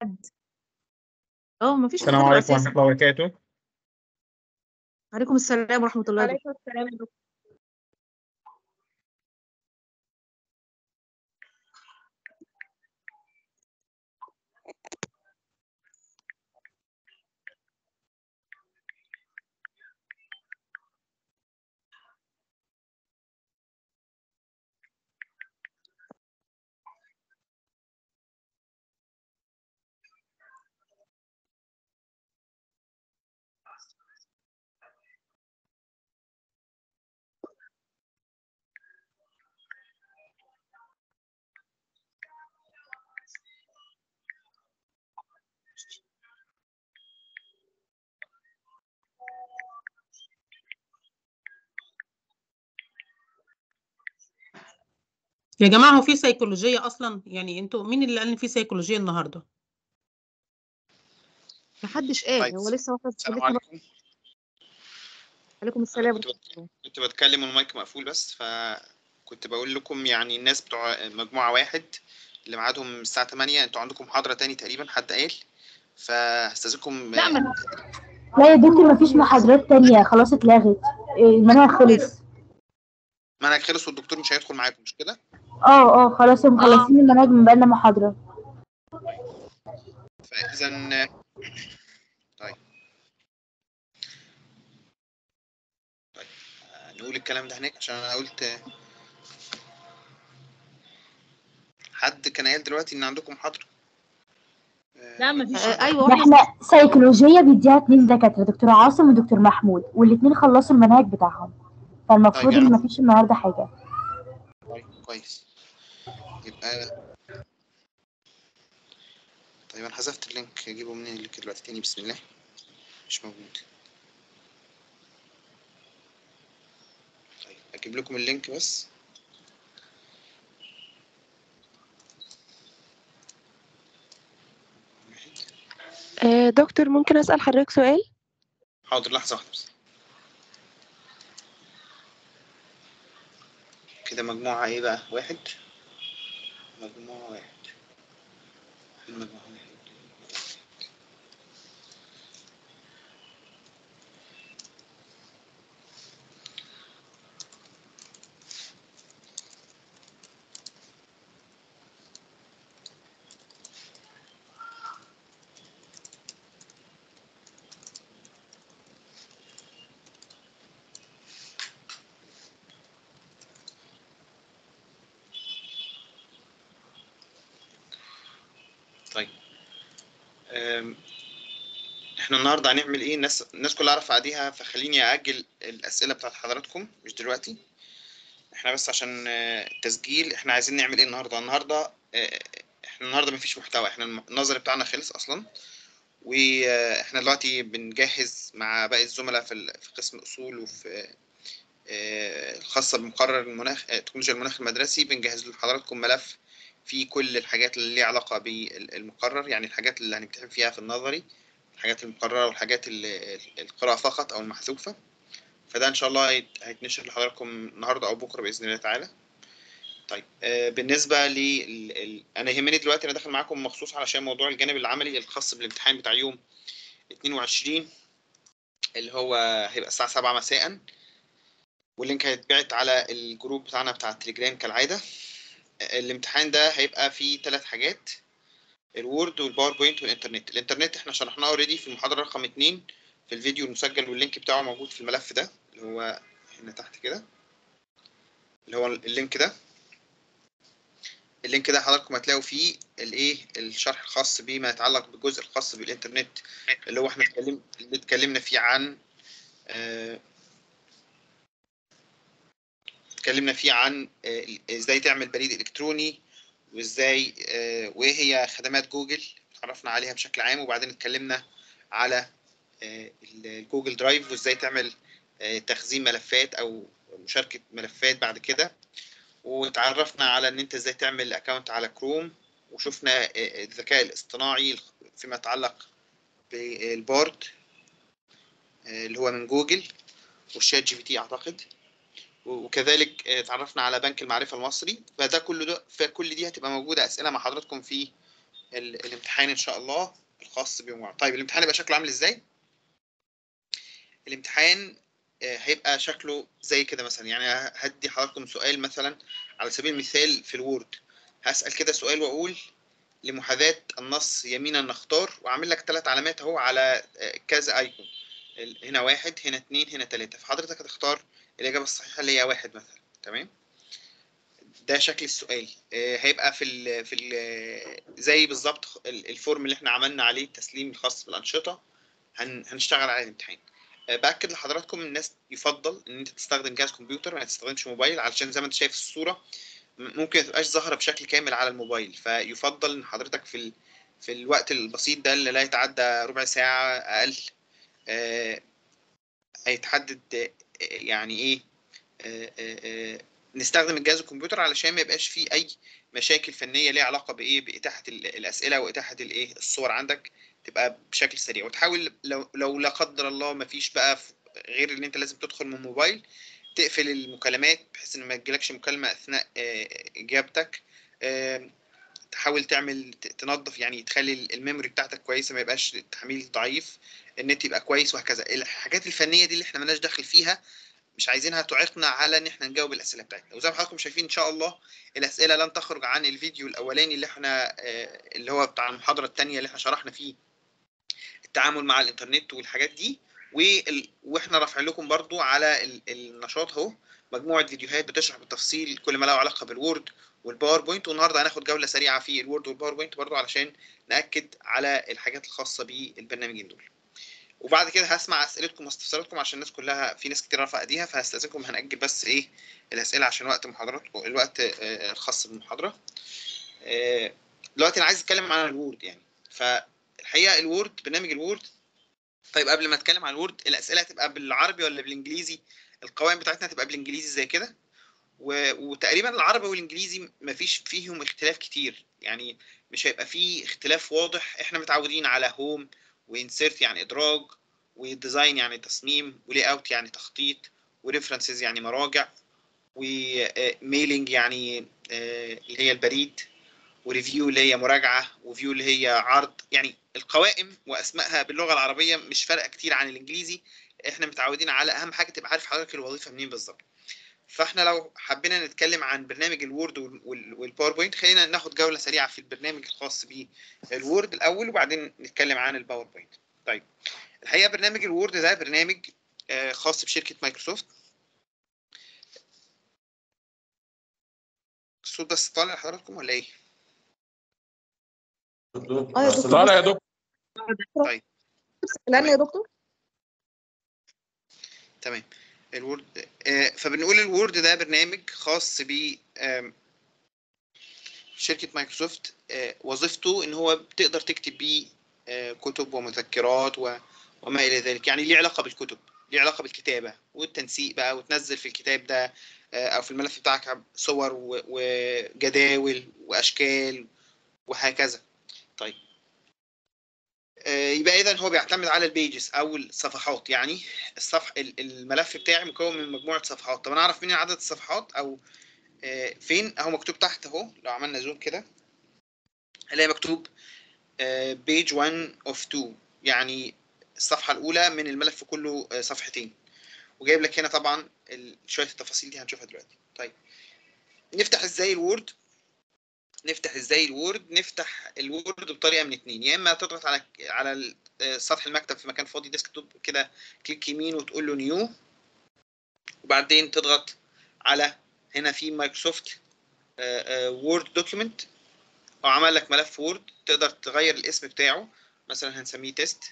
حد اه مفيش السلام محاضرة عليكم ورحمة اساسا الله وبركاته عليكم السلام ورحمة الله وبركاته عليكم السلام يا دكتور يا جماعة هو في سيكولوجية أصلا يعني انتوا مين اللي قال إن في سيكولوجية النهاردة؟ محدش قال طيب هو لسه واحد السلام لسه عليكم عليكم السلام كنت بت- كنت بتكلم والمايك مقفول بس فكنت بقول لكم يعني الناس بتوع مجموعة واحد اللي ميعادهم الساعة 8 انتوا عندكم محاضرة تاني تقريبا حد قال فهستاذنكم لا ما لا يا دكتور مفيش محاضرات تانية خلاص اتلغت المنهج خلص منهج خلص والدكتور مش هيدخل معاكم مش كده؟ اه اه خلاص مخلصين المنهج من بقالنا محاضرة فإذا طيب طيب آه، نقول الكلام ده هناك عشان أنا قلت حد كان قال دلوقتي إن عندكم محاضرة لا مفيش آه، ايوه ده واحنا احنا سيكولوجية بيديها اتنين دكاترة دكتور عاصم ودكتور محمود والاتنين خلصوا المنهج بتاعهم فالمفروض طيب، ان يعني- مفيش النهاردة حاجة طيب كويس يبقى طيب انا حذفت اللينك اجيبه منين اللينك دلوقتي تاني بسم الله مش موجود طيب اجيب لكم اللينك بس آه، دكتور ممكن أسأل حضرتك سؤال؟ حاضر لحظة واحدة بس كده مجموعة ايه بقى واحد مجموعة واحد المجموعة واحد طيب أم، احنا النهارده هنعمل ايه الناس الناس كلها عارفه بعديها فخليني اجل الاسئله بتاعت حضراتكم مش دلوقتي احنا بس عشان آه، التسجيل احنا عايزين نعمل ايه النهارده النهارده آه، احنا النهارده مفيش محتوى احنا الم- النظري بتاعنا خلص اصلا واحنا دلوقتي بنجهز مع باقي الزملاء في ال- في قسم الاصول وفي آه، الخاصه بمقرر المناخ آه، تكنولوجيا المناخ المدرسي بنجهز لحضراتكم ملف فيه كل الحاجات اللي ليها علاقه بالمقرر يعني الحاجات اللي هنمتحن فيها في النظري الحاجات المقرره والحاجات اللي القراءه فقط او المحذوفه فده ان شاء الله هيت- هيتنشر لحضراتكم النهارده او بكره باذن الله تعالى طيب آه، بالنسبه ل ال- ال- انا يهمني دلوقتي انا داخل معاكم مخصوص علشان موضوع الجانب العملي الخاص بالامتحان بتاع يوم 22 اللي هو هيبقى الساعه 7 مساء واللينك هيتبعت على الجروب بتاعنا بتاع التليجرام كالعاده آه، الامتحان ده هيبقى فيه ثلاث حاجات الوورد والباوربوينت والانترنت الانترنت احنا شرحناه اوريدي في المحاضره رقم 2 في الفيديو المسجل واللينك بتاعه موجود في الملف ده اللي هو هنا تحت كده اللي هو اللينك ده اللينك ده حضراتكم هتلاقوا فيه الايه الشرح الخاص بما يتعلق بالجزء الخاص بالانترنت اللي هو احنا اتكلم اللي اتكلمنا فيه عن آه، اتكلمنا فيه عن آه، ازاي تعمل بريد الكتروني وازاي آه، وايه هي خدمات جوجل اتعرفنا عليها بشكل عام وبعدين اتكلمنا على آه، الجوجل درايف وازاي تعمل آه، تخزين ملفات او مشاركة ملفات بعد كده وتعرفنا على ان انت ازاي تعمل اكونت على كروم وشفنا آه، الذكاء الاصطناعي فيما يتعلق بالبورد آه، اللي هو من جوجل والشات جي بي تي اعتقد وكذلك آه، اتعرفنا على بنك المعرفة المصري فده كله ده فكل دي هتبقى موجودة أسئلة مع حضراتكم في ال- الامتحان ان شاء الله الخاص بيوم واحد. طيب الامتحان يبقى شكله عامل ازاي الامتحان آه، هيبقى شكله زي كده مثلا يعني هدي حضراتكم سؤال مثلا على سبيل المثال في الوورد هسأل كده سؤال واقول لمحاذاة النص يمينا نختار واعمل لك ثلاث علامات اهو على آه، كذا ايكون ال- هنا واحد هنا اتنين هنا تلاتة فحضرتك هتختار الإجابة الصحيحة اللي هي واحد مثلا تمام ده شكل السؤال آه، هيبقى في ال في ال زي بالظبط ال- الفورم اللي احنا عملنا عليه التسليم الخاص بالأنشطة هن هنشتغل على الامتحان آه، باكد لحضراتكم الناس يفضل ان انت تستخدم جهاز كمبيوتر ما تستخدمش موبايل علشان زي ما انت شايف في الصوره م- ممكن ما تبقاش ظاهره بشكل كامل على الموبايل فيفضل ان حضرتك في ال... في الوقت البسيط ده اللي لا يتعدى ربع ساعه اقل آه، هيتحدد آه، يعني ايه آه، آه، آه، نستخدم الجهاز الكمبيوتر علشان ما يبقاش فيه اي مشاكل فنيه ليها علاقه بايه باتاحه ال- الاسئله واتاحه الايه الصور عندك تبقى بشكل سريع وتحاول لو لو لا قدر الله ما فيش بقى ف- غير ان انت لازم تدخل من موبايل تقفل المكالمات بحيث ان ما تجيلكش مكالمه اثناء آه، اجابتك آه، تحاول تعمل ت- تنظف يعني تخلي ال- الميموري بتاعتك كويسه ما يبقاش التحميل ضعيف النت يبقى كويس وهكذا الحاجات الفنيه دي اللي احنا مالناش دخل فيها مش عايزينها تعيقنا على ان احنا نجاوب الاسئله بتاعتنا وزي ما حضراتكم شايفين ان شاء الله الاسئله لن تخرج عن الفيديو الاولاني اللي احنا آه، اللي هو بتاع المحاضره الثانيه اللي احنا شرحنا فيه التعامل مع الانترنت والحاجات دي وال... واحنا رافعين لكم برضو على ال... النشاط اهو مجموعه فيديوهات بتشرح بالتفصيل كل ما له علاقه بالوورد والباوربوينت والنهارده هناخد جوله سريعه في الوورد والباوربوينت برضو علشان ناكد على الحاجات الخاصه بالبرنامجين دول وبعد كده هسمع اسئلتكم واستفساراتكم عشان الناس كلها في ناس كتير رافعه ايديها فهستاذنكم هنأجل بس ايه الاسئله عشان وقت محاضراتكم الوقت آه، الخاص بالمحاضره آه، دلوقتي انا عايز اتكلم عن الوورد يعني فالحقيقه الوورد برنامج الوورد طيب قبل ما اتكلم عن الوورد الاسئله هتبقى بالعربي ولا بالانجليزي القوائم بتاعتنا هتبقى بالانجليزي زي كده و... وتقريبا العربي والانجليزي مفيش فيهم اختلاف كتير يعني مش هيبقى فيه اختلاف واضح احنا متعودين على هوم وانسيرت يعني ادراج وديزاين يعني تصميم ولي اوت يعني تخطيط وريفرنسز يعني مراجع وميلينج يعني آه، اللي هي البريد وريفيو اللي هي مراجعه وفيو اللي هي عرض يعني القوائم واسمائها باللغه العربيه مش فارقه كتير عن الانجليزي احنا متعودين على اهم حاجه تبقى عارف حضرتك الوظيفه منين بالظبط فاحنا لو حبينا نتكلم عن برنامج الوورد وال- وال- والباوربوينت خلينا ناخد جوله سريعه في البرنامج الخاص بالوورد الاول وبعدين نتكلم عن الباوربوينت طيب الحقيقه برنامج الوورد ده برنامج آه، خاص بشركه مايكروسوفت الصوت بس طالع لحضراتكم ولا ايه؟ اه يا دكتور طالع يا دكتور لان يا دكتور تمام الوورد آه، فبنقول الوورد ده برنامج خاص ب آم، شركة مايكروسوفت آه، وظيفته ان هو بتقدر تكتب بيه آه، كتب ومذكرات و- وما الى ذلك يعني ليه علاقة بالكتب ليه علاقة بالكتابة والتنسيق بقى وتنزل في الكتاب ده آه، او في الملف بتاعك صور و- وجداول واشكال وهكذا طيب آه، يبقى اذا هو بيعتمد على البيجز او الصفحات يعني الصفح ال- الملف بتاعي مكون من مجموعه صفحات طب انا اعرف منين عدد الصفحات او آه، فين اهو مكتوب تحت اهو لو عملنا زوم كده هنلاقي مكتوب بيج 1 اوف 2 يعني الصفحه الاولى من الملف كله آه، صفحتين وجايب لك هنا طبعا ال- شويه التفاصيل دي هنشوفها دلوقتي طيب نفتح ازاي الوورد نفتح ازاي الوورد نفتح الوورد بطريقه من اتنين يا اما تضغط على على ال- آه، سطح المكتب في مكان فاضي ديسكتوب كده كليك يمين وتقول له نيو وبعدين تضغط على هنا في مايكروسوفت وورد دوكيمنت او عمل لك ملف وورد تقدر تغير الاسم بتاعه مثلا هنسميه تيست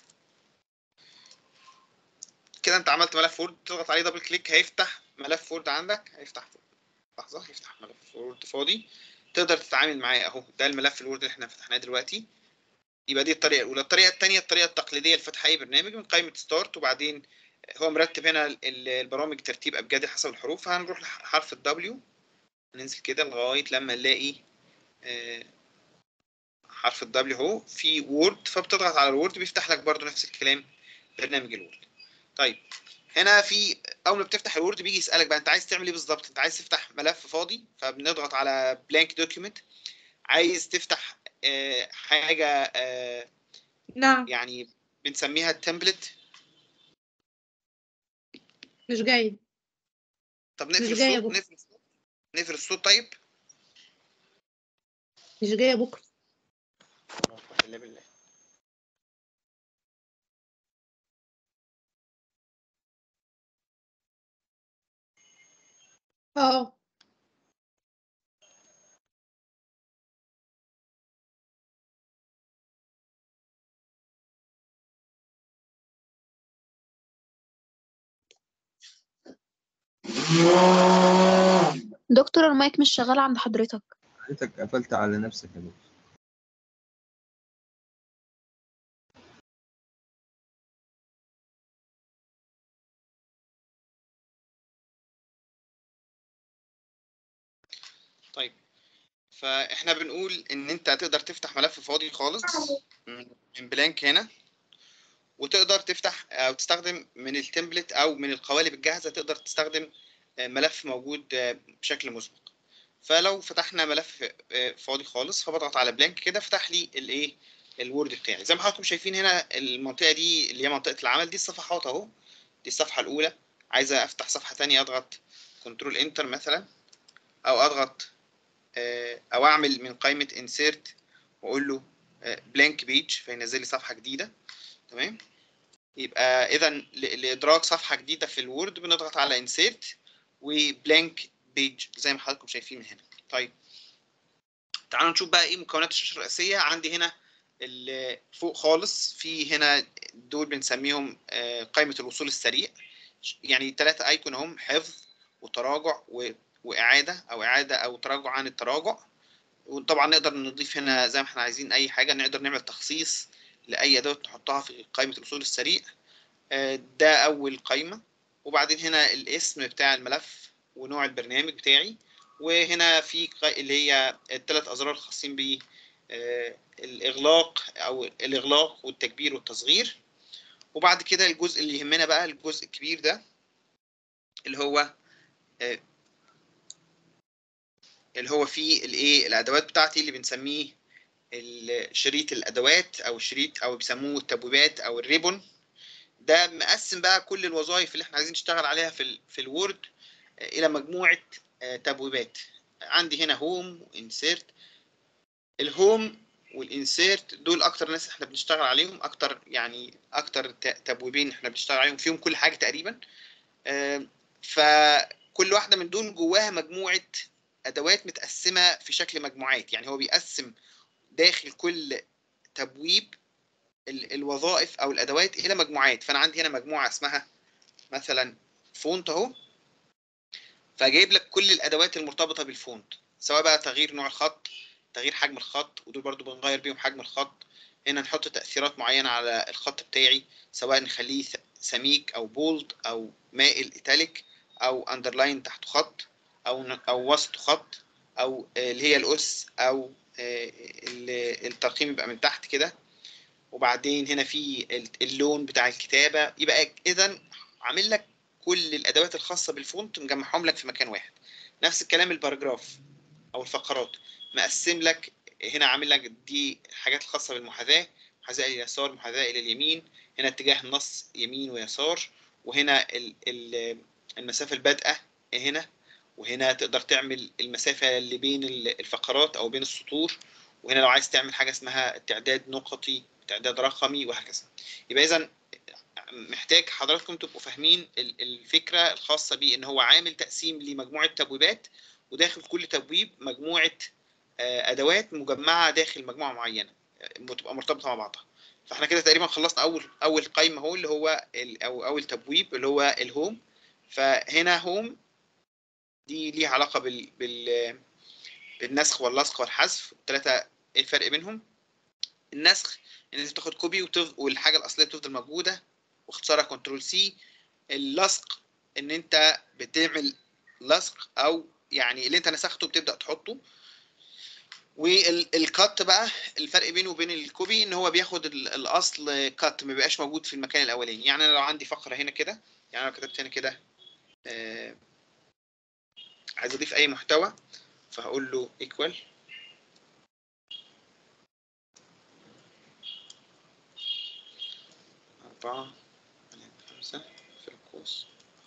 كده انت عملت ملف وورد تضغط عليه دبل كليك هيفتح ملف وورد عندك هيفتح لحظه هيفتح ملف وورد فاضي تقدر تتعامل معاه اهو ده الملف الوورد اللي احنا فتحناه دلوقتي يبقى دي الطريقه الاولى الطريقه الثانيه الطريقه التقليديه لفتح اي برنامج من قائمه ستارت وبعدين هو مرتب هنا ال- ال- البرامج ترتيب ابجدي حسب الحروف فهنروح لحرف الدبليو ننزل كده لغايه لما نلاقي آه، حرف الدبليو اهو في وورد فبتضغط على الوورد بيفتح لك برضو نفس الكلام برنامج الوورد طيب هنا في اول ما بتفتح الوورد بيجي يسالك بقى انت عايز تعمل ايه بالظبط انت عايز تفتح ملف فاضي فبنضغط على بلانك دوكيومنت عايز تفتح آه، حاجه آه، نعم يعني بنسميها التمبلت مش جاي طب نقفل مش جاية الصوت بكرة. نقفل الصوت نقفل الصوت طيب مش جاية بكرة بالله بالله اه دكتور المايك مش شغال عند حضرتك حضرتك قفلت على نفسك يا دكتور طيب فاحنا بنقول ان انت هتقدر تفتح ملف فاضي خالص من من بلانك هنا وتقدر تفتح او تستخدم من التمبلت او من القوالب الجاهزه تقدر تستخدم آه، ملف موجود آه، بشكل مسبق فلو فتحنا ملف آه، فاضي خالص فبضغط على بلانك كده فتح لي الايه الوورد بتاعي زي ما حضراتكم شايفين هنا المنطقه دي اللي هي منطقه العمل دي الصفحات اهو دي الصفحه الاولى عايزه افتح صفحه ثانيه اضغط كنترول انتر مثلا او اضغط آه، او اعمل من قائمه انسيرت واقول له بلانك بيج فينزل لي صفحه جديده تمام يبقى اذا لادراك صفحه جديده في الوورد بنضغط على انسيرت وبلانك بيج زي ما حضراتكم شايفين من هنا طيب تعالوا نشوف بقى ايه مكونات الشاشه الرئيسيه عندي هنا ال- فوق خالص في هنا دول بنسميهم آه، قائمه الوصول السريع يعني ثلاثه ايكون هم حفظ وتراجع و واعاده او اعاده او تراجع عن التراجع وطبعا نقدر نضيف هنا زي ما احنا عايزين اي حاجه نقدر نعمل تخصيص لاي اداه نحطها في قائمه الوصول السريع آه، ده اول قائمه وبعدين هنا الاسم بتاع الملف ونوع البرنامج بتاعي وهنا في قا- اللي هي الثلاث ازرار الخاصين ب آه، الاغلاق او الاغلاق والتكبير والتصغير وبعد كده الجزء اللي يهمنا بقى الجزء الكبير ده اللي هو آه، اللي هو فيه الايه الادوات بتاعتي اللي بنسميه ال- شريط الادوات او الشريط او بيسموه التبويبات او الريبون ده مقسم بقى كل الوظائف اللي احنا عايزين نشتغل عليها في ال في الوورد آه، الى مجموعه آه، تبويبات عندي هنا هوم وانسيرت الهوم والانسيرت دول اكتر ناس احنا بنشتغل عليهم اكتر يعني اكتر ت- تبويبين احنا بنشتغل عليهم فيهم كل حاجه تقريبا آه، فكل واحده من دول جواها مجموعه ادوات متقسمه في شكل مجموعات يعني هو بيقسم داخل كل تبويب ال- الوظائف او الادوات الى مجموعات فانا عندي هنا مجموعه اسمها مثلا فونت اهو فجايب لك كل الادوات المرتبطه بالفونت سواء بقى تغيير نوع الخط تغيير حجم الخط ودول برضو بنغير بيهم حجم الخط هنا نحط تاثيرات معينه على الخط بتاعي سواء نخليه س- سميك او بولد او مائل ايتاليك او اندرلاين تحته خط او ن- او وسط خط او آه، اللي هي الاس او آه، ال- الترقيم يبقى من تحت كده وبعدين هنا في ال- اللون بتاع الكتابه يبقى اذا عامل لك كل الادوات الخاصه بالفونت مجمعهم لك في مكان واحد نفس الكلام الباراجراف او الفقرات مقسم لك هنا عامل لك دي الحاجات الخاصه بالمحاذاه محاذاه الى اليسار محاذاه الى اليمين هنا اتجاه النص يمين ويسار وهنا ال- ال- المسافه البادئه هنا وهنا تقدر تعمل المسافه اللي بين ال- الفقرات او بين السطور وهنا لو عايز تعمل حاجه اسمها تعداد نقطي تعداد رقمي وهكذا يبقى اذا محتاج حضراتكم تبقوا فاهمين ال- الفكره الخاصه بيه ان هو عامل تقسيم لمجموعه تبويبات وداخل كل تبويب مجموعه آه، ادوات مجمعه داخل مجموعه معينه آه، بتبقى مرتبطه مع بعضها فاحنا كده تقريبا خلصنا اول اول قائمه هو اللي هو ال- او اول تبويب اللي هو الهوم فهنا هوم دي ليها علاقه بال, بال بالنسخ واللصق والحذف الثلاثه ايه الفرق بينهم النسخ ان انت بتاخد كوبي وتف... والحاجه الاصليه بتفضل موجوده واختصارها كنترول سي اللصق ان انت بتعمل لصق او يعني اللي انت نسخته بتبدا تحطه والكات بقى الفرق بينه وبين الكوبي ان هو بياخد ال- الاصل كات ما بيبقاش موجود في المكان الاولاني يعني انا لو عندي فقره هنا كده يعني لو كتبت هنا كده آه عايز اضيف اي محتوى فهقول له equal أربعة ثمانية خمسة في القوس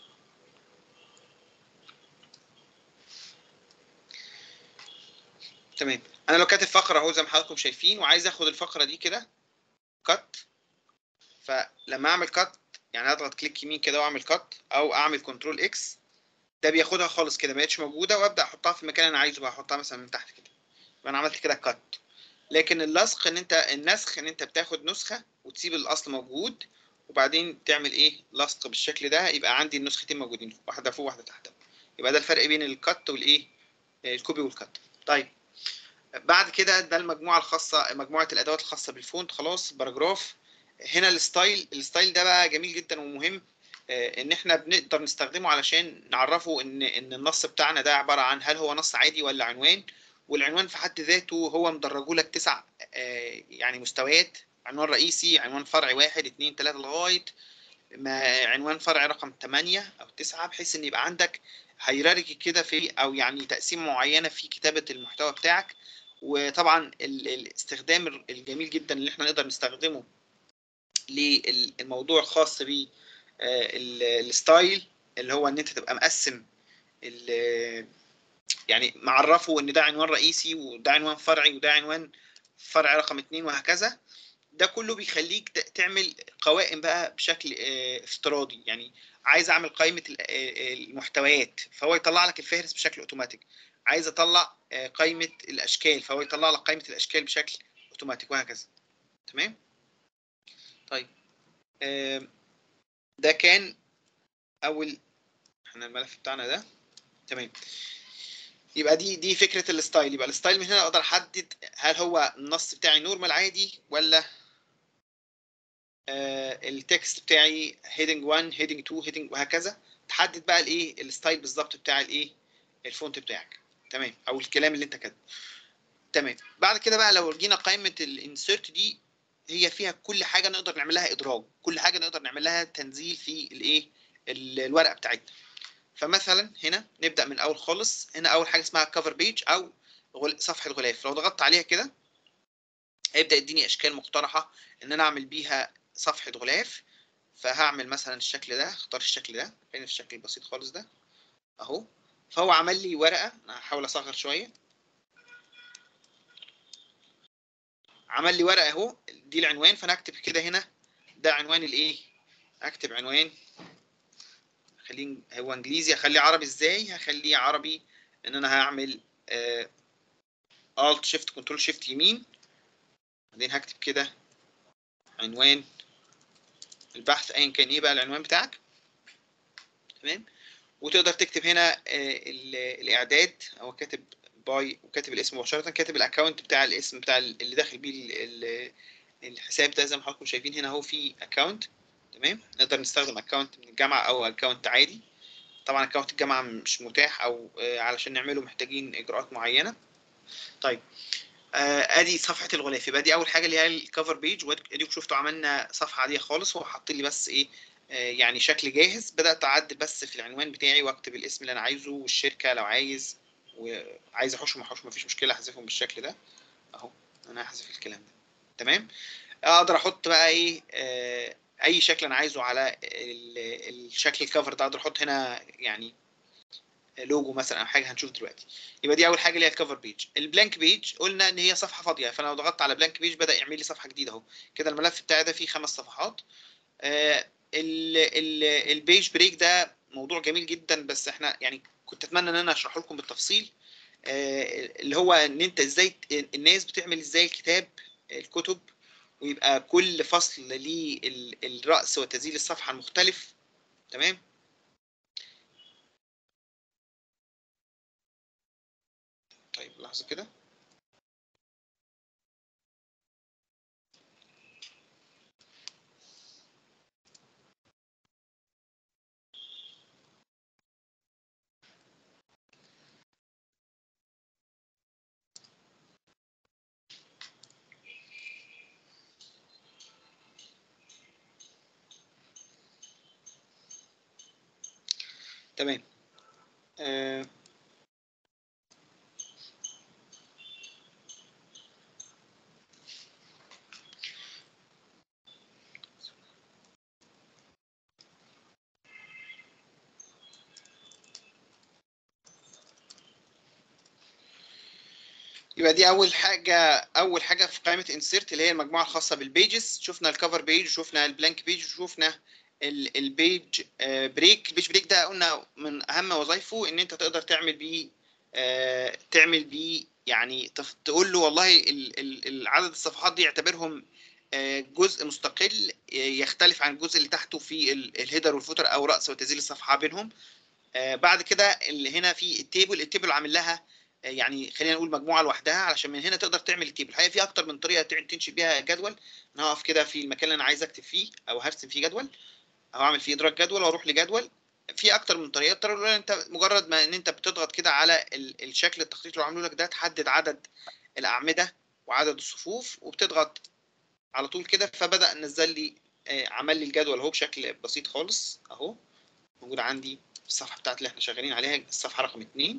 تمام انا لو كاتب فقره اهو زي ما حضراتكم شايفين وعايز اخد الفقره دي كده كات فلما اعمل كات يعني اضغط كليك يمين كده واعمل كات او اعمل كنترول اكس ده بياخدها خالص كده ما بقتش موجوده وابدا احطها في المكان اللي انا عايزه بقى احطها مثلا من تحت كده يبقى انا عملت كده كات لكن اللصق ان انت النسخ ان انت بتاخد نسخه وتسيب الاصل موجود وبعدين تعمل ايه لصق بالشكل ده يبقى عندي النسختين موجودين واحده فوق واحده تحت يبقى ده الفرق بين الكات والايه الكوبي والكات طيب بعد كده ده المجموعه الخاصه مجموعه الادوات الخاصه بالفونت خلاص باراجراف هنا الستايل الستايل ده بقى جميل جدا ومهم آه، ان احنا بنقدر نستخدمه علشان نعرفه ان ان النص بتاعنا ده عباره عن هل هو نص عادي ولا عنوان والعنوان في حد ذاته هو مدرجه لك تسع آه، يعني مستويات عنوان رئيسي عنوان فرعي واحد اتنين تلاته لغايه ما عنوان فرعي رقم 8 او 9 بحيث ان يبقى عندك هيراركي كده في او يعني تقسيم معينه في كتابه المحتوى بتاعك وطبعا ال- الاستخدام الجميل جدا اللي احنا نقدر نستخدمه للموضوع الخاص ب الستايل اللي هو ان انت تبقى مقسم ال- يعني معرفه ان ده عنوان رئيسي وده عنوان فرعي وده عنوان فرع رقم اتنين وهكذا ده كله بيخليك ت- تعمل قوائم بقى بشكل آه، افتراضي يعني عايز اعمل قائمه ال- آه، المحتويات فهو يطلع لك الفهرس بشكل اوتوماتيك عايز اطلع آه، قائمه الاشكال فهو يطلع لك قائمه الاشكال بشكل اوتوماتيك وهكذا تمام طيب آم، ده كان اول احنا الملف بتاعنا ده تمام يبقى دي دي فكره الستايل يبقى الستايل من هنا اقدر احدد هل هو النص بتاعي نورمال عادي ولا آه التكست بتاعي هيدنج 1 هيدنج 2 هيدنج وهكذا تحدد بقى الايه الستايل بالظبط بتاع الايه الفونت بتاعك تمام او الكلام اللي انت كاتبه تمام بعد كده بقى لو جينا قائمه الانسيرت دي هي فيها كل حاجه نقدر نعمل لها ادراج كل حاجه نقدر نعمل لها تنزيل في الايه ال- الورقه بتاعتنا فمثلا هنا نبدا من اول خالص هنا اول حاجه اسمها كفر بيج او غل- صفحه غلاف لو ضغطت عليها كده هيبدا يديني اشكال مقترحه ان انا اعمل بيها صفحه غلاف فهعمل مثلا الشكل ده اختار الشكل ده خلينا في الشكل البسيط خالص ده اهو فهو عمل لي ورقه انا هحاول اصغر شويه عمل لي ورقه اهو دي العنوان فانا اكتب كده هنا ده عنوان الايه اكتب عنوان خليه هو انجليزي اخليه عربي ازاي هخليه عربي ان انا هعمل الت شيفت كنترول شيفت يمين بعدين هكتب كده عنوان البحث ايا كان ايه بقى العنوان بتاعك تمام وتقدر تكتب هنا آه، ال- الاعداد او كاتب باي وكاتب الاسم مباشره كاتب الاكونت بتاع الاسم بتاع ال- اللي داخل بيه ال- ال- الحساب ده زي ما حضراتكم شايفين هنا اهو في اكونت تمام نقدر نستخدم اكونت من الجامعه او اكونت عادي طبعا اكونت الجامعه مش متاح او آه، علشان نعمله محتاجين اجراءات معينه طيب آه، ادي صفحه الغلاف يبقى دي اول حاجه اللي هي الكفر بيج واديكم شفتوا عملنا صفحه عاديه خالص هو حاط لي بس ايه آه، يعني شكل جاهز بدات اعدل بس في العنوان بتاعي واكتب الاسم اللي انا عايزه والشركه لو عايز وعايز احوشهم احوشهم مفيش مشكله احذفهم بالشكل ده اهو انا هحذف الكلام ده تمام اقدر احط بقى ايه آه، اي شكل انا عايزه على ال- الشكل الكفر ده اقدر احط هنا يعني لوجو مثلا او حاجه هنشوف دلوقتي يبقى دي اول حاجه اللي هي الكفر بيج البلانك بيج قلنا ان هي صفحه فاضيه فانا لو ضغطت على بلانك بيج بدا يعمل لي صفحه جديده اهو كده الملف بتاعي ده فيه خمس صفحات آه، ال- ال- البيج بريك ده موضوع جميل جدا بس احنا يعني كنت اتمنى ان انا اشرحه لكم بالتفصيل آه، اللي هو ان انت ازاي ت- الناس بتعمل ازاي الكتاب الكتب ويبقى كل فصل ليه ال- الرأس وتزيل الصفحة المختلف تمام طيب لحظة كده تمام آه يبقى دي اول حاجه اول حاجه في قائمه انسيرت اللي هي المجموعه الخاصه بالبيجز شفنا الكفر بيج وشفنا البلانك بيج وشفنا ال- البيج آه، بريك البيج بريك ده قلنا من اهم وظائفه ان انت تقدر تعمل بيه آه، تعمل بيه يعني تف- تقول له والله ال- ال- ال- عدد الصفحات دي اعتبرهم آه، جزء مستقل آه، يختلف عن الجزء اللي تحته في ال- الهيدر والفوتر او راس وتزيل الصفحه بينهم آه، بعد كده اللي هنا في التيبل التيبل عامل لها آه، يعني خلينا نقول مجموعه لوحدها علشان من هنا تقدر تعمل التيبل الحقيقه في اكتر من طريقه تع- تنشئ بيها جدول انا هقف كده في المكان اللي انا عايز اكتب فيه او هرسم فيه جدول او اعمل فيه ادراج جدول واروح لجدول في اكتر من طريقه الطريقه الاولى انت مجرد ما ان انت بتضغط كده على ال- الشكل التخطيط اللي عامله لك ده تحدد عدد الاعمده وعدد الصفوف وبتضغط على طول كده فبدا نزل لي آه، عمل لي الجدول اهو بشكل بسيط خالص اهو موجود عندي في الصفحه بتاعت اللي احنا شغالين عليها الصفحه رقم 2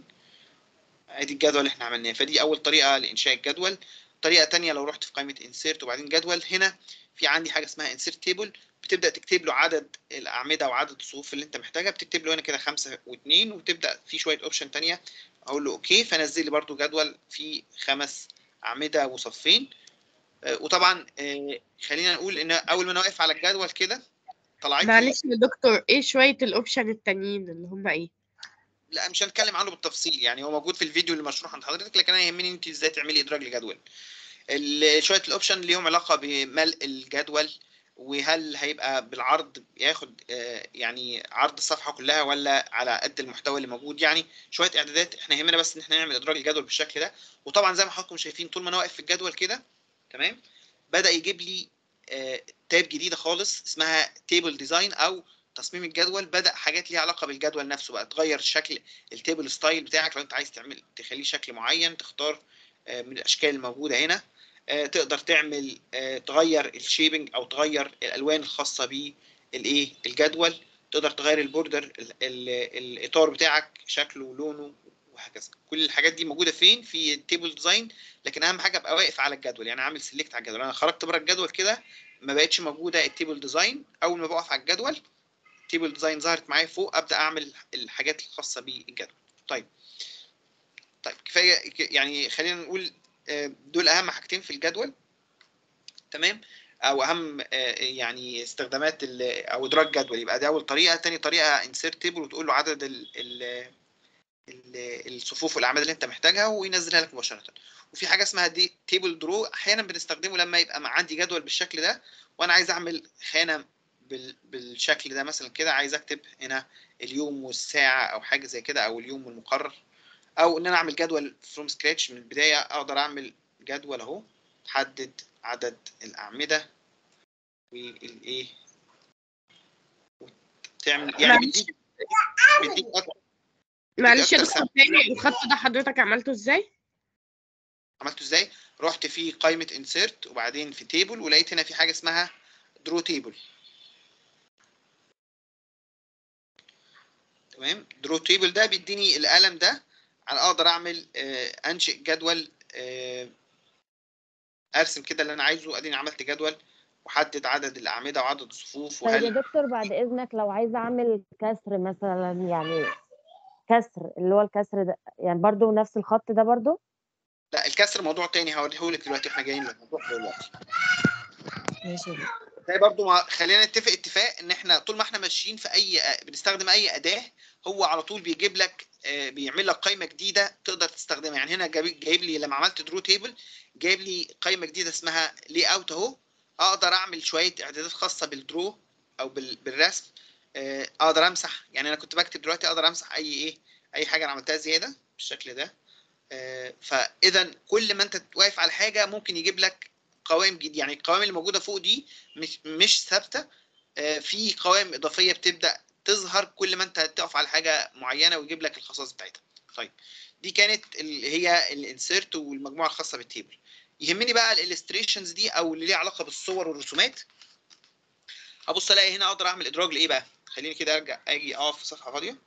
ادي الجدول اللي احنا عملناه فدي اول طريقه لانشاء الجدول طريقه تانية لو رحت في قائمه انسيرت وبعدين جدول هنا في عندي حاجه اسمها انسيرت تيبل بتبدا تكتب له عدد الاعمده وعدد الصفوف اللي انت محتاجها بتكتب له هنا كده خمسة واثنين وتبدا في شويه اوبشن تانية اقول له اوكي فنزل لي برده جدول فيه خمس اعمده وصفين آه، وطبعا آه، خلينا نقول ان اول ما انا واقف على الجدول كده طلعت لي معلش يا دكتور ايه شوية الاوبشن التانيين اللي هم ايه لا مش هنتكلم عنه بالتفصيل يعني هو موجود في الفيديو اللي مشروح عند حضرتك لكن انا يهمني انت ازاي تعملي ادراج لجدول ال- شويه الاوبشن ليهم علاقه بملء الجدول وهل هيبقى بالعرض ياخد آه، يعني عرض الصفحه كلها ولا على قد المحتوى اللي موجود يعني شويه اعدادات احنا يهمنا بس ان احنا نعمل ادراج الجدول بالشكل ده وطبعا زي ما حضراتكم شايفين طول ما انا واقف في الجدول كده تمام بدا يجيب لي آه، تاب جديده خالص اسمها تيبل ديزاين او تصميم الجدول بدا حاجات ليها علاقه بالجدول نفسه بقى تغير شكل التيبل ستايل بتاعك لو انت عايز تعمل تخليه شكل معين تختار آه، من الاشكال الموجوده هنا آه، تقدر تعمل آه، تغير الشيبنج او تغير الالوان الخاصه بالايه الجدول تقدر تغير البوردر ال- ال- الاطار بتاعك شكله ولونه وهكذا كل الحاجات دي موجوده فين في التيبل ديزاين لكن اهم حاجه ابقى واقف على الجدول يعني اعمل سيلكت على الجدول انا خرجت بره الجدول كده ما بقتش موجوده التيبل ديزاين اول ما بقف على الجدول تيبل ديزاين ظهرت معايا فوق ابدا اعمل الحاجات الخاصه بالجدول طيب طيب كفايه ك- يعني خلينا نقول آه، دول اهم حاجتين في الجدول تمام او اهم آه، يعني استخدامات ال- او ادراج جدول يبقى دي اول طريقه تاني طريقه انسيرت تيبل وتقول له عدد ال ال ال- الصفوف والاعمده اللي انت محتاجها وينزلها لك مباشره وفي حاجه اسمها دي تيبل درو احيانا بنستخدمه لما يبقى مع- عندي جدول بالشكل ده وانا عايز اعمل خانه بال بالشكل ده مثلا كده عايز اكتب هنا اليوم والساعه او حاجه زي كده او اليوم والمقرر او ان انا اعمل جدول فروم سكراتش من البدايه اقدر اعمل جدول اهو تحدد عدد الاعمده والايه تعمل يعني معلش بيديك بيديك أكتر- معلش يا أكتر دكتور تاني الخط ده حضرتك عملته ازاي عملته ازاي رحت في قائمه انسيرت وبعدين في تيبل ولقيت هنا في حاجه اسمها درو تيبل تمام درو تيبل ده بيديني القلم ده على اقدر اعمل آه، انشئ جدول آه، ارسم كده اللي انا عايزه اديني عملت جدول وحدد عدد الاعمده وعدد الصفوف طيب يا وهل دكتور بعد إذنك لو عايزة أعمل كسر مثلا يعني كسر اللي هو الكسر ده يعني برضو نفس الخط ده برضو لا الكسر موضوع تاني هوريه لك دلوقتي احنا جايين للموضوع ده دلوقتي ماشي ده برضو ما خلينا نتفق اتفاق ان احنا طول ما احنا ماشيين في اي بنستخدم اي اداه هو على طول بيجيب لك آه، بيعمل لك قائمه جديده تقدر تستخدمها يعني هنا جايب جايب لي لما عملت درو تيبل جايب لي قائمه جديده اسمها لي اوت اهو اقدر اعمل شويه اعدادات خاصه بالدرو او بال- بالرسم آه، اقدر امسح يعني انا كنت بكتب دلوقتي اقدر امسح اي ايه اي حاجه انا عملتها زياده بالشكل ده آه، فاذا كل ما انت واقف على حاجه ممكن يجيب لك قوائم جديده يعني القوائم اللي موجوده فوق دي مش مش ثابته آه، في قوائم اضافيه بتبدا تظهر كل ما انت تقف على حاجه معينه ويجيب لك الخصائص بتاعتها طيب دي كانت اللي هي الانسيرت والمجموعه الخاصه بالتيبل يهمني بقى الالستريشنز دي او اللي ليها علاقه بالصور والرسومات هبص الاقي هنا اقدر اعمل ادراج لايه بقى خليني كده ارجع اجي اقف في صفحه فاضيه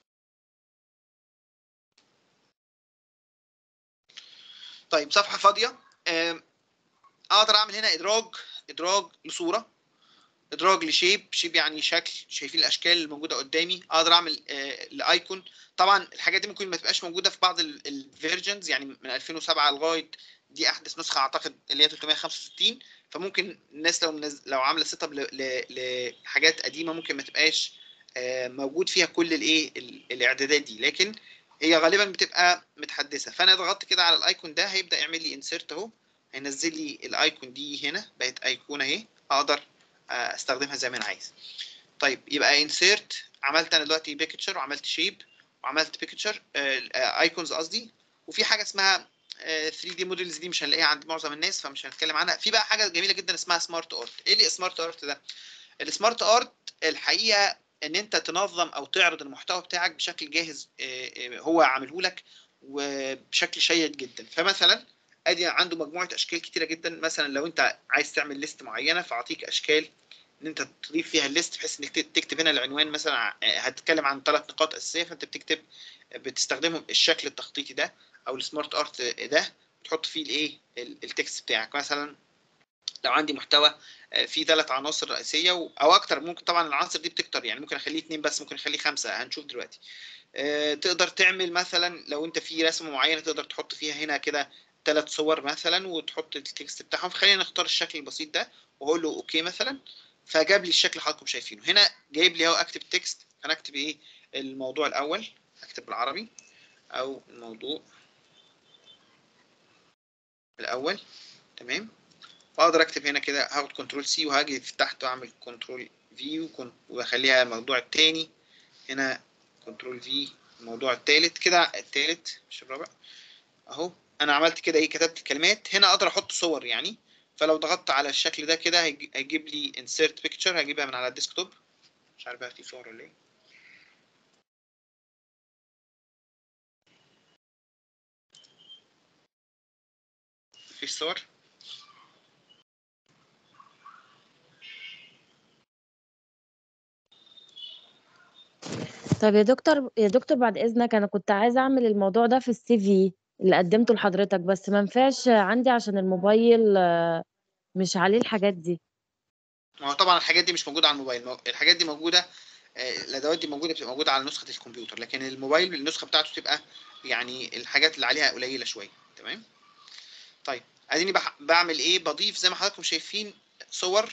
طيب صفحه فاضيه آم، اقدر اعمل هنا ادراج ادراج لصوره ادراج لشيب شيب يعني شكل شايفين الاشكال اللي موجوده قدامي اقدر اعمل آه الايكون طبعا الحاجات دي ممكن ما تبقاش موجوده في بعض الفيرجنز يعني من 2007 لغايه دي احدث نسخه اعتقد اللي هي 365 فممكن الناس لو منز... لو عامله سيت اب ل... ل... لحاجات قديمه ممكن ما تبقاش آه موجود فيها كل الايه ال- الاعدادات دي لكن هي غالبا بتبقى متحدثه فانا ضغطت كده على الايكون ده هيبدا يعمل لي انسيرت اهو هينزل لي الايكون دي هنا بقت ايقونه اهي اقدر آه، استخدمها زي ما انا عايز طيب يبقى انسيرت عملت انا دلوقتي بيكتشر وعملت شيب وعملت بيكتشر ايكونز قصدي وفي حاجه اسمها 3 دي موديلز دي مش هنلاقيها عند معظم الناس فمش هنتكلم عنها في بقى حاجه جميله جدا اسمها سمارت ارت ايه اللي سمارت ارت ده السمارت ارت الحقيقه ان انت تنظم او تعرض المحتوى بتاعك بشكل جاهز آه، آه، هو عامله لك وبشكل شيق جدا فمثلا ادي عنده مجموعه اشكال كتيره جدا مثلا لو انت عايز تعمل ليست معينه فاعطيك اشكال ان انت تضيف فيها الليست بحيث انك تكتب هنا العنوان مثلا ع- هتتكلم عن ثلاث نقاط اساسيه فانت بتكتب بتستخدمهم الشكل التخطيطي ده او السمارت ارت ده تحط فيه الايه ال- التكست بتاعك مثلا لو عندي محتوى آه، فيه ثلاث عناصر رئيسيه و- او اكتر ممكن طبعا العناصر دي بتكتر يعني ممكن اخليه اثنين بس ممكن اخليه خمسه هنشوف دلوقتي آه، تقدر تعمل مثلا لو انت في رسمه معينه تقدر تحط فيها هنا كده ثلاث صور مثلا وتحط التكست بتاعهم فخلينا نختار الشكل البسيط ده واقول له اوكي مثلا فجاب لي الشكل اللي حضراتكم شايفينه هنا جايب لي اهو اكتب تكست انا اكتب ايه الموضوع الاول اكتب بالعربي او الموضوع الاول تمام واقدر اكتب هنا كده هاخد كنترول سي وهاجي في تحت واعمل كنترول في واخليها الموضوع الثاني هنا كنترول في الموضوع الثالث كده الثالث مش الرابع اهو انا عملت كده ايه كتبت الكلمات هنا اقدر احط صور يعني فلو ضغطت على الشكل ده كده هيج- هيجيب لي insert picture هجيبها من على الديسكتوب مش عارف بقى في صور ولا ايه مفيش صور طب يا دكتور يا دكتور بعد إذنك أنا كنت عايزة أعمل الموضوع ده في السي في اللي قدمته لحضرتك بس ما ينفعش عندي عشان الموبايل آه، مش عليه الحاجات دي ما هو طبعا الحاجات دي مش موجوده على الموبايل مو- الحاجات دي موجوده آه، الادوات دي موجوده بتبقى موجوده على نسخه الكمبيوتر لكن الموبايل النسخه بتاعته تبقى يعني الحاجات اللي عليها قليله شويه تمام طيب اديني بح- بعمل ايه بضيف زي ما حضراتكم شايفين صور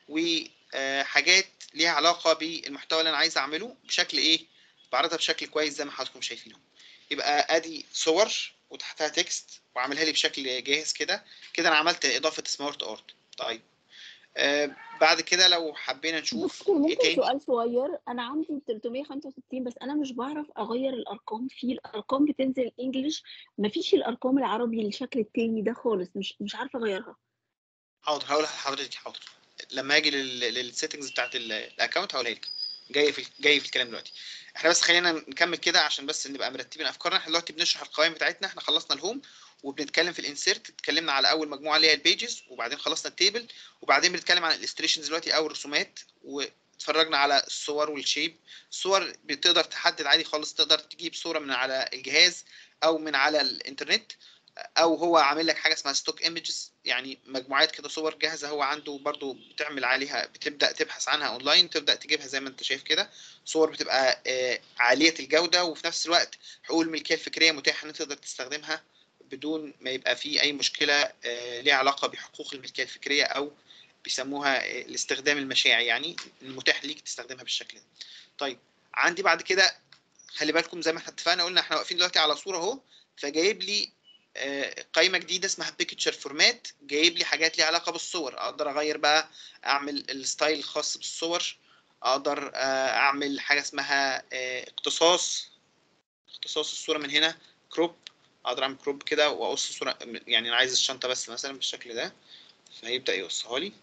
وحاجات ليها علاقه بالمحتوى اللي انا عايز اعمله بشكل ايه بعرضها بشكل كويس زي ما حضراتكم شايفينهم يبقى ادي صور وتحتها تكست وعاملها لي بشكل جاهز كده كده انا عملت اضافه سمارت ارت طيب آه بعد كده لو حبينا نشوف دكتور ايه ممكن تاني سؤال صغير انا عندي 365 بس انا مش بعرف اغير الارقام في الارقام بتنزل انجلش مفيش الارقام العربي الشكل التاني ده خالص مش مش عارفه اغيرها حاضر هقولها لحضرتك حاضر لما اجي للسيتنجز بتاعت الاكونت هقولها لك جاي في جاي في الكلام دلوقتي احنا بس خلينا نكمل كده عشان بس نبقى مرتبين افكارنا احنا دلوقتي بنشرح القوائم بتاعتنا احنا خلصنا الهوم وبنتكلم في الانسيرت اتكلمنا على اول مجموعه اللي هي البيجز وبعدين خلصنا التيبل وبعدين بنتكلم عن الاستريشنز دلوقتي او الرسومات واتفرجنا على الصور والشيب الصور بتقدر تحدد عادي خالص تقدر تجيب صوره من على الجهاز او من على الانترنت او هو عامل لك حاجه اسمها ستوك ايمجز يعني مجموعات كده صور جاهزه هو عنده برضو بتعمل عليها بتبدا تبحث عنها اونلاين تبدا تجيبها زي ما انت شايف كده صور بتبقى آه، عاليه الجوده وفي نفس الوقت حقوق الملكيه الفكريه متاحه ان انت تقدر تستخدمها بدون ما يبقى في اي مشكله آه، ليها علاقه بحقوق الملكيه الفكريه او بيسموها آه، الاستخدام المشاعي يعني المتاح ليك تستخدمها بالشكل ده طيب عندي بعد كده خلي بالكم زي ما احنا اتفقنا قلنا احنا واقفين دلوقتي على صوره اهو فجايب لي آه، قائمه جديده اسمها بيكتشر فورمات جايب لي حاجات ليها علاقه بالصور اقدر اغير بقى اعمل الستايل الخاص بالصور اقدر آه، اعمل حاجه اسمها آه، اقتصاص اختصاص الصوره من هنا كروب اقدر اعمل كروب كده واقص الصوره يعني انا عايز الشنطه بس مثلا بالشكل ده فهيبدا يقصها لي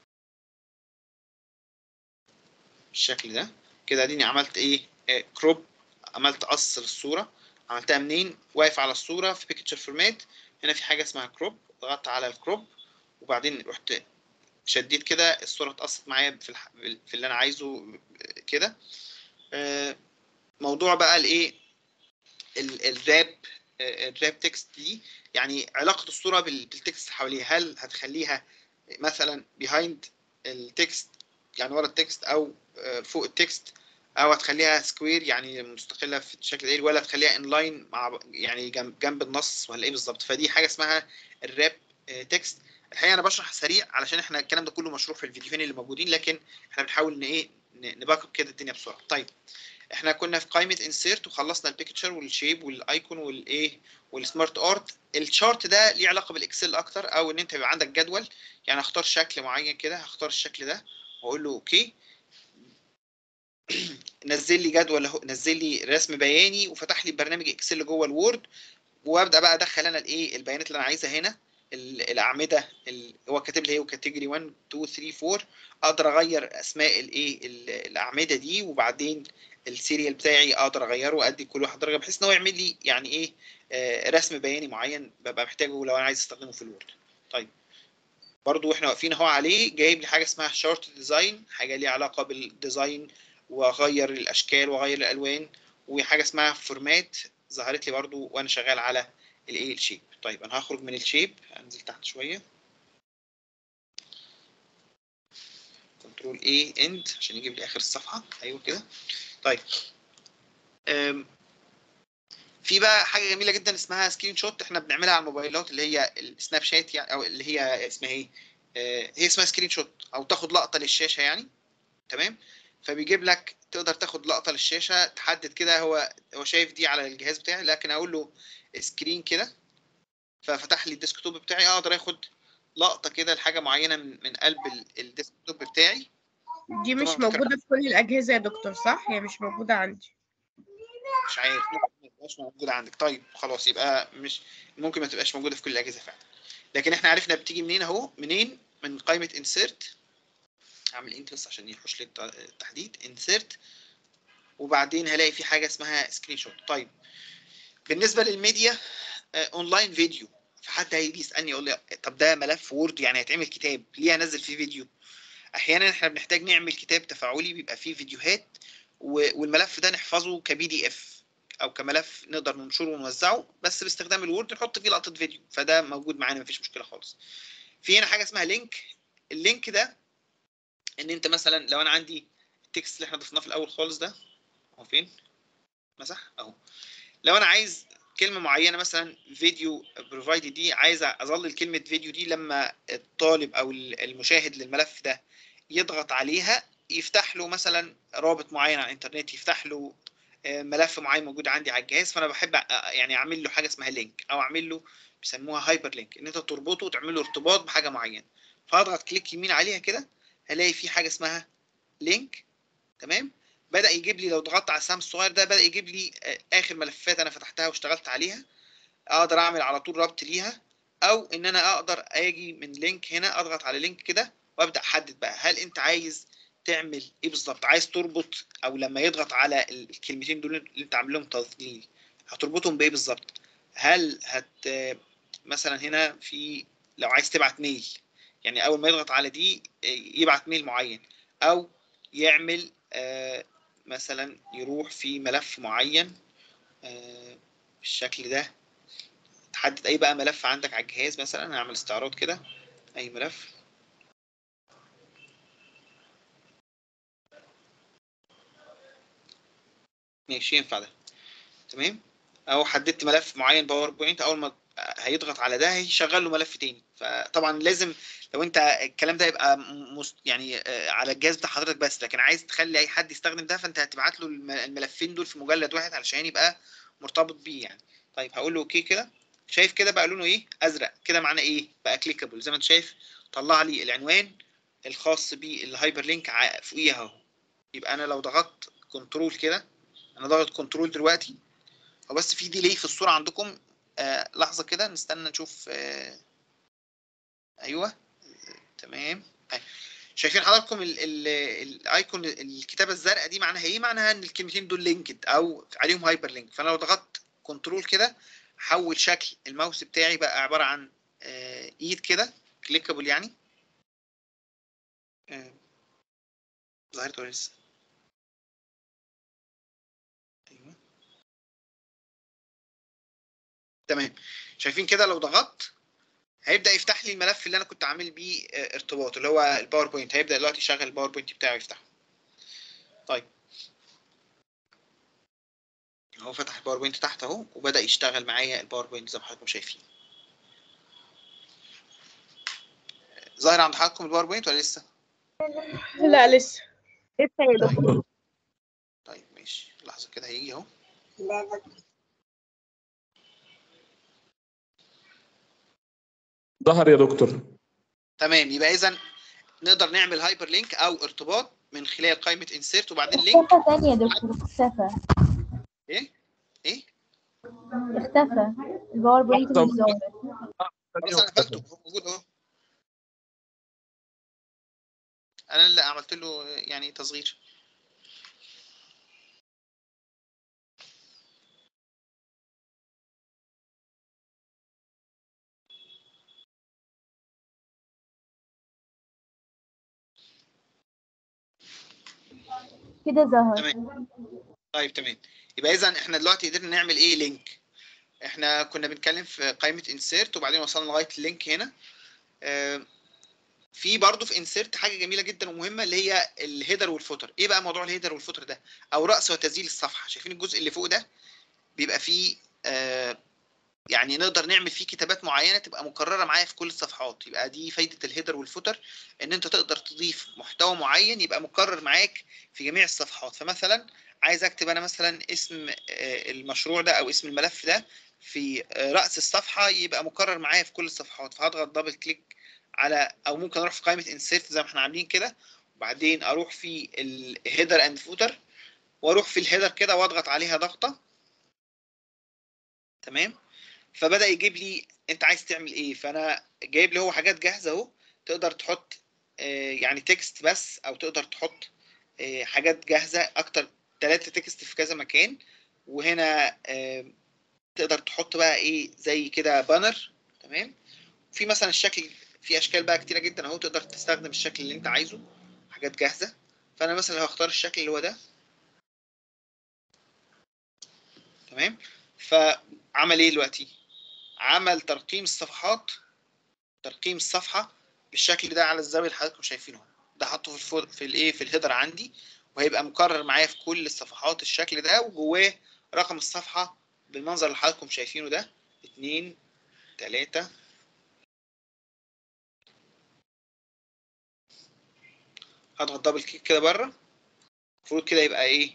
بالشكل ده كده اديني عملت ايه آه، كروب عملت قص للصوره عملتها منين واقف على الصوره في بيكتشر فورمات هنا في حاجه اسمها كروب ضغطت على الكروب وبعدين رحت شديت كده الصوره اتقصت معايا في الح... في اللي انا عايزه كده آه، موضوع بقى الايه ال- الراب آه، الراب تكست دي يعني علاقه الصوره بال- بالتكست حواليها هل هتخليها مثلا behind التكست يعني ورا التكست او آه، فوق التكست او هتخليها سكوير يعني مستقله في الشكل ده ولا تخليها انلاين مع يعني جنب جنب النص ولا ايه بالظبط فدي حاجه اسمها الراب تكست الحقيقه انا بشرح سريع علشان احنا الكلام ده كله مشروح في الفيديوهين اللي موجودين لكن احنا بنحاول ان ايه ن- نباك اب كده الدنيا بسرعه طيب احنا كنا في قائمه انسيرت وخلصنا البيكتشر والشيب والايكون والايه والسمارت ارت الشارت ده ليه علاقه بالاكسل اكتر او ان انت يبقى عندك جدول يعني اختار شكل معين كده هختار الشكل ده واقول له اوكي نزل لي جدول اهو نزل لي رسم بياني وفتح لي برنامج اكسل جوه الوورد وابدا بقى ادخل انا الايه البيانات اللي انا عايزها هنا ال- الاعمده ال- هو كاتب لي هو كاتيجوري 1 2 3 4 اقدر اغير اسماء الايه ال- الاعمده دي وبعدين السيريال بتاعي اقدر اغيره وادي كل واحد درجه بحيث ان هو يعمل لي يعني ايه آه، رسم بياني معين ببقى محتاجه لو انا عايز استخدمه في الوورد طيب برضو احنا واقفين اهو عليه جايب لي حاجه اسمها شارت ديزاين حاجه ليها علاقه بالديزاين واغير الاشكال واغير الالوان وحاجه اسمها فورمات ظهرت لي برضو وانا شغال على الايه الشيب طيب انا هخرج من الشيب انزل تحت شويه كنترول اي اند عشان يجيب لي اخر الصفحه ايوه كده طيب أم، في بقى حاجه جميله جدا اسمها سكرين شوت احنا بنعملها على الموبايلات اللي هي السناب شات يعني او اللي هي اسمها ايه آه، هي اسمها سكرين شوت او تاخد لقطه للشاشه يعني تمام فبيجيب لك تقدر تاخد لقطه للشاشه تحدد كده هو هو شايف دي على الجهاز بتاعي لكن اقول له سكرين كده ففتح لي الديسكتوب بتاعي اقدر اخد لقطه كده لحاجه معينه من من قلب ال- الديسكتوب بتاعي دي مش طبعاً موجودة في كل الأجهزة يا دكتور صح؟ هي مش موجودة عندي مش عارف ممكن ما تبقاش موجوده عندك طيب خلاص يبقى مش ممكن ما تبقاش موجوده في كل الاجهزه فعلا لكن احنا عرفنا بتيجي منين اهو منين من قائمه انسيرت اعمل انت بس عشان يحوش لي الت- التحديد انسيرت وبعدين هلاقي في حاجه اسمها سكرين شوت طيب بالنسبه للميديا آه، اونلاين فيديو فحد هيجي يسالني يقول لي طب ده ملف وورد يعني هيتعمل كتاب ليه هنزل فيه فيديو احيانا احنا بنحتاج نعمل كتاب تفاعلي بيبقى فيه فيديوهات و- والملف ده نحفظه كبي دي اف او كملف نقدر ننشره ونوزعه بس باستخدام الوورد نحط فيه لقطه فيديو فده موجود معانا مفيش مشكله خالص في هنا حاجه اسمها لينك اللينك ده ان انت مثلا لو انا عندي التكست اللي احنا ضفناه في الاول خالص ده هو فين مسح اهو لو انا عايز كلمه معينه مثلا فيديو بروفايدد دي عايز اظلل كلمه فيديو دي لما الطالب او المشاهد للملف ده يضغط عليها يفتح له مثلا رابط معين على الانترنت يفتح له آه، ملف معين موجود عندي على الجهاز فانا بحب أ- يعني اعمل له حاجه اسمها لينك او اعمل له بيسموها هايبر لينك ان انت تربطه وتعمل له ارتباط بحاجه معينه فاضغط كليك يمين عليها كده هلاقي في حاجه اسمها لينك تمام بدا يجيب لي لو ضغطت على السهم الصغير ده بدا يجيب لي آه، اخر ملفات انا فتحتها واشتغلت عليها اقدر اعمل على طول ربط ليها او ان انا اقدر اجي من لينك هنا اضغط على لينك كده وابدا احدد بقى هل انت عايز تعمل ايه بالظبط عايز تربط او لما يضغط على ال- الكلمتين دول اللي انت عامل لهم تظليل هتربطهم بايه بالظبط هل هت مثلا هنا في لو عايز تبعت ميل يعني اول ما يضغط على دي آه، يبعت ميل معين او يعمل آه، مثلا يروح في ملف معين آه، بالشكل ده تحدد اي بقى ملف عندك على الجهاز مثلا هعمل استعراض كده اي ملف ماشي ينفع ده تمام او حددت ملف معين باوربوينت اول ما هيضغط على ده هيشغل له ملف تاني فطبعا لازم لو انت الكلام ده يبقى مست يعني آه، على الجهاز بتاع حضرتك بس لكن عايز تخلي اي حد يستخدم ده فانت هتبعت له الم- الملفين دول في مجلد واحد علشان يبقى مرتبط بيه يعني طيب هقول له اوكي كده شايف كده بقى لونه ايه ازرق كده معناه ايه بقى كليكابل زي ما انت شايف طلع لي العنوان الخاص بالهايبر لينك ع- فوقيها اهو يبقى انا لو ضغطت كنترول كده انا ضاغط كنترول دلوقتي هو بس في ديلي في الصوره عندكم آه لحظه كده نستنى نشوف آه ايوه تمام أيوة. شايفين حضراتكم ال- ال- الايكون الكتابه الزرقاء دي معناها ايه معناها ان الكلمتين دول لينكد او عليهم هايبر لينك فانا لو ضغطت كنترول كده حول شكل الماوس بتاعي بقى عباره عن آه، ايد كده كليكابل يعني آه، ظهرت ولا لسه ايوه تمام شايفين كده لو ضغطت هيبدا يفتح لي الملف اللي انا كنت عامل بيه آه، ارتباط اللي هو الباوربوينت هيبدا دلوقتي يشغل الباوربوينت بتاعه يفتحه طيب هو فتح الباوربوينت تحت اهو وبدا يشتغل معايا الباوربوينت زي ما حضراتكم شايفين ظاهر عند حضراتكم الباوربوينت ولا لسه لا لسه لسه يا دكتور طيب ماشي لحظه كده هيجي اهو ظهر يا دكتور تمام يبقى اذا نقدر نعمل هايبر لينك او ارتباط من خلال قائمه انسيرت وبعدين لينك اختفى تاني يا دكتور اختفى ايه ايه اختفى الباوربوينت طب- مش ظاهر خلاص انا قفلته هو موجود اهو انا اللي عملت له يعني تصغير كده ظهر تمام طيب تمام يبقى اذا احنا دلوقتي قدرنا نعمل ايه لينك احنا كنا بنتكلم في قائمه انسيرت وبعدين وصلنا لغايه اللينك هنا آه، في برضه في انسيرت حاجه جميله جدا ومهمه اللي هي الهيدر والفوتر ايه بقى موضوع الهيدر والفوتر ده او راس وتسجيل الصفحه شايفين الجزء اللي فوق ده بيبقى فيه آه، يعني نقدر نعمل فيه كتابات معينه تبقى مكرره معايا في كل الصفحات يبقى دي فايده الهيدر والفوتر ان انت تقدر تضيف محتوى معين يبقى مكرر معاك في جميع الصفحات فمثلا عايز اكتب انا مثلا اسم آه، المشروع ده او اسم الملف ده في آه، راس الصفحه يبقى مكرر معايا في كل الصفحات فهضغط دبل كليك على او ممكن اروح في قائمه انسيرت زي ما احنا عاملين كده وبعدين اروح في الهيدر اند فوتر واروح في الهيدر كده واضغط عليها ضغطه تمام فبدا يجيب لي انت عايز تعمل ايه فانا جايب لي هو حاجات جاهزه اهو تقدر تحط آه، يعني تكست بس او تقدر تحط آه، حاجات جاهزه اكتر ثلاثة تكست في كذا مكان وهنا آه، تقدر تحط بقى ايه زي كده بانر تمام في مثلا الشكل في اشكال بقى كتيره جدا اهو تقدر تستخدم الشكل اللي انت عايزه حاجات جاهزه فانا مثلا لو هختار الشكل اللي هو ده تمام فعمل ايه دلوقتي عمل ترقيم الصفحات ترقيم الصفحه بالشكل ده على الزاويه اللي حضراتكم شايفينه ده حاطه في الفو... في الايه في الهيدر عندي وهيبقى مكرر معايا في كل الصفحات الشكل ده وجواه رقم الصفحه بالمنظر اللي حضراتكم شايفينه ده اتنين تلاتة هضغط دبل كليك كده بره المفروض كده يبقى ايه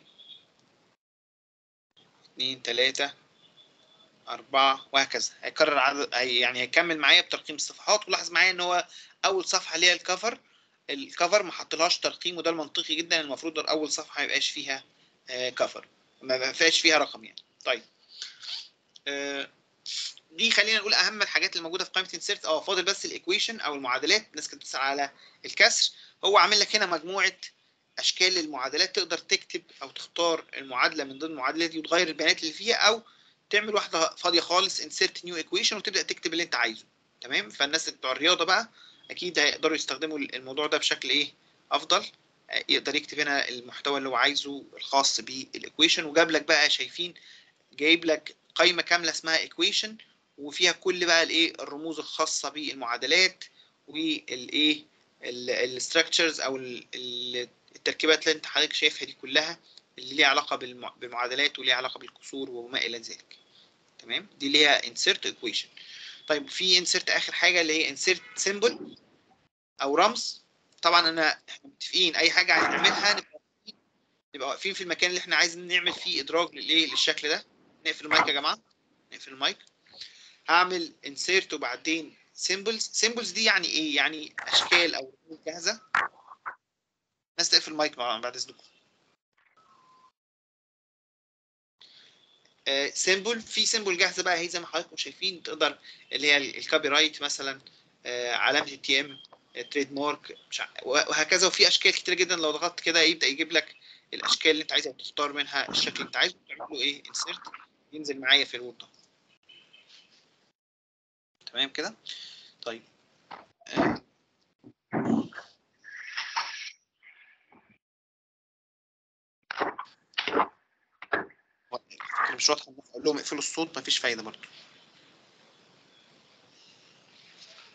اتنين تلاتة أربعة وهكذا هيكرر عدد هي يعني هيكمل معايا بترقيم الصفحات ولاحظ معايا إن هو أول صفحة اللي هي الكفر الكفر ما حطلهاش ترقيم وده المنطقي جدا المفروض أول صفحة ما يبقاش فيها آه كفر ما ما فيهاش فيها رقم يعني طيب آه دي خلينا نقول أهم الحاجات اللي موجودة في قائمة انسيرت اه فاضل بس الإيكويشن أو المعادلات الناس كانت بتسأل على الكسر هو عامل لك هنا مجموعة اشكال المعادلات تقدر تكتب او تختار المعادله من ضمن المعادلات دي وتغير البيانات اللي فيها او تعمل واحده فاضيه خالص insert new equation وتبدا تكتب اللي انت عايزه تمام فالناس اللي بتوع الرياضه بقى اكيد هيقدروا يستخدموا الموضوع ده بشكل ايه افضل آه، يقدر يكتب هنا المحتوى اللي هو عايزه الخاص بالايكويشن وجاب لك بقى شايفين جايب لك قائمه كامله اسمها ايكويشن وفيها كل بقى الايه الرموز الخاصه بالمعادلات والايه الستراكشرز او ال- ال- التركيبات اللي انت حضرتك شايفها دي كلها اللي ليها علاقه بالمع- بالمعادلات وليها علاقه بالكسور وما الى ذلك تمام دي اللي هي insert equation طيب في insert اخر حاجه اللي هي insert symbol او رمز طبعا انا احنا متفقين اي حاجه هنعملها نبقى واقفين- نبقى واقفين في المكان اللي احنا عايزين نعمل فيه ادراج للايه للشكل ده نقفل المايك يا جماعه نقفل المايك هعمل insert وبعدين symbols symbols دي يعني ايه يعني اشكال او رموز جاهزه الناس تقفل المايك مع- بعد اذنكم سيمبل في سيمبل جاهزه بقى هي زي ما حضراتكم شايفين تقدر اللي هي الكوبي رايت مثلا آه، علامه التي ام تريد مارك مش ع- وهكذا وفي اشكال كتير جدا لو ضغطت كده يبدا يجيب لك الاشكال اللي انت عايزها وتختار منها الشكل اللي انت عايزه تعمل له ايه انسيرت ينزل معايا في الوورد ده. تمام كده طيب آه، مش واضحه اقول لهم اقفلوا الصوت مفيش فايده برضه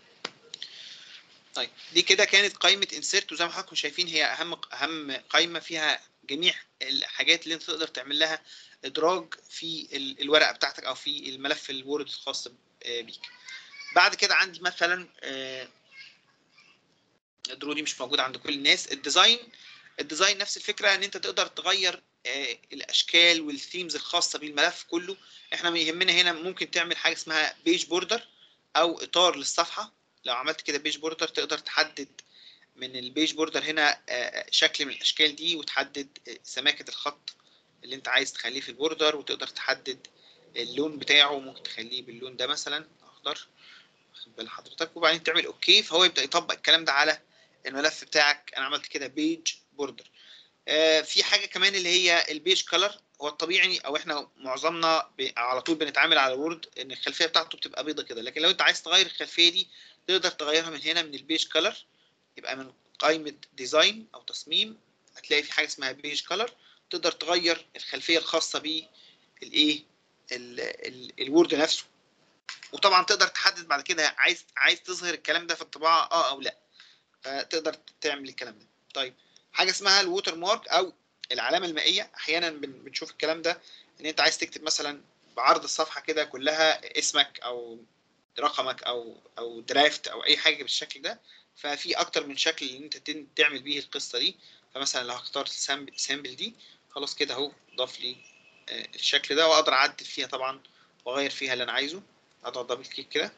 دي كده كانت قائمه انسيرت وزي ما حضراتكم شايفين هي اهم اهم قائمه فيها جميع الحاجات اللي انت تقدر تعمل لها ادراج في ال- الورقه بتاعتك او في الملف الوورد الخاص ب- آه، بيك بعد كده عندي مثلا آه، الدرو دي مش موجوده عند كل الناس الديزاين الديزاين نفس الفكره ان انت تقدر تغير آه، الاشكال والثيمز الخاصه بالملف كله احنا يهمنا هنا ممكن تعمل حاجه اسمها بيج بوردر او اطار للصفحه لو عملت كده بيج بوردر تقدر تحدد من البيج بوردر هنا آه، شكل من الاشكال دي وتحدد آه، سماكه الخط اللي انت عايز تخليه في البوردر وتقدر تحدد اللون بتاعه ممكن تخليه باللون ده مثلا اخضر واخد بال حضرتك وبعدين تعمل اوكي فهو يبدا يطبق الكلام ده على الملف بتاعك انا عملت كده بيج بوردر آه، في حاجه كمان اللي هي البيج كلر هو الطبيعي او احنا معظمنا ب- على طول بنتعامل على وورد ان الخلفيه بتاعته بتبقى بيضه كده لكن لو انت عايز تغير الخلفيه دي تقدر تغيرها من هنا من البيج كلر يبقى من قائمه ديزاين او تصميم هتلاقي في حاجه اسمها بيج كلر تقدر تغير الخلفيه الخاصه بالايه الوورد نفسه وطبعا تقدر تحدد بعد كده عايز عايز تظهر الكلام ده في الطباعه اه او لا فتقدر تعمل الكلام ده طيب حاجه اسمها الووتر مارك او العلامه المائيه احيانا بن- بنشوف الكلام ده ان انت عايز تكتب مثلا بعرض الصفحه كده كلها اسمك او رقمك او او درافت او اي حاجه بالشكل ده ففي اكتر من شكل ان انت تن- تعمل بيه القصه دي فمثلا لو هختار السامبل سامبل دي خلاص كده اهو ضاف لي آه، الشكل ده واقدر اعدل فيها طبعا واغير فيها اللي انا عايزه اضغط دبل كليك كده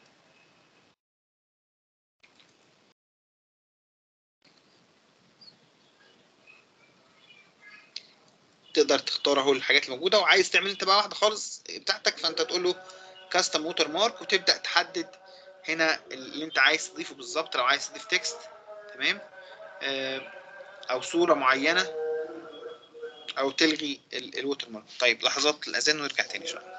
تقدر تختار اهو الحاجات الموجوده وعايز تعمل انت بقى واحده خالص بتاعتك فانت تقول له كاستم ووتر مارك وتبدا تحدد هنا اللي انت عايز تضيفه بالظبط لو عايز تضيف تكست تمام آه، او صوره معينه او تلغي الووتر مارك طيب لحظات الاذان ونرجع تاني شويه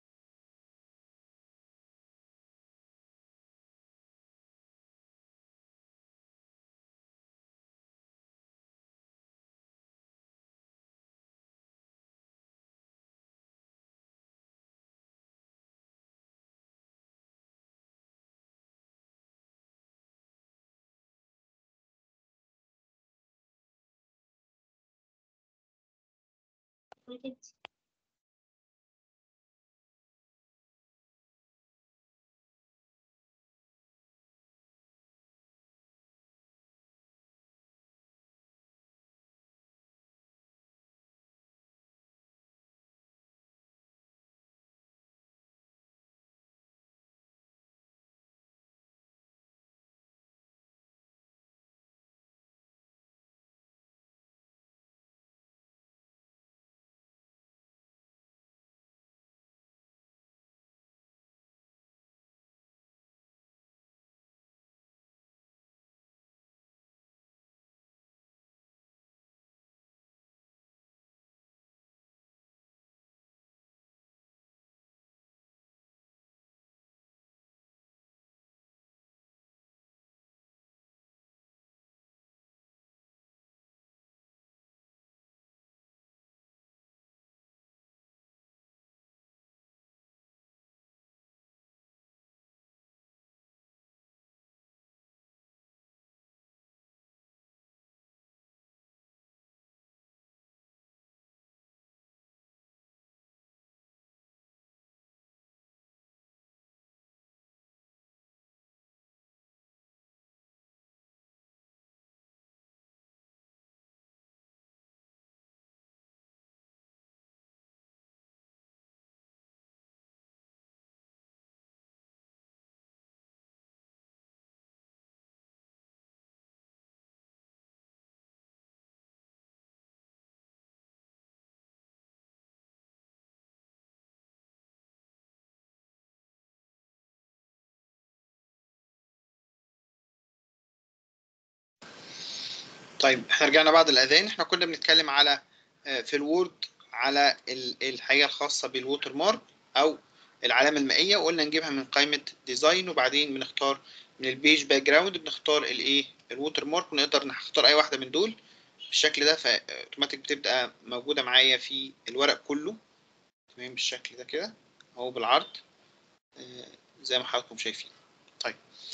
طيب احنا رجعنا بعد الاذان احنا كنا بنتكلم على آه، في الوورد على ال- الحاجه الخاصه بالووتر مارك او العلامه المائيه وقلنا نجيبها من قائمه ديزاين وبعدين بنختار من البيج باك جراوند بنختار الايه الووتر مارك ونقدر نختار اي واحده من دول بالشكل ده فاوتوماتيك بتبقى موجوده معايا في الورق كله تمام بالشكل ده كده اهو بالعرض آه، زي ما حضراتكم شايفين طيب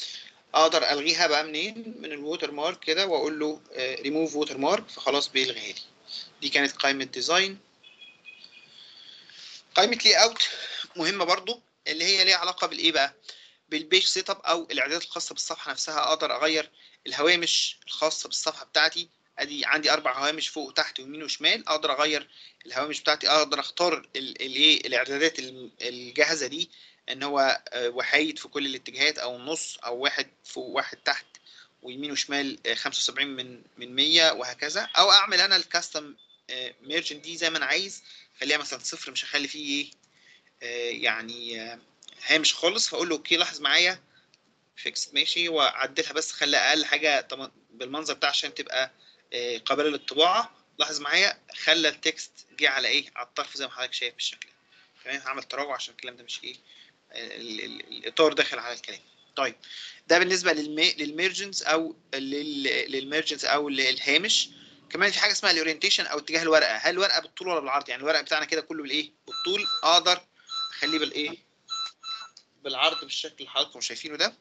اقدر الغيها بقى منين من الووتر مارك كده واقول له ريموف ووتر مارك فخلاص بيلغيها لي دي كانت قائمه ديزاين قائمه لي اوت مهمه برضو اللي هي ليها علاقه بالايه بقى بالبيج سيت اب او الاعدادات الخاصه بالصفحه نفسها اقدر اغير الهوامش الخاصه بالصفحه بتاعتي ادي عندي اربع هوامش فوق وتحت ويمين وشمال اقدر اغير الهوامش بتاعتي اقدر اختار الايه الاعدادات الم- الجاهزه دي ان هو آه، وحايد في كل الاتجاهات او النص او واحد فوق واحد تحت ويمين وشمال آه، 75 من من 100 وهكذا او اعمل انا الكاستم ميرجن دي زي ما انا عايز خليها مثلا صفر مش هخلي فيه ايه آه، يعني آه، هامش خالص فاقول له اوكي لاحظ معايا فيكس ماشي واعدلها بس خلي اقل حاجه طبعا بالمنظر بتاع عشان تبقى آه، قابله للطباعه لاحظ معايا خلى التكست جه على ايه على الطرف زي ما حضرتك شايف بالشكل ده تمام هعمل تراجع عشان الكلام ده مش ايه ال- ال- الاطار داخل على الكلام طيب ده بالنسبه للمي... للميرجنز او لل... للميرجنز او للهامش كمان في حاجه اسمها الاورينتيشن او اتجاه الورقه هل الورقه بالطول ولا بالعرض يعني الورق بتاعنا كده كله بالايه بالطول اقدر اخليه بالايه بالعرض بالشكل اللي حضراتكم شايفينه ده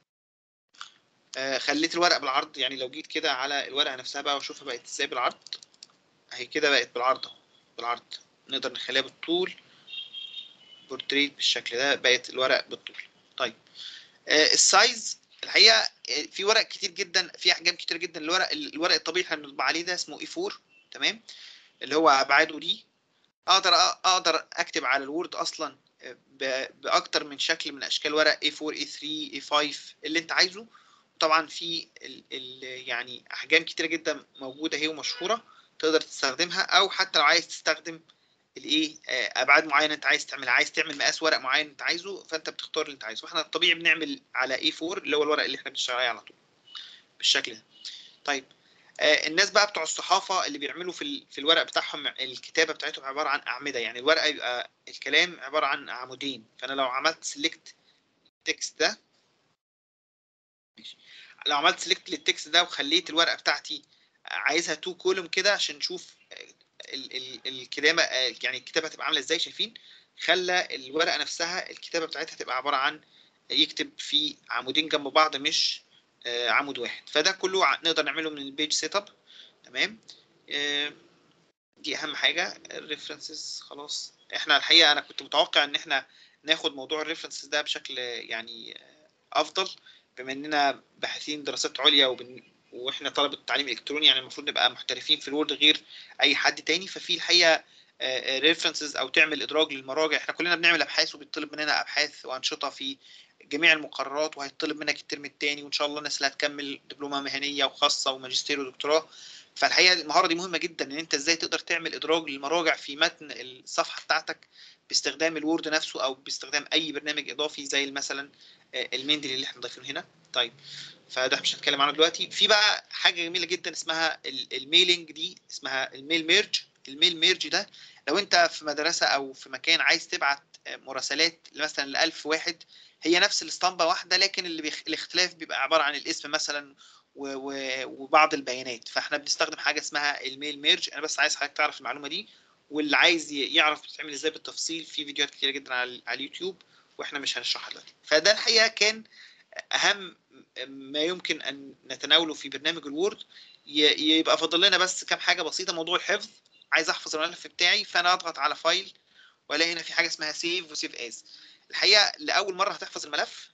آه خليت الورق بالعرض يعني لو جيت كده على الورقه نفسها بقى واشوفها بقت ازاي بالعرض اهي كده بقت بالعرض اهو بالعرض نقدر نخليها بالطول بورتريت بالشكل ده بقت الورق بالطول طيب آه السايز الحقيقه آه، في ورق كتير جدا في احجام كتير جدا الورق الورق الطبيعي اللي بنطبع عليه ده اسمه اي 4 تمام اللي هو ابعاده دي اقدر اقدر اكتب على الوورد اصلا ب- باكتر من شكل من اشكال ورق A4 A3 A5 اللي انت عايزه طبعا في ال ال يعني احجام كتيره جدا موجوده اهي ومشهوره تقدر تستخدمها او حتى لو عايز تستخدم الايه آه، ابعاد معينه انت عايز تعمل عايز تعمل مقاس ورق معين انت عايزه فانت بتختار اللي انت عايزه واحنا الطبيعي بنعمل على A4 اللي هو الورق اللي احنا بنشتغل عليه على طول بالشكل ده طيب آه، الناس بقى بتوع الصحافه اللي بيعملوا في ال- في الورق بتاعهم الكتابه بتاعتهم عباره عن اعمده يعني الورقه يبقى الكلام عباره عن عمودين فانا لو عملت سيلكت التكست ده ماشي. لو عملت سيلكت للتكست ده وخليت الورقه بتاعتي عايزها تو كولوم كده عشان نشوف ال- ال- الكتابه آه، يعني الكتابه هتبقى عامله ازاي شايفين خلى الورقه نفسها الكتابه بتاعتها تبقى عباره عن يكتب في عمودين جنب بعض مش آه، عمود واحد فده كله ع- نقدر نعمله من البيج سيت اب تمام آه، دي اهم حاجه الريفرنسز خلاص احنا الحقيقه انا كنت متوقع ان احنا ناخد موضوع الريفرنسز ده بشكل يعني آه، افضل بما اننا باحثين دراسات عليا وبن... واحنا طلبه تعليم الكتروني يعني المفروض نبقى محترفين في الوورد غير اي حد تاني ففي الحقيقه ريفرنسز او تعمل ادراج للمراجع احنا كلنا بنعمل ابحاث وبيطلب مننا ابحاث وانشطه في جميع المقررات وهيطلب منك الترم الثاني وان شاء الله الناس اللي هتكمل دبلومه مهنيه وخاصه وماجستير ودكتوراه فالحقيقه المهاره دي مهمه جدا ان انت ازاي تقدر تعمل ادراج للمراجع في متن الصفحه بتاعتك باستخدام الوورد نفسه او باستخدام اي برنامج اضافي زي مثلا آه، المندل اللي احنا ضايفينه هنا طيب فده مش هنتكلم عنه دلوقتي في بقى حاجه جميله جدا اسمها ال- الميلينج دي اسمها الميل ميرج الميل ميرج ده لو انت في مدرسه او في مكان عايز تبعت آه، مراسلات مثلا ل 1000 واحد هي نفس الاسطمبه واحده لكن اللي بيخ... الاختلاف بيبقى عباره عن الاسم مثلا و... و... وبعض البيانات فاحنا بنستخدم حاجه اسمها الميل ميرج انا بس عايز حضرتك تعرف المعلومه دي واللي عايز ي- يعرف بتتعمل ازاي بالتفصيل في فيديوهات كتيره جدا على, على اليوتيوب واحنا مش هنشرحها دلوقتي فده الحقيقه كان اهم ما يمكن ان نتناوله في برنامج الوورد ي- يبقى فاضل لنا بس كام حاجه بسيطه موضوع الحفظ عايز احفظ الملف بتاعي فانا اضغط على فايل والاقي هنا في حاجه اسمها سيف وسيف از الحقيقه لاول مره هتحفظ الملف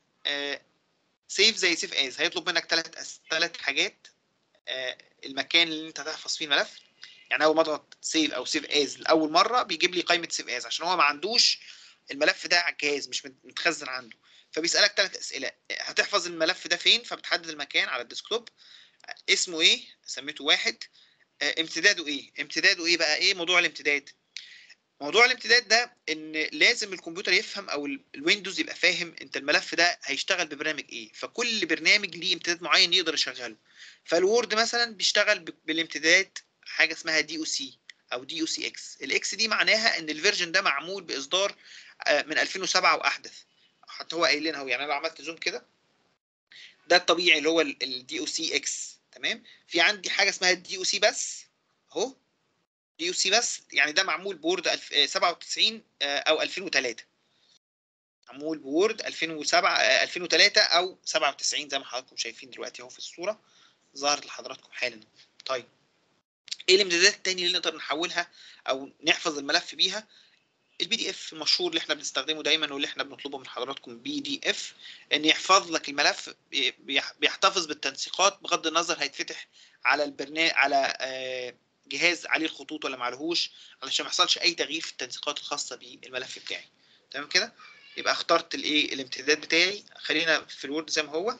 سيف زي سيف از هيطلب منك ثلاث ثلاث حاجات آه، المكان اللي انت هتحفظ فيه الملف يعني اول ما اضغط سيف او سيف از لاول مره بيجيب لي قائمه سيف از عشان هو ما عندوش الملف ده على الجهاز مش مت- متخزن عنده فبيسالك ثلاث اسئله هتحفظ الملف ده فين فبتحدد المكان على الديسكتوب اسمه ايه سميته واحد آه، امتداده ايه امتداده ايه بقى ايه موضوع الامتداد موضوع الامتداد ده ان لازم الكمبيوتر يفهم او ال- الويندوز يبقى فاهم انت الملف ده هيشتغل ببرنامج ايه فكل برنامج ليه امتداد معين يقدر يشغله فالوورد مثلا بيشتغل ب- بالامتداد حاجه اسمها دي او سي او دي او سي اكس الاكس دي معناها ان الفيرجن ده معمول باصدار آه، من 2007 واحدث حتى هو قايل لنا اهو يعني انا لو عملت زوم كده ده الطبيعي اللي هو الدي او سي اكس تمام في عندي حاجه اسمها الدي او سي بس اهو دي او سي بس يعني ده معمول بورد الف- آه، 97 آه، او 2003 معمول بوورد 2007 آه، 2003 او 97 زي ما حضراتكم شايفين دلوقتي اهو في الصوره ظهرت لحضراتكم حالا طيب ايه الامتدادات التانية اللي نقدر نحولها او نحفظ الملف بيها البي دي اف المشهور اللي احنا بنستخدمه دايما واللي احنا بنطلبه من حضراتكم بي دي اف ان يحفظ لك الملف بي- بيح- بيحتفظ بالتنسيقات بغض النظر هيتفتح على البرنامج على آه، جهاز عليه الخطوط ولا معلهوش علشان ما يحصلش اي تغيير في التنسيقات الخاصه بالملف بتاعي تمام كده يبقى اخترت الايه الامتداد بتاعي خلينا في الوورد زي ما هو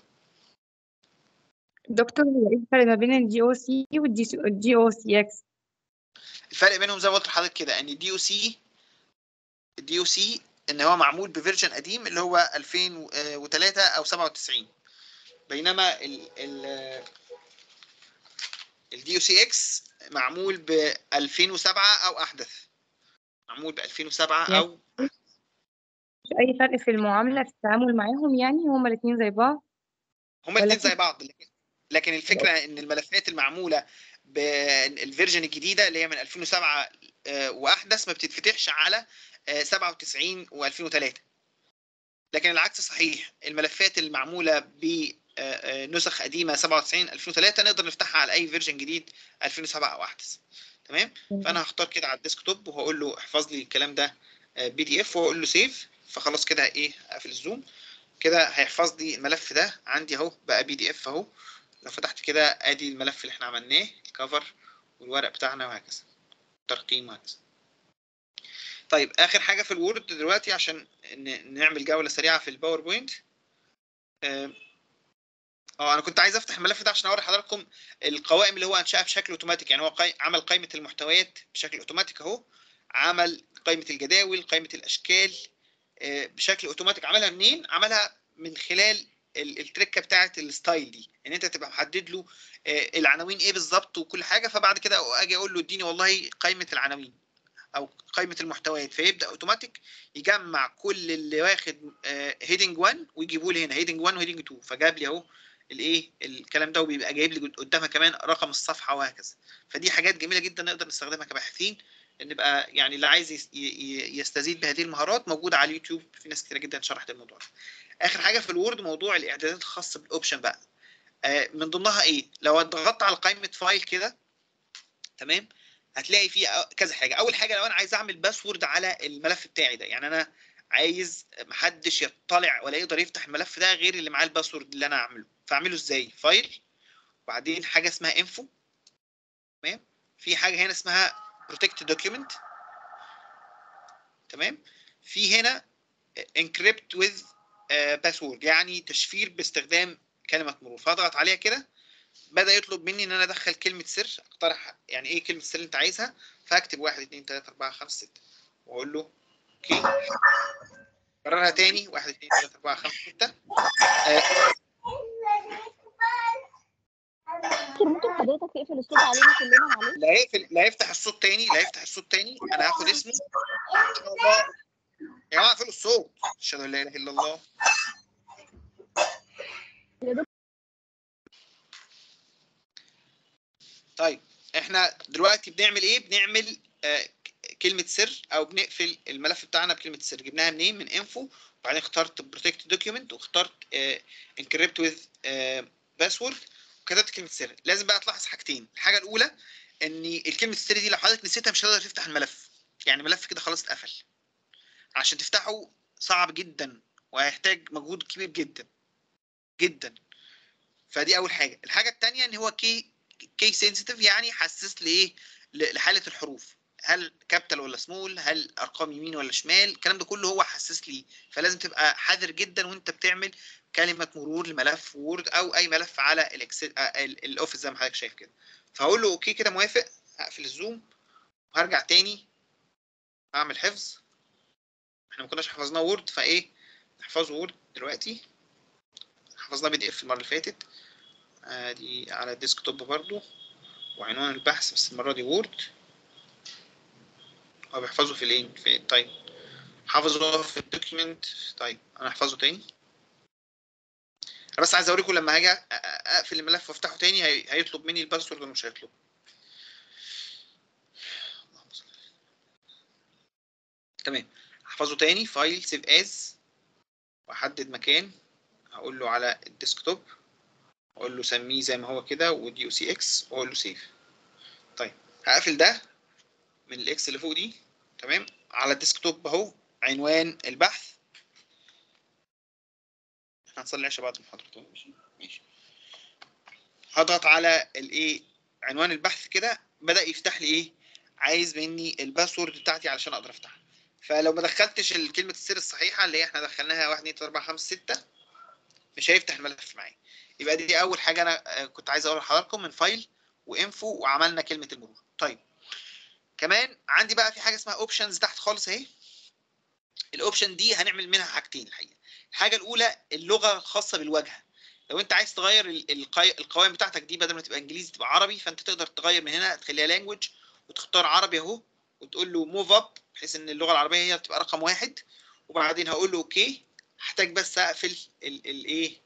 دكتور هو ايه الفرق ما بين الدي او سي والدي او سي اكس الفرق بينهم زي ما قلت لحضرتك كده ان الدي او سي الدي او سي ان هو معمول بفيرجن قديم اللي هو 2003 او 97 بينما ال ال الدي او سي اكس معمول ب 2007 او احدث معمول ب 2007 او مش اي فرق في المعامله في التعامل معاهم يعني هما الاثنين زي بعض هما ولا الاثنين في- زي بعض لكن لكن الفكره ان الملفات المعموله بالفيرجن الجديده اللي هي من 2007 آه، واحدث ما بتتفتحش على آه، 97 و2003 لكن العكس صحيح الملفات المعموله بنسخ قديمه 97 2003 نقدر نفتحها على اي فيرجن جديد 2007 او احدث تمام فانا هختار كده على الديسك توب وهقول له احفظ لي الكلام ده بي دي اف وهقول له سيف فخلاص كده ايه اقفل الزوم كده هيحفظ لي الملف ده عندي اهو بقى بي دي اف اهو لو فتحت كده ادي الملف اللي احنا عملناه الكفر والورق بتاعنا وهكذا ترقيم وهكذا طيب اخر حاجه في الوورد دلوقتي عشان ن- نعمل جوله سريعه في الباوربوينت اه آه، انا كنت عايز افتح الملف ده عشان اوري حضراتكم القوائم اللي هو انشاها بشكل اوتوماتيك يعني هو قي... عمل قائمه المحتويات بشكل اوتوماتيك اهو عمل قائمه الجداول قائمه الاشكال آه، بشكل اوتوماتيك عملها منين عملها من خلال ال- التركه بتاعه الستايل دي ان انت تبقى محدد له آه، العناوين ايه بالظبط وكل حاجه فبعد كده اجي اقول له اديني والله قائمه العناوين او قائمه المحتويات فيبدا اوتوماتيك يجمع كل اللي واخد هيدنج 1 ويجيبوا لي هنا هيدنج 1 وهيدنج 2 فجاب لي اهو الايه الكلام ده وبيبقى جايب لي قدامها كمان رقم الصفحه وهكذا فدي حاجات جميله جدا نقدر نستخدمها كباحثين نبقى يعني اللي عايز يس- ي- ي- يستزيد بهذه المهارات موجوده على اليوتيوب في ناس كتير جدا شرحت الموضوع ده اخر حاجه في الوورد موضوع الاعدادات الخاصه بالاوبشن بقى آه، من ضمنها ايه لو ضغطت على قائمه فايل كده تمام هتلاقي فيه أ- كذا حاجه اول حاجه لو انا عايز اعمل باسورد على الملف بتاعي ده يعني انا عايز محدش يطلع ولا يقدر يفتح الملف ده غير اللي معاه الباسورد اللي انا اعمله فاعمله ازاي فايل وبعدين حاجه اسمها انفو تمام في حاجه هنا اسمها بروتكت دوكيومنت تمام في هنا انكريبت وذ باسورد يعني تشفير باستخدام كلمه مرور فاضغط عليها كده بدا يطلب مني ان انا ادخل كلمه سر اقترح يعني ايه كلمه السر اللي انت عايزها فاكتب 1 2 3 4 5 6 واقول له اوكي كررها تاني 1 2 3 4 5 6 دكتور ممكن حضرتك تقفل الصوت علينا كلنا معلش لا يقفل لا يفتح الصوت تاني لا يفتح الصوت تاني انا هاخد اسمه ان شاء الله يا جماعه اقفلوا الصوت اشهد ان لا اله الا الله طيب احنا دلوقتي بنعمل ايه بنعمل آه ك- كلمه سر او بنقفل الملف بتاعنا بكلمه سر جبناها منين من انفو وبعدين اخترت بروتكت دوكيومنت واخترت انكريبت وذ باسورد وكتبت كلمه سر لازم بقى تلاحظ حاجتين الحاجه الاولى ان الكلمه السر دي لو حضرتك نسيتها مش هتقدر تفتح الملف يعني الملف كده خلاص اتقفل عشان تفتحه صعب جدا وهيحتاج مجهود كبير جدا جدا فدي اول حاجه الحاجه الثانيه ان هو كي كي سنسيتيف يعني حساس لايه ل- لحاله الحروف هل كابيتال ولا سمول هل ارقام يمين ولا شمال الكلام ده كله هو حساس ليه فلازم تبقى حذر جدا وانت بتعمل كلمه مرور لملف وورد او اي ملف على الاكسل آه، ال- الاوفيس زي ما حضرتك شايف كده فهقول له اوكي كده موافق هقفل الزوم وهرجع تاني اعمل حفظ احنا ما كناش حفظناه وورد فايه نحفظه وورد دلوقتي حفظناه بي دي اف المره اللي فاتت ادي على الديسك توب برضو وعنوان البحث بس المره دي وورد هو بيحفظه في الين في طيب حافظه في الدوكيمنت طيب انا احفظه تاني انا بس عايز اوريكم لما هاجي أ- أ- اقفل الملف وافتحه تاني هي- هيطلب مني الباسورد ولا مش هيطلب اللهم صل على- تمام احفظه تاني فايل سيف از واحدد مكان هقول له على الديسكتوب اقول له سميه زي ما هو كده ودي او سي اكس واقول له سيف طيب هقفل ده من الاكس اللي فوق دي تمام على الديسكتوب اهو عنوان البحث احنا هنصلي العشاء بعد المحاضرة تمام ماشي ماشي هضغط على الايه عنوان البحث كده بدأ يفتح لي ايه عايز مني الباسورد بتاعتي علشان اقدر افتحها فلو ما دخلتش كلمة السر الصحيحة اللي هي احنا دخلناها 1 2 3 4 5 6 مش هيفتح الملف معايا يبقى دي اول حاجة انا آه، كنت عايز اقولها لحضراتكم من فايل وانفو وعملنا كلمة المرور طيب كمان عندي بقى في حاجة اسمها اوبشنز تحت خالص اهي الاوبشن دي هنعمل منها حاجتين الحقيقة الحاجة الأولى اللغة الخاصة بالواجهة لو انت عايز تغير ال- القي- القوائم بتاعتك دي بدل ما تبقى انجليزي تبقى عربي فانت تقدر تغير من هنا تخليها لانجوج وتختار عربي اهو وتقول له موف اب بحيث ان اللغه العربيه هي تبقى رقم واحد وبعدين هقول له اوكي هحتاج بس اقفل الايه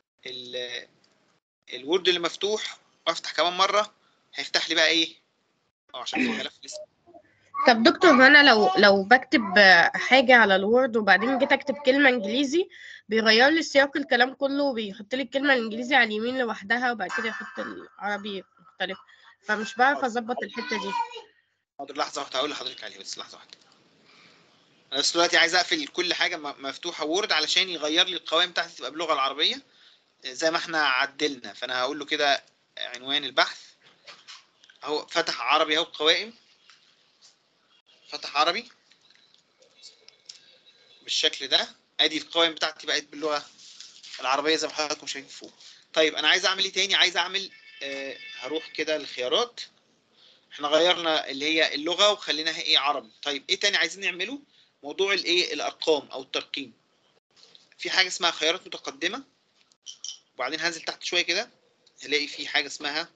الوورد اللي مفتوح وافتح كمان مره هيفتح لي بقى ايه اه عشان في ملف لسه طب دكتور هو انا لو لو بكتب آه، حاجه على الوورد وبعدين جيت اكتب كلمه انجليزي بيغير لي سياق الكلام كله وبيحط لي الكلمه الانجليزي على اليمين لوحدها وبعد كده يحط العربي مختلف فمش بعرف اظبط الحته دي حاضر لحظه واحده هقول لحضرتك عليها بس لحظه واحده انا بس دلوقتي عايز اقفل كل حاجه م- مفتوحه وورد علشان يغير لي القوائم بتاعتي تبقى باللغه العربيه زي ما احنا عدلنا فانا هقول له كده عنوان البحث اهو فتح عربي اهو القوائم فتح عربي بالشكل ده ادي القوائم بتاعتي بقت باللغه العربيه زي ما حضراتكم شايفين فوق طيب انا عايز اعمل ايه تاني عايز اعمل آه هروح كده للخيارات احنا غيرنا اللي هي اللغه وخليناها ايه عربي طيب ايه تاني عايزين نعمله موضوع الايه الارقام او الترقيم في حاجه اسمها خيارات متقدمه وبعدين هنزل تحت شويه كده هلاقي في حاجه اسمها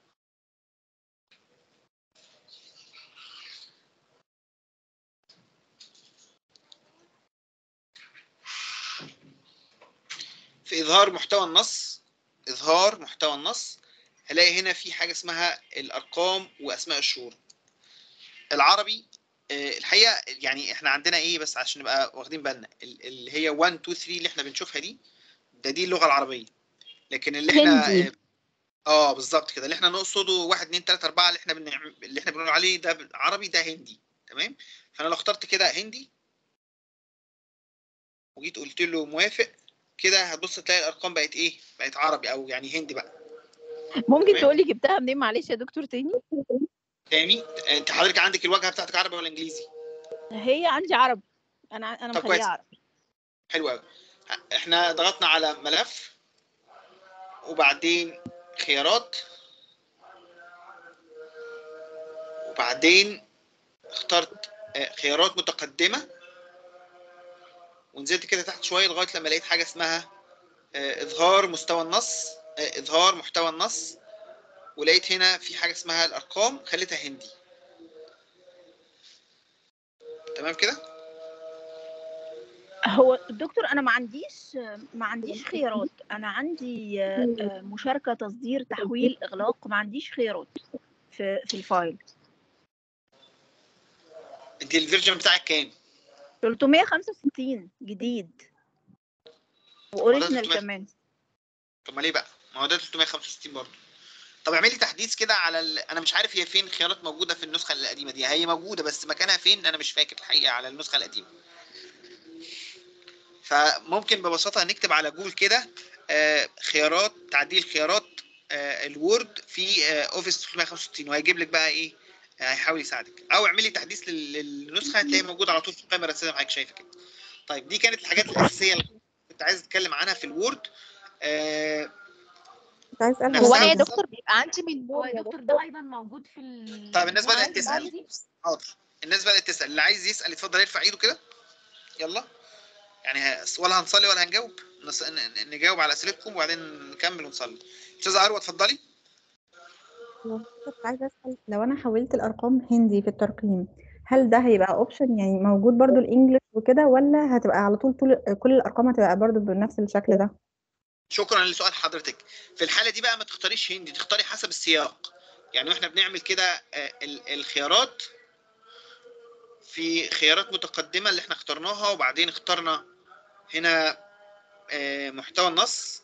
في اظهار محتوى النص اظهار محتوى النص هلاقي هنا في حاجه اسمها الارقام واسماء الشهور العربي آه، الحقيقه يعني احنا عندنا ايه بس عشان نبقى واخدين بالنا ال- اللي هي 1 2 3 اللي احنا بنشوفها دي ده دي اللغه العربيه لكن اللي احنا هندي. اه آه، بالظبط كده اللي احنا نقصده 1 2 3 4 اللي احنا بنعمل اللي احنا بنقول عليه ده عربي ده هندي تمام فانا لو اخترت كده هندي وجيت قلت له موافق كده هتبص تلاقي الارقام بقت ايه بقت عربي او يعني هندي بقى ممكن تمام. تقولي جبتها منين معلش يا دكتور تاني تاني انت حضرتك عندك الواجهه بتاعتك عربي ولا انجليزي هي عندي عربي انا انا طب كويس. مخليها عربي حلو قوي احنا ضغطنا على ملف وبعدين خيارات وبعدين اخترت آه، خيارات متقدمة ونزلت كده تحت شوية لغاية لما لقيت حاجة اسمها آه، إظهار مستوى النص آه، إظهار محتوى النص ولقيت هنا في حاجة اسمها الأرقام خليتها هندي تمام كده؟ هو دكتور انا ما عنديش ما عنديش خيارات انا عندي آه، آه، مشاركه تصدير تحويل اغلاق ما عنديش خيارات في في الفايل انت الفيرجن بتاعك كام؟ 365 جديد واوريجينال 300. كمان طب ما ليه بقى؟ ما هو ده 365 برضه. طب اعملي تحديث كده على ال... انا مش عارف هي فين خيارات موجوده في النسخه القديمه دي هي موجوده بس مكانها فين انا مش فاكر الحقيقه على النسخه القديمه. فممكن ببساطه نكتب على جوجل كده آه، خيارات تعديل خيارات آه، الوورد في آه، اوفيس 365 وهيجيب لك بقى ايه آه، هيحاول يساعدك او اعملي تحديث لل- للنسخه هتلاقيه موجود على طول في القائمه الرئيسيه زي ما حضرتك شايفه كده. طيب دي كانت الحاجات الاساسيه اللي كنت عايز اتكلم عنها في الوورد آه، كنت عايز اسال نفسها هو انا يا بالظبط. دكتور بيبقى عندي من هو دول يا يا دكتور دكتور ده ايضا موجود في ال طيب الناس بدأت المعالج تسأل عندي؟ حاضر الناس بدأت تسأل اللي عايز يسأل يتفضل يرفع ايده كده يلا يعني ه- ولا هنصلي ولا هنجاوب نص... ن- ن- نجاوب على أسئلتكم وبعدين نكمل ونصلي أستاذة عروة اتفضلي كنت عايزه اسال لو انا حولت الارقام هندي في الترقيم هل ده هيبقى اوبشن يعني موجود برضو الانجليش وكده ولا هتبقى على طول طول كل الارقام هتبقى برضو بنفس الشكل ده شكرا لسؤال حضرتك في الحالة دي بقى ما تختاريش هندي تختاري حسب السياق يعني واحنا بنعمل كده آه، ال- الخيارات في خيارات متقدمة اللي احنا اخترناها وبعدين اخترنا هنا آه، محتوى النص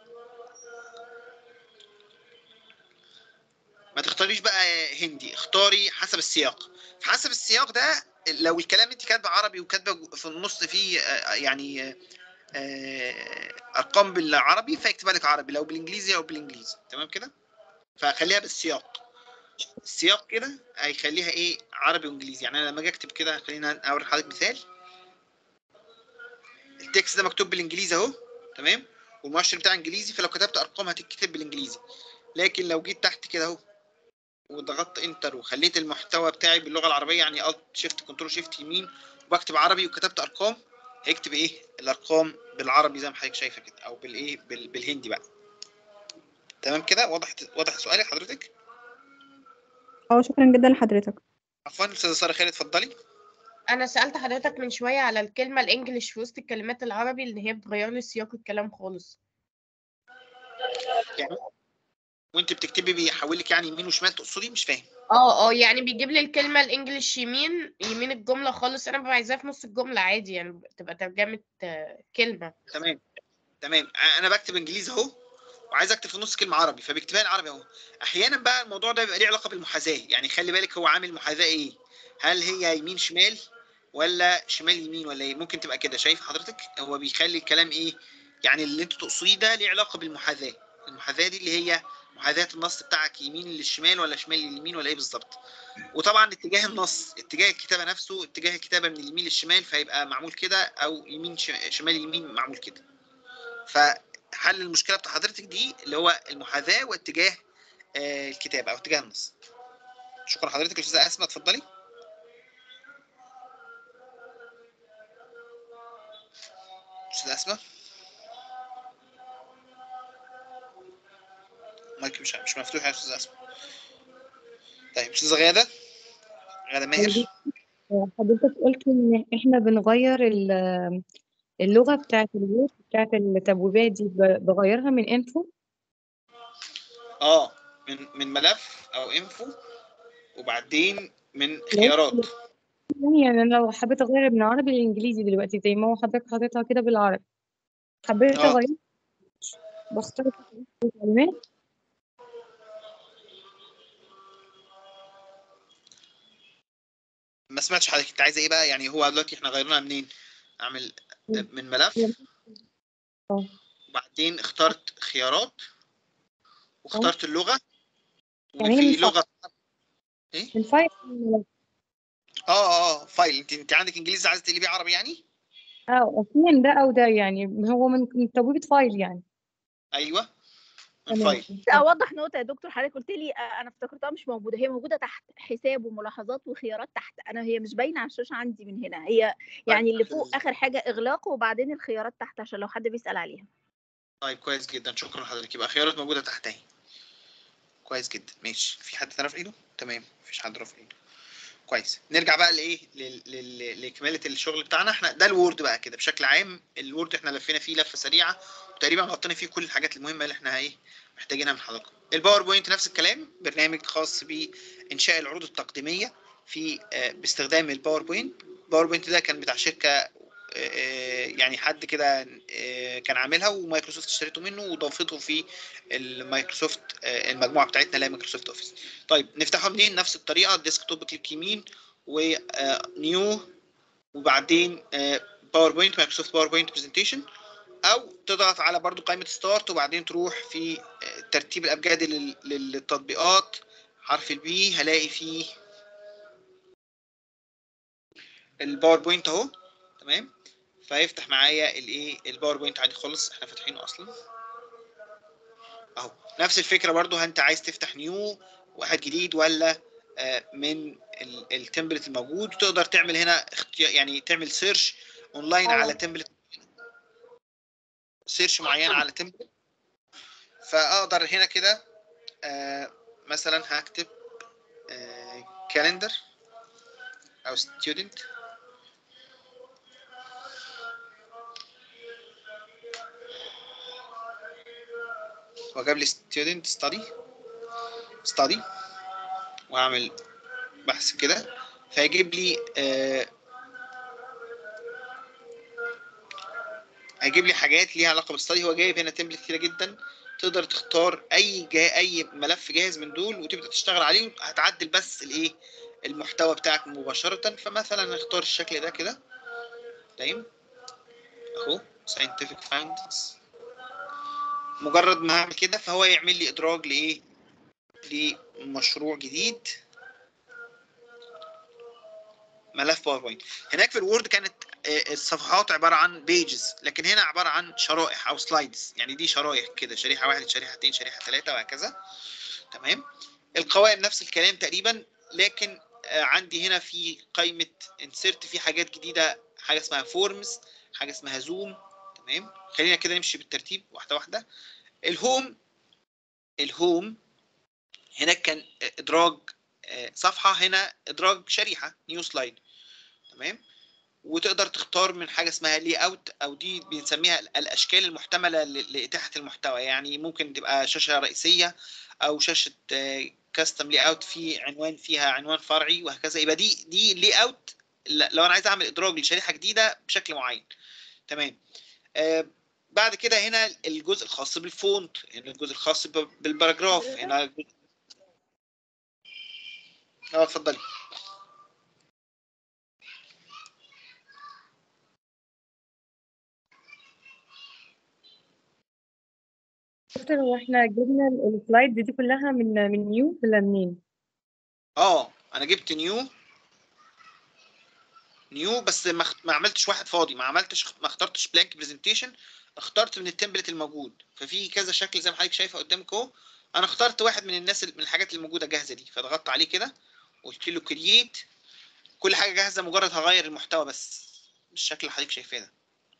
ما تختاريش بقى هندي اختاري حسب السياق حسب السياق ده لو الكلام انت كاتبه عربي وكاتبه في النص فيه آه، يعني آه، آه، ارقام بالعربي فيكتبها لك عربي لو بالانجليزي او بالانجليزي تمام كده فخليها بالسياق السياق كده هيخليها ايه عربي وانجليزي يعني انا لما اجي اكتب كده خلينا اوري لحضرتك مثال التكست ده مكتوب بالانجليزي اهو تمام والمؤشر بتاع انجليزي فلو كتبت ارقام هتتكتب بالانجليزي لكن لو جيت تحت كده اهو وضغطت انتر وخليت المحتوى بتاعي باللغه العربيه يعني الت شيفت كنترول شيفت يمين وبكتب عربي وكتبت ارقام هيكتب ايه الارقام بالعربي زي ما حضرتك شايفه كده او بالايه بال- بالهندي بقى تمام كده واضح واضح سؤالي حضرتك اه شكرا جدا لحضرتك عفوا استاذه ساره خالد اتفضلي انا سألت حضرتك من شوية على الكلمة الانجليش في وسط الكلمات العربي اللي هي بتغير لي سياق الكلام خالص يعني وانت بتكتبي بيحول لك يعني يمين وشمال تقصدي مش فاهم اه اه يعني بيجيب لي الكلمة الانجليش يمين يمين الجملة خالص انا ببقى عايزاها في نص الجملة عادي يعني تبقى ترجمة آه، كلمة تمام تمام انا بكتب انجليزي اهو وعايز اكتب في النص كلمه عربي فبكتبها لي عربي اهو احيانا بقى الموضوع ده بيبقى ليه علاقه بالمحاذاه يعني خلي بالك هو عامل محاذاه ايه هل هي يمين شمال ولا شمال يمين ولا ايه ممكن تبقى كده شايف حضرتك هو بيخلي الكلام ايه يعني اللي انت تقصديه ده ليه علاقه بالمحاذاه المحاذاه دي اللي هي محاذاه النص بتاعك يمين للشمال ولا شمال لليمين ولا ايه بالظبط وطبعا اتجاه النص اتجاه الكتابه نفسه اتجاه الكتابه من اليمين للشمال فيبقى معمول كده او يمين ش- شمال يمين معمول كده فحل المشكله بتاع حضرتك دي اللي هو المحاذاه واتجاه آه، الكتابه او اتجاه النص شكرا حضرتك الاستاذه اسماء اتفضلي استاذه اسماء مايك مش مش مفتوح يا استاذه اسماء طيب استاذه غاده غاده ماهر حضرتك قلت إن إحنا بنغير ال- اللغة بتاعت الوورد بتاعت التبويبات دي ب- بغيرها من انفو اه من من ملف او انفو وبعدين من خيارات يعني أنا لو حبيت أغير من عربي لإنجليزي دلوقتي زي ما هو حضرتك حاططها كده بالعربي حبيت اه أغير بختار الكلمات ما سمعتش حضرتك انت عايزه ايه بقى يعني هو دلوقتي احنا غيرناها منين اعمل من ملف اه وبعدين اخترت خيارات واخترت اللغه يعني هي وفي من لغه من فايل اه اه فايل انت انت عندك انجليزي عايزه تقلبيه عربي يعني اه اثنين ده أو ده يعني هو من من تبويبة فايل يعني ايوه من تمام فايل اوضح نقطه يا دكتور حضرتك قلت لي آه، انا افتكرتها مش موجوده هي موجوده تحت حساب وملاحظات وخيارات تحت انا هي مش باينه على الشاشه عندي من هنا هي يعني اللي فوق اخر حاجه اغلاق وبعدين الخيارات تحت عشان لو حد بيسال عليها طيب كويس جدا شكرا لحضرتك يبقى خيارات موجوده تحت اهي كويس جدا ماشي في حد رافع ايده تمام مفيش حد رافع ايده كويس نرجع بقى لايه لل- لل- لاكماله الشغل بتاعنا احنا ده الوورد بقى كده بشكل عام الوورد احنا لفينا فيه لفه سريعه وتقريبا غطينا فيه كل الحاجات المهمه اللي احنا ايه محتاجينها من حضراتكم الباوربوينت نفس الكلام برنامج خاص بانشاء العروض التقديميه في آه، باستخدام الباوربوينت الباوربوينت ده كان بتاع شركه آه، يعني حد كده آه، كان عاملها ومايكروسوفت اشتريته منه وضافته في المايكروسوفت آه، المجموعه بتاعتنا اللي هي مايكروسوفت اوفيس طيب نفتحه منين نفس الطريقه الديسك توب كليك يمين ونيو وبعدين باوربوينت مايكروسوفت باوربوينت برزنتيشن او تضغط على برضو قائمه ستارت وبعدين تروح في آه، ترتيب الابجدي لل- للتطبيقات حرف البي هلاقي فيه الباوربوينت اهو تمام فيفتح معايا الايه الباوربوينت عادي خالص احنا فاتحينه اصلا اهو نفس الفكره برضو انت عايز تفتح نيو واحد جديد ولا آه، من ال- التمبلت الموجود تقدر تعمل هنا اختيار يعني تعمل سيرش اونلاين على تمبلت سيرش معين على تمبلت فاقدر هنا كده آه، مثلا هكتب كالندر او ستودنت وجاب لي ستودنت ستادي ستادي واعمل بحث كده فيجيب لي آه، هيجيب لي حاجات ليها علاقه بالستادي هو جايب هنا تمبلت كتيره جدا تقدر تختار اي جا... اي ملف جاهز من دول وتبدا تشتغل عليه هتعدل بس الايه المحتوى بتاعك مباشره فمثلا نختار الشكل ده كده تمام اهو scientific findings مجرد ما هعمل كده فهو يعمل لي ادراج لايه لمشروع جديد ملف باوربوينت هناك في الوورد كانت آه، الصفحات عباره عن بيجز لكن هنا عباره عن شرائح او سلايدز يعني دي شرايح كده شريحه واحد شريحتين شريحه ثلاثه وهكذا تمام القوائم نفس الكلام تقريبا لكن آه، عندي هنا في قائمه انسيرت في حاجات جديده حاجه اسمها فورمز حاجه اسمها زوم تمام خلينا كده نمشي بالترتيب واحده واحده الهوم الهوم هناك كان ادراج آه، صفحه هنا ادراج شريحه نيو سلايد تمام وتقدر تختار من حاجه اسمها لي اوت او دي بنسميها ال- الاشكال المحتمله ل- لاتاحه المحتوى يعني ممكن تبقى شاشه رئيسيه او شاشه كاستم لي اوت في عنوان فيها عنوان فرعي وهكذا يبقى دي دي لي اوت لو انا عايز اعمل ادراج لشريحه جديده بشكل معين تمام آه بعد كده هنا الجزء الخاص بالفونت هنا الجزء الخاص ب- بالباراجراف هنا الجزء- اه اتفضلي دكتور هو احنا جبنا ال- السلايد دي كلها من من نيو ولا منين؟ اه انا جبت نيو نيو بس ما اخت- ما عملتش واحد فاضي ما عملتش ما اخترتش بلانك برزنتيشن اخترت من التمبلت الموجود ففي كذا شكل زي ما حضرتك شايفه قدامك اهو انا اخترت واحد من الناس من الحاجات اللي موجوده جاهزه دي فضغطت عليه كده وقلت له كرييت كل حاجه جاهزه مجرد هغير المحتوى بس بالشكل اللي حضرتك شايفاه ده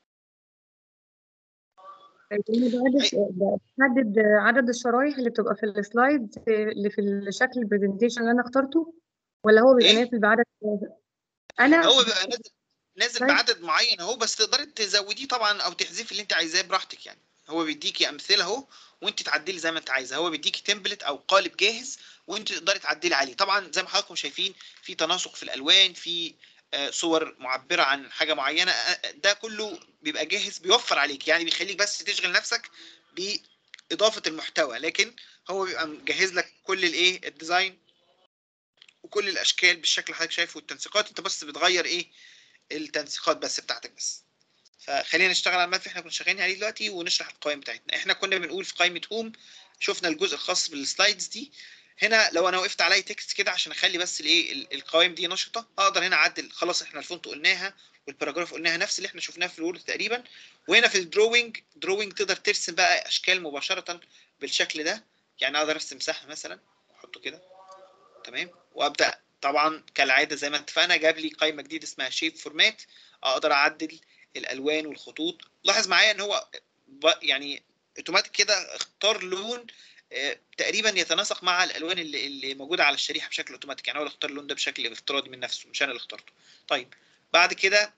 أنا بعدد بحدد عدد الشرايح اللي بتبقى في السلايد اللي في الشكل البرزنتيشن اللي انا اخترته ولا هو بيبقى إيه؟ نازل بعدد انا هو بيبقى نازل نازل طيب. بعدد معين اهو بس تقدري تزوديه طبعا او تحذفي اللي انت عايزاه براحتك يعني هو بيديكي امثله اهو وانت تعدلي زي ما انت عايزه هو بيديكي تمبلت او قالب جاهز وانت تقدري تعدلي عليه طبعا زي ما حضراتكم شايفين في تناسق في الالوان في آه، صور معبره عن حاجه معينه آه، ده كله بيبقى جاهز بيوفر عليك يعني بيخليك بس تشغل نفسك باضافه المحتوى لكن هو بيبقى مجهز لك كل الايه الديزاين وكل الاشكال بالشكل اللي حضرتك شايفه والتنسيقات انت بس بتغير ايه التنسيقات بس بتاعتك بس فخلينا نشتغل على الملف اللي احنا كنا شغالين عليه دلوقتي ونشرح القوائم بتاعتنا احنا كنا بنقول في قائمه هوم شفنا الجزء الخاص بالسلايدز دي هنا لو انا وقفت علي تكست كده عشان اخلي بس الايه ال- القوائم دي نشطه اقدر هنا اعدل خلاص احنا الفونت قلناها والباراجراف قلناها نفس اللي احنا شفناه في الوورد تقريبا وهنا في الدروينج دروينج تقدر ترسم بقى اشكال مباشره بالشكل ده يعني اقدر ارسم سهم مثلا واحطه كده تمام وابدا طبعا كالعاده زي ما اتفقنا جاب لي قائمه جديده اسمها شيب فورمات اقدر اعدل الالوان والخطوط لاحظ معايا ان هو ب- يعني اوتوماتيك كده اختار لون آه، تقريبا يتناسق مع الالوان اللي, اللي موجوده على الشريحه بشكل اوتوماتيك يعني هو اللي اختار اللون ده بشكل افتراضي من نفسه مش انا اللي اخترته طيب بعد كده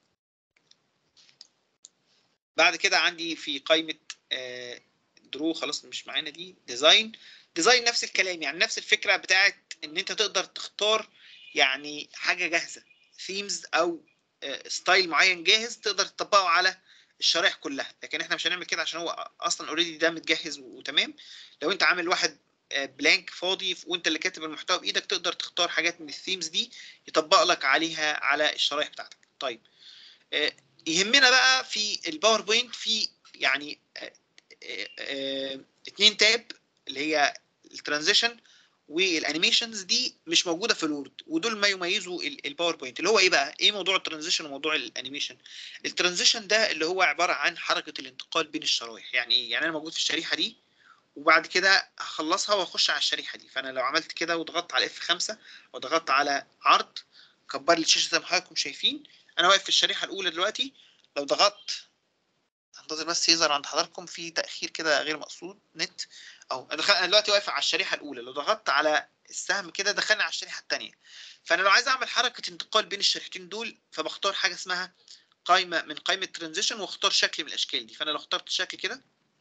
بعد كده عندي في قائمه آه، درو خلاص مش معانا دي ديزاين ديزاين نفس الكلام يعني نفس الفكره بتاعت ان انت تقدر تختار يعني حاجه جاهزه ثيمز او ستايل معين جاهز تقدر تطبقه على الشرائح كلها لكن احنا مش هنعمل كده عشان هو اصلا اوريدي ده متجهز وتمام لو انت عامل واحد بلانك فاضي وانت اللي كاتب المحتوى بايدك تقدر تختار حاجات من الثيمز دي يطبق لك عليها على الشرائح بتاعتك طيب آه، يهمنا بقى في الباوربوينت في يعني آه، آه، آه، اتنين تاب اللي هي الترانزيشن والانيميشنز دي مش موجوده في الوورد ودول ما يميزوا ال- الباوربوينت اللي هو ايه بقى ايه موضوع الترانزيشن وموضوع الانيميشن الترانزيشن ده اللي هو عباره عن حركه الانتقال بين الشرايح يعني ايه يعني انا موجود في الشريحه دي وبعد كده هخلصها واخش على الشريحه دي فانا لو عملت كده وضغطت على اف 5 وضغطت على عرض كبر لي الشاشه زي ما حضراتكم شايفين انا واقف في الشريحه الاولى دلوقتي لو ضغطت هنتظر بس يظهر عند حضراتكم في تاخير كده غير مقصود نت اهو انا دخل- أنا دلوقتي واقف على الشريحه الاولى لو ضغطت على السهم كده دخلني على الشريحه الثانيه فانا لو عايز اعمل حركه انتقال بين الشريحتين دول فبختار حاجه اسمها قائمه من قائمه ترانزيشن واختار شكل من الاشكال دي فانا لو اخترت الشكل كده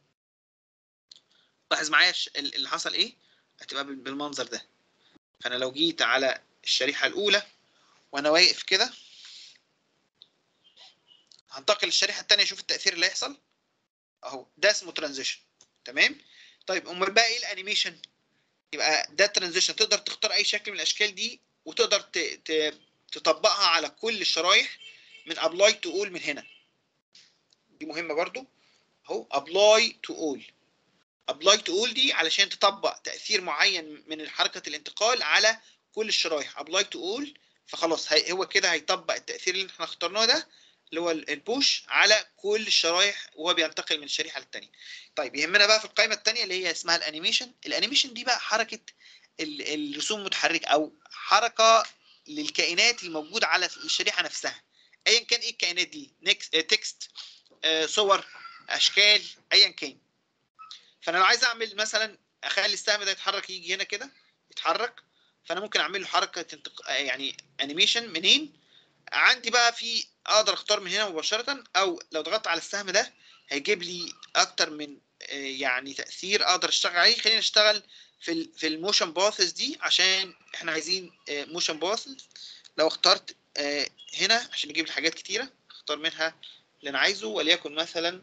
لاحظ معايا الش- ال- اللي حصل ايه هتبقى بال- بالمنظر ده فانا لو جيت على الشريحه الاولى وانا واقف كده هنتقل للشريحه الثانيه اشوف التاثير اللي هيحصل اهو ده اسمه ترانزيشن تمام طيب امال بقى ايه الانيميشن يبقى ده ترانزيشن تقدر تختار اي شكل من الاشكال دي وتقدر ت... ت... تطبقها على كل الشرايح من ابلاي تو اول من هنا دي مهمه برضو اهو ابلاي تو اول ابلاي تو اول دي علشان تطبق تاثير معين من حركه الانتقال على كل الشرايح ابلاي تو اول فخلاص هي هو كده هيطبق التاثير اللي احنا اخترناه ده اللي هو البوش على كل الشرايح وهو بينتقل من الشريحه للثانيه طيب يهمنا بقى في القائمه الثانيه اللي هي اسمها الانيميشن الانيميشن دي بقى حركه ال- الرسوم المتحركه او حركه للكائنات الموجوده على الشريحه نفسها ايا كان ايه الكائنات دي نكس تكست آه، صور اشكال ايا كان فانا لو عايز اعمل مثلا اخلي السهم ده يتحرك يجي هنا كده يتحرك فانا ممكن اعمل له حركه انتق... آه، يعني انيميشن منين عندي بقى في اقدر اختار من هنا مباشره او لو ضغطت على السهم ده هيجيب لي اكتر من آه، يعني تاثير اقدر اشتغل عليه خلينا نشتغل في ال في الموشن باثز دي عشان احنا عايزين موشن باثز لو اخترت آه، هنا عشان يجيب لي حاجات كتيره اختار منها اللي انا عايزه وليكن مثلا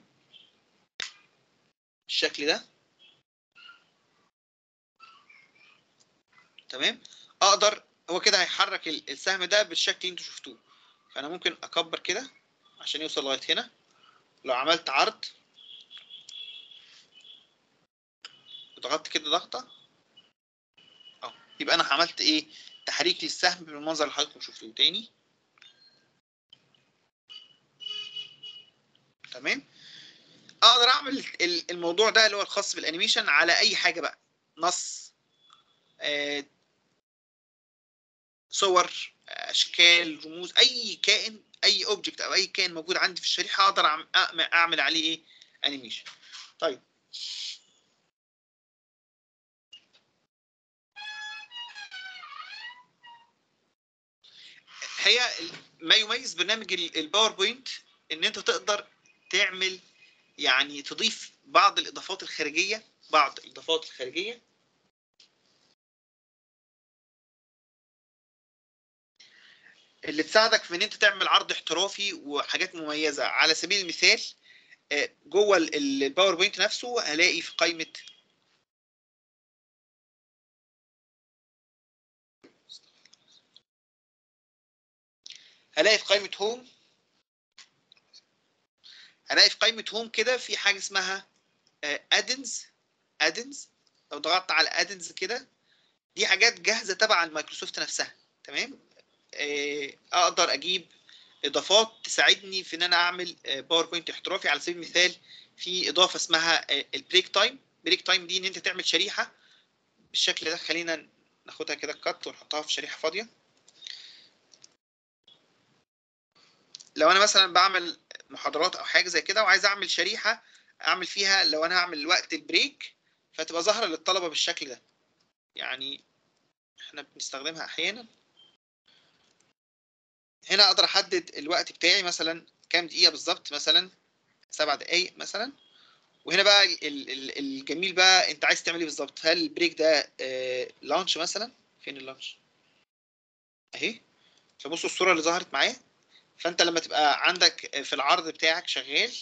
الشكل ده تمام اقدر هو كده هيحرك ال- السهم ده بالشكل اللي انتوا شفتوه فانا ممكن اكبر كده عشان يوصل لغايه هنا لو عملت عرض وضغطت كده ضغطه اه يبقى انا عملت ايه تحريك للسهم بالمنظر اللي حضراتكم شفتوه تاني تمام اقدر اعمل ال- الموضوع ده اللي هو الخاص بالانيميشن على اي حاجه بقى نص آه، صور اشكال رموز اي كائن اي اوبجكت او اي كائن موجود عندي في الشريحه اقدر أعم- أعمل- اعمل عليه ايه انيميشن طيب هي ال- ما يميز برنامج ال- الباوربوينت ان انت تقدر تعمل يعني تضيف بعض الاضافات الخارجيه بعض الاضافات الخارجيه اللي تساعدك في ان انت تعمل عرض احترافي وحاجات مميزه على سبيل المثال آه، جوه ال- ال- الباوربوينت نفسه هلاقي في قائمه هلاقي في قائمه هوم هلاقي في قائمه هوم كده في حاجه اسمها ادنز ادنز لو ضغطت على ادنز كده دي حاجات جاهزه تبع المايكروسوفت نفسها تمام آه، اقدر اجيب اضافات تساعدني في ان انا اعمل باوربوينت احترافي على سبيل المثال في اضافه اسمها آه، البريك تايم بريك تايم دي ان انت تعمل شريحه بالشكل ده خلينا ناخدها كده كات ونحطها في شريحه فاضيه لو انا مثلا بعمل محاضرات او حاجه زي كده وعايز اعمل شريحه اعمل فيها لو انا هعمل وقت البريك فتبقى ظاهره للطلبه بالشكل ده يعني احنا بنستخدمها احيانا هنا اقدر احدد الوقت بتاعي مثلا كام دقيقه بالظبط مثلا سبع دقائق مثلا وهنا بقى ال- ال- الجميل بقى انت عايز تعمل ايه بالظبط هل البريك ده لانش مثلا فين اللانش اهي فبصوا الصوره اللي ظهرت معايا فانت لما تبقى عندك في العرض بتاعك شغال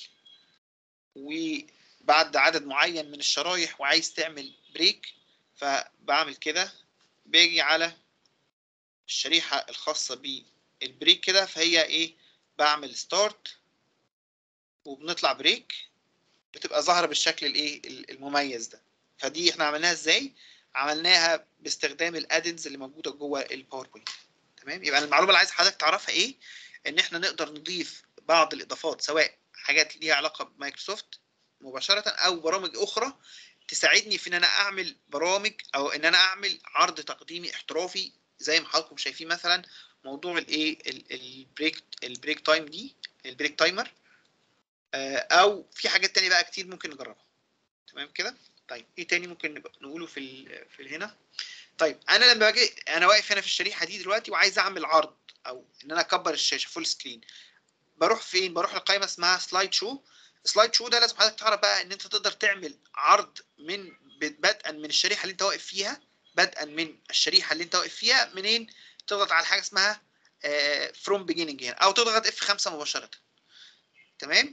وبعد عدد معين من الشرايح وعايز تعمل بريك فبعمل كده باجي على الشريحة الخاصة بالبريك كده فهي ايه بعمل ستارت وبنطلع بريك بتبقى ظاهرة بالشكل الايه المميز ده فدي احنا عملناها ازاي عملناها باستخدام الادنز اللي موجودة جوه الباوربوينت تمام يبقى المعلومة اللي عايز حضرتك تعرفها ايه ان احنا نقدر نضيف بعض الاضافات سواء حاجات ليها علاقة بمايكروسوفت مباشرة او برامج اخرى تساعدني في ان انا اعمل برامج او ان انا اعمل عرض تقديمي احترافي زي ما حضراتكم شايفين مثلا موضوع الايه ال- البريك البريك تايم دي البريك تايمر آه، او في حاجات تانية بقى كتير ممكن نجربها تمام كده طيب ايه تاني ممكن نبقى نقوله في ال في ال هنا طيب انا لما باجي انا واقف هنا في الشريحه دي دلوقتي وعايز اعمل عرض او ان انا اكبر الشاشه فول سكرين بروح فين بروح لقائمه اسمها سلايد شو سلايد شو ده لازم حضرتك تعرف بقى ان انت تقدر تعمل عرض من بدءا من الشريحه اللي انت واقف فيها بدءا من الشريحه اللي انت واقف فيها منين تضغط على حاجه اسمها فروم بيجيننج هنا او تضغط اف 5 مباشره تمام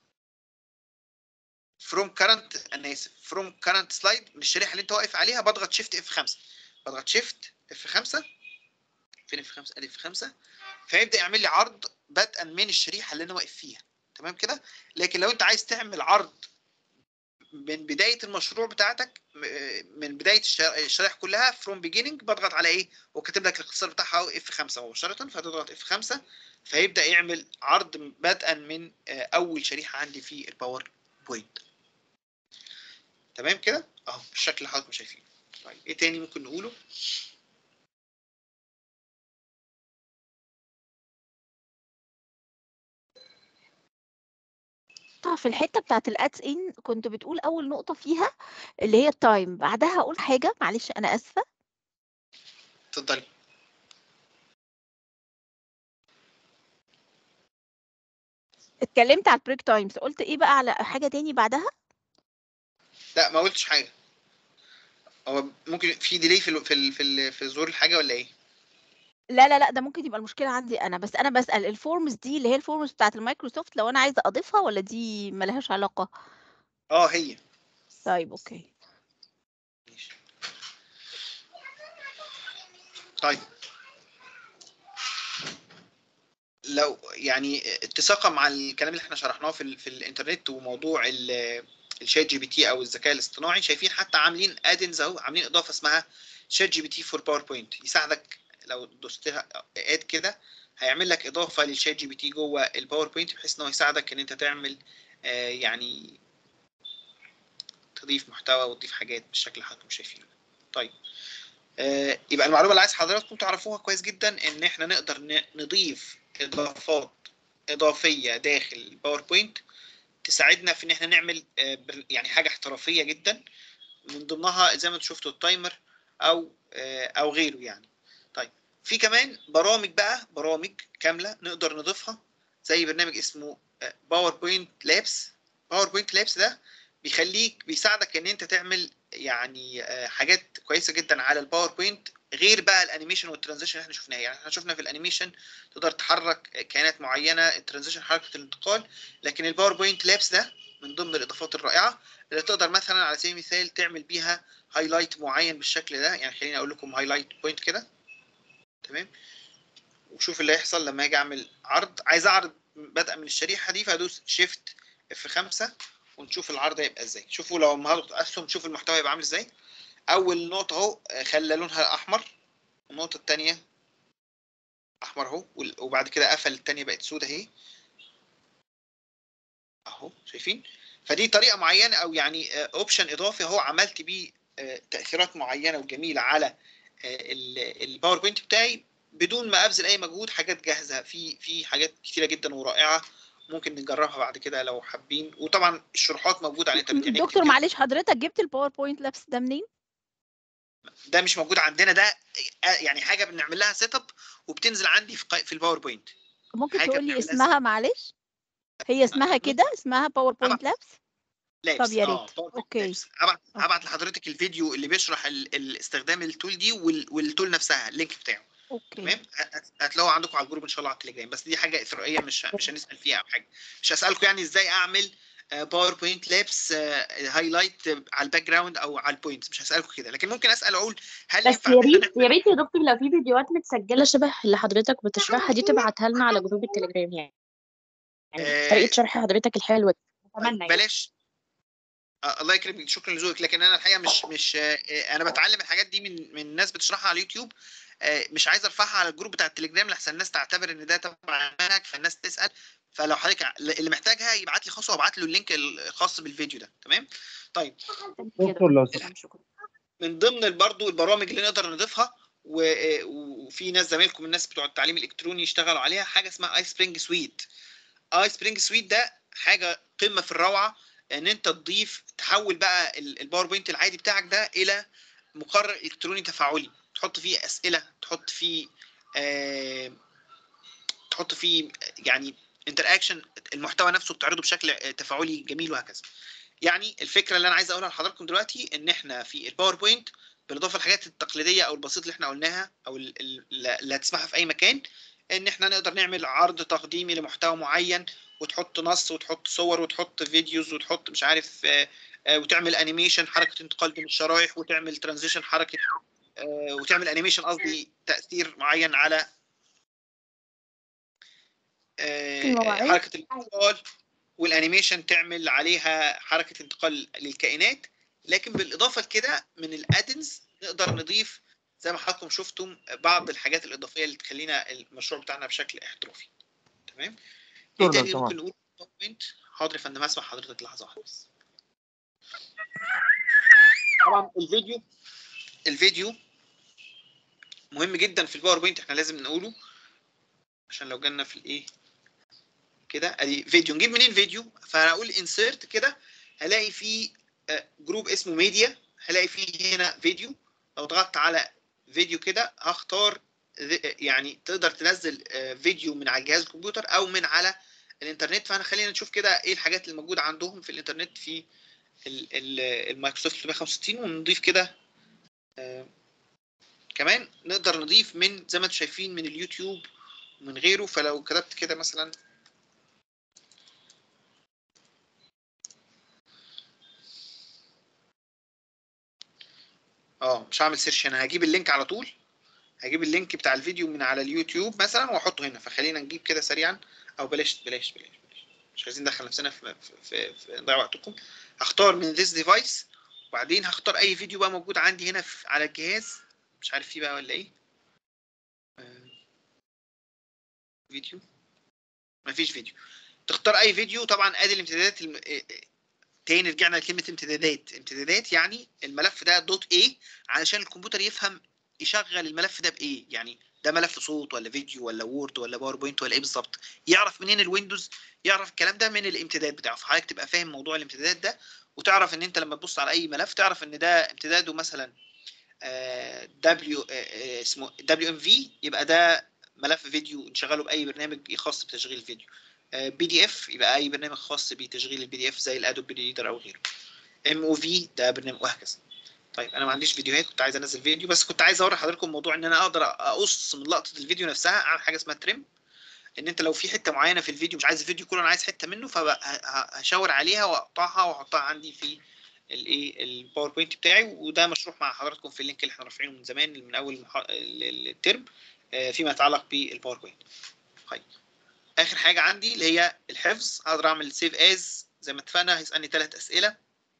فروم كرنت انا اسف فروم كرنت سلايد من الشريحه اللي انت واقف عليها بضغط شيفت اف 5 بضغط شيفت اف 5 فين اف 5 ادي اف 5 فيبدا يعمل لي عرض بدءا من الشريحه اللي انا واقف فيها تمام كده لكن لو انت عايز تعمل عرض من بدايه المشروع بتاعتك م- من بدايه الشر- الشرائح كلها فروم بيجيننج بضغط على ايه وكاتب لك الاختصار بتاعها اف 5 مباشره فتضغط اف 5 فيبدا يعمل عرض بدءا من آه، اول شريحه عندي في الباور بوينت تمام كده اهو بالشكل اللي حضراتكم شايفينه طيب ايه تاني ممكن نقوله طب في الحته بتاعت الادز ان كنت بتقول اول نقطه فيها اللي هي التايم بعدها اقول حاجه معلش انا اسفه اتفضلي اتكلمت على البريك تايمز قلت ايه بقى على حاجه تاني بعدها لا ما قلتش حاجه هو ممكن في ديلي في ال في ال في, ال في ظهور الحاجه ولا ايه لا لا لا ده ممكن يبقى المشكله عندي انا بس انا بسال الفورمز دي اللي هي الفورمز بتاعت المايكروسوفت لو انا عايزه اضيفها ولا دي ملهاش علاقه اه هي طيب اوكي طيب لو يعني اتساقا مع الكلام اللي احنا شرحناه في ال في الانترنت وموضوع ال- الشات جي بي تي او الذكاء الاصطناعي شايفين حتى عاملين ادنز اهو عاملين اضافه اسمها شات جي بي تي فور باوربوينت يساعدك لو دوستها اد كده هيعمل لك اضافه للشات جي بي تي جوه الباوربوينت بحيث ان هو يساعدك ان انت تعمل آه يعني تضيف محتوى وتضيف حاجات بالشكل اللي حضراتكم شايفينه طيب آه، يبقى المعلومه اللي عايز حضراتكم تعرفوها كويس جدا ان احنا نقدر ن- نضيف اضافات اضافيه داخل الباوربوينت تساعدنا في ان احنا نعمل آه، بر- يعني حاجه احترافيه جدا من ضمنها زي ما انتم شفتوا التايمر او آه، او غيره يعني طيب في كمان برامج بقى برامج كامله نقدر نضيفها زي برنامج اسمه باوربوينت لابس باوربوينت لابس ده بيخليك بيساعدك ان انت تعمل يعني آه، حاجات كويسه جدا على الباوربوينت غير بقى الانيميشن والترانزيشن اللي احنا شفناها يعني احنا شفنا في الانيميشن تقدر تحرك كائنات معينه الترانزيشن حركه الانتقال لكن الباوربوينت لابس ده من ضمن الاضافات الرائعه اللي تقدر مثلا على سبيل المثال تعمل بيها هايلايت معين بالشكل ده يعني خليني اقول لكم هايلايت بوينت كده تمام وشوف اللي هيحصل لما اجي اعمل عرض عايز اعرض بدءا من الشريحه دي فادوس شيفت اف 5 ونشوف العرض هيبقى ازاي شوفوا لو ما هضغط اسهم شوف المحتوى هيبقى عامل ازاي اول نقطه اهو آه، خلى لونها احمر النقطه الثانيه احمر اهو وال- وبعد كده قفل الثانيه بقت سودة اهي اهو شايفين فدي طريقه معينه او يعني اوبشن اضافي اهو عملت بيه آه، تاثيرات معينه وجميله على آه، ال- الباوربوينت بتاعي بدون ما ابذل اي مجهود حاجات جاهزه في في حاجات كتيره جدا ورائعه ممكن نجربها بعد كده لو حابين وطبعا الشروحات موجوده على الانترنت يعني دكتور معلش حضرتك جبت الباوربوينت لابس ده منين ده مش موجود عندنا ده آه، يعني حاجه بنعمل لها سيت اب وبتنزل عندي في قا- في الباوربوينت ممكن حاجة تقول لي بنعملها اسمها معلش هي اسمها كده اسمها باوربوينت لابس لابس طب يا اه ريت PowerPoint اوكي لابس هبعت هبعت لحضرتك الفيديو اللي بيشرح ال- ال- استخدام التول دي وال- والتول نفسها اللينك بتاعه اوكي تمام هت- هتلاقوه عندكم على الجروب ان شاء الله على التليجرام بس دي حاجه اثرائيه مش مش هنسال فيها او حاجه مش هسالكم يعني ازاي اعمل باوربوينت لابس هايلايت على الباك جراوند او على البوينتس مش هسالكم كده لكن ممكن اسال اقول هل بس ينفع يا إن إحنا ريت يا ريت يا دكتور لو في فيديوهات متسجلة شبه اللي حضرتك بتشرحها دي تبعتها لنا على جروب التليجرام يعني يعني طريقة شرح حضرتك الحلوة دي أتمنى يعني. بلاش آه، الله يكرمك شكرا لذوقك لكن انا الحقيقه مش مش آه، انا بتعلم الحاجات دي من من ناس بتشرحها على اليوتيوب آه، مش عايز ارفعها على الجروب بتاع التليجرام لحسن الناس تعتبر ان ده تبع المنهج فالناس تسال فلو حضرتك ع- اللي محتاجها يبعت لي خاص وابعت له اللينك الخاص بالفيديو ده تمام طيب دكتور لو سمحت من ضمن برضه البرامج اللي نقدر نضيفها و- وفي ناس زمايلكم الناس بتوع التعليم الالكتروني يشتغلوا عليها حاجه اسمها اي سبرينج سويت اي سبرينج سويت ده حاجه قمه في الروعه ان انت تضيف تحول بقى ال- الباوربوينت العادي بتاعك ده الى مقرر الكتروني تفاعلي تحط فيه اسئله تحط فيه آه تحط فيه يعني انتر اكشن المحتوى نفسه بتعرضه بشكل آه، تفاعلي جميل وهكذا يعني الفكره اللي انا عايز اقولها لحضراتكم دلوقتي ان احنا في الباوربوينت بالاضافه للحاجات التقليديه او البسيطه اللي احنا قلناها او ال- ال- اللي هتسمعها في اي مكان ان احنا نقدر نعمل عرض تقديمي لمحتوى معين وتحط نص وتحط صور وتحط فيديوز وتحط مش عارف آه، آه، وتعمل انيميشن حركه انتقال بين الشرايح وتعمل ترانزيشن حركه آه، وتعمل انيميشن قصدي تاثير معين على آه، المواعيد. حركه الانتقال والانيميشن تعمل عليها حركه انتقال للكائنات لكن بالاضافه لكده من الادنز نقدر نضيف زي ما حضراتكم شفتم بعض الحاجات الاضافيه اللي تخلينا المشروع بتاعنا بشكل احترافي تمام ايه دكتور لو تاني ممكن سمحت. نقول PowerPoint؟ حاضر يا فندم هسمع حضرتك لحظه واحده بس طبعا الفيديو الفيديو مهم جدا في الباوربوينت احنا لازم نقوله عشان لو جالنا في الايه كده ادي فيديو نجيب منين فيديو فهقول انسيرت كده هلاقي في جروب اسمه ميديا هلاقي فيه هنا فيديو لو ضغطت على فيديو كده هختار ذ- يعني تقدر تنزل آه، فيديو من على جهاز الكمبيوتر او من على الانترنت فانا خلينا نشوف كده ايه الحاجات اللي موجوده عندهم في الانترنت في ال- ال- المايكروسوفت 365 ونضيف كده آه، كمان نقدر نضيف من زي ما انتم شايفين من اليوتيوب ومن غيره فلو كتبت كده مثلا اه مش هعمل سيرش انا هجيب اللينك على طول هجيب اللينك بتاع الفيديو من على اليوتيوب مثلا واحطه هنا فخلينا نجيب كده سريعا او بلاش بلاش بلاش, بلاش. مش عايزين ندخل نفسنا في في, في, في نضيع وقتكم هختار من this device وبعدين هختار اي فيديو بقى موجود عندي هنا في على الجهاز مش عارف فيه بقى ولا ايه آه، فيديو مفيش فيديو تختار اي فيديو طبعا ادي الامتدادات الم... إيه- إيه. تاني رجعنا لكلمه امتدادات امتدادات يعني الملف ده دوت ايه علشان الكمبيوتر يفهم يشغل الملف ده بايه يعني ده ملف صوت ولا فيديو ولا وورد ولا باوربوينت ولا ايه بالظبط يعرف منين الويندوز يعرف الكلام ده من الامتداد بتاعه فحضرتك تبقى فاهم موضوع الامتدادات ده وتعرف ان انت لما تبص على اي ملف تعرف ان ده امتداده مثلا دبليو اسمه دبليو ام في يبقى ده ملف فيديو نشغله باي برنامج خاص بتشغيل الفيديو بي دي اف يبقى اي برنامج خاص بتشغيل البي دي اف زي الادوب ريدر او غيره ام او في ده برنامج وهكذا طيب انا ما عنديش فيديوهات كنت عايز انزل فيديو بس كنت عايز اوري حضراتكم موضوع ان انا اقدر اقص من لقطه الفيديو نفسها اعمل حاجه اسمها تريم ان انت لو في حته معينه في الفيديو مش عايز الفيديو كله انا عايز حته منه فهشاور عليها واقطعها واحطها عندي في الايه الباوربوينت بتاعي وده مشروح مع حضراتكم في اللينك اللي احنا رافعينه من زمان من اول المح... ال- ال- الترم آه، فيما يتعلق بالباوربوينت طيب اخر حاجه عندي اللي هي الحفظ اقدر اعمل سيف از زي ما اتفقنا هيسالني ثلاث اسئله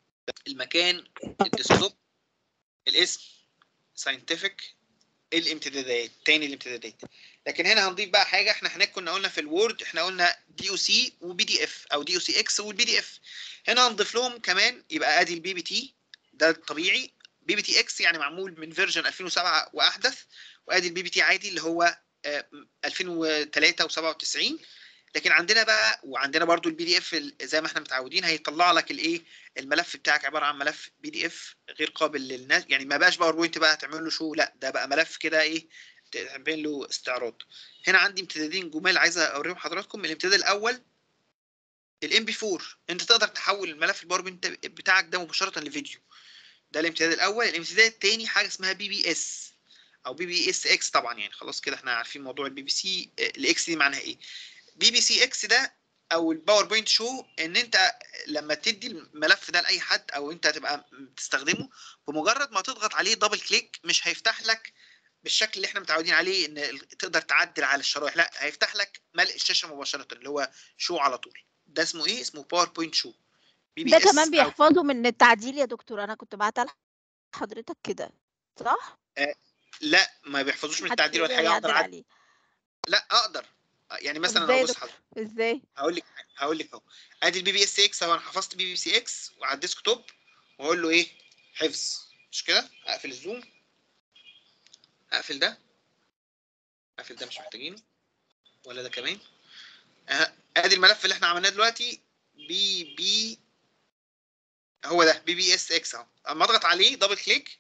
المكان الديسكتوب الاسم ساينتفك الامتدادات تاني الامتدادات لكن هنا هنضيف بقى حاجه احنا هناك كنا قلنا في الوورد احنا قلنا دي او سي وبي دي اف او دي او سي اكس والبي دي اف هنا هنضيف لهم كمان يبقى ادي البي بي تي ده الطبيعي بي بي تي اكس يعني معمول من فيرجن 2007 واحدث وادي البي بي تي عادي اللي هو آه، 2003 و97 لكن عندنا بقى وعندنا برضو البي دي اف زي ما احنا متعودين هيطلع لك الايه الملف بتاعك عباره عن ملف بي دي اف غير قابل للناس يعني ما بقاش باوربوينت بقى تعمل له شو لا ده بقى ملف كده ايه تعمل له استعراض هنا عندي امتدادين جمال عايز اوريهم حضراتكم الامتداد الاول الام بي 4 انت تقدر تحول الملف الباوربوينت بتاعك ده مباشره لفيديو ده الامتداد الاول الامتداد الثاني حاجه اسمها بي بي اس او بي بي اس اكس طبعا يعني خلاص كده احنا عارفين موضوع البي بي سي الاكس دي معناها ايه بي بي سي اكس ده او الباوربوينت شو ان انت لما تدي الملف ده لاي حد او انت هتبقى بتستخدمه بمجرد ما تضغط عليه دبل كليك مش هيفتح لك بالشكل اللي احنا متعودين عليه ان ال- تقدر تعدل على الشرايح لا هيفتح لك ملء الشاشه مباشره اللي هو شو على طول ده اسمه ايه اسمه باوربوينت شو بي بي ده اس كمان أو- بيحفظوا من التعديل يا دكتور انا كنت بعتها لحضرتك كده صح؟ آه لا ما بيحفظوش من محدش التعديل ولا يقدر حاجه اقدر يعدل أعدل. عليه لا اقدر يعني طب مثلا ازاي اهو يا بص دكتور؟ حضرتك ازاي؟ هقول لك هقول لك اهو ادي البي بي اس اكس اهو انا حفظت بي بي سي اكس وعلى الديسك توب واقول له ايه حفظ مش كده اقفل الزوم اقفل ده اقفل ده مش محتاجينه ولا ده كمان أه. ادي الملف اللي احنا عملناه دلوقتي بي بي هو ده بي بي اس اكس اهو اما اضغط عليه دبل كليك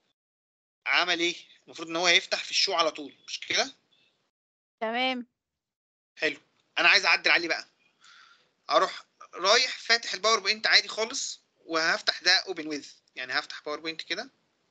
عمل ايه المفروض ان هو هيفتح في الشو على طول مش كده تمام حلو انا عايز اعدل عليه بقى اروح رايح فاتح الباوربوينت عادي خالص وهفتح ده اوبن ويز يعني هفتح باوربوينت كده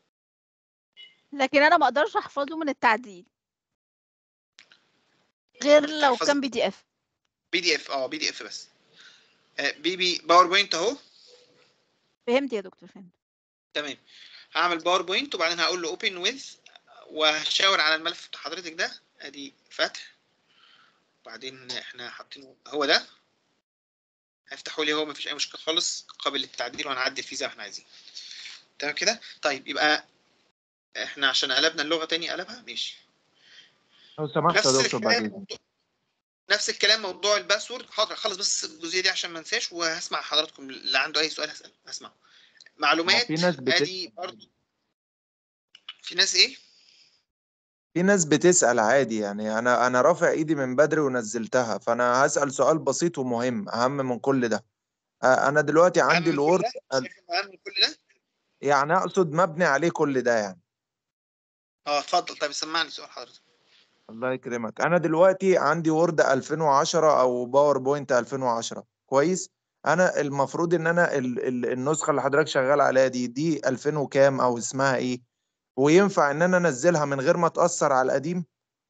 لكن انا ما اقدرش احفظه من التعديل غير لو تحفظ- كان بي دي اف بي دي اف اه بي دي اف بس آه، بي بي باوربوينت اهو فهمت يا دكتور فهمت تمام هعمل باوربوينت وبعدين هقول له اوبن ويز وهشاور على الملف بتاع حضرتك ده ادي فتح وبعدين احنا حاطينه هو ده هيفتحوا لي هو مفيش اي مشكله خالص قابل للتعديل وهنعدل فيه زي ما احنا عايزين تمام كده طيب يبقى احنا عشان قلبنا اللغه تاني قلبها ماشي لو سمحت نفس يا دكتور بعد الكلام إذنك. نفس الكلام موضوع الباسورد حاضر خلص بس الجزئيه دي عشان ما انساش وهسمع حضراتكم اللي عنده اي سؤال هسال هسمعه ما هو معلومات في ناس بت... ادي برضه في ناس ايه في ناس بتسأل عادي يعني انا انا رافع ايدي من بدري ونزلتها فانا هسأل سؤال بسيط ومهم اهم من كل ده آه، انا دلوقتي عندي من كل الوورد ده شايف اهم من كل ده يعني اقصد مبني عليه كل ده يعني اه اتفضل طيب سمعني سؤال حضرتك الله يكرمك انا دلوقتي عندي وورد 2010 او باوربوينت 2010 كويس انا المفروض ان انا ال ال النسخه اللي حضرتك شغال عليها دي دي 2000 وكام او اسمها ايه وينفع ان انا انزلها من غير ما تاثر على القديم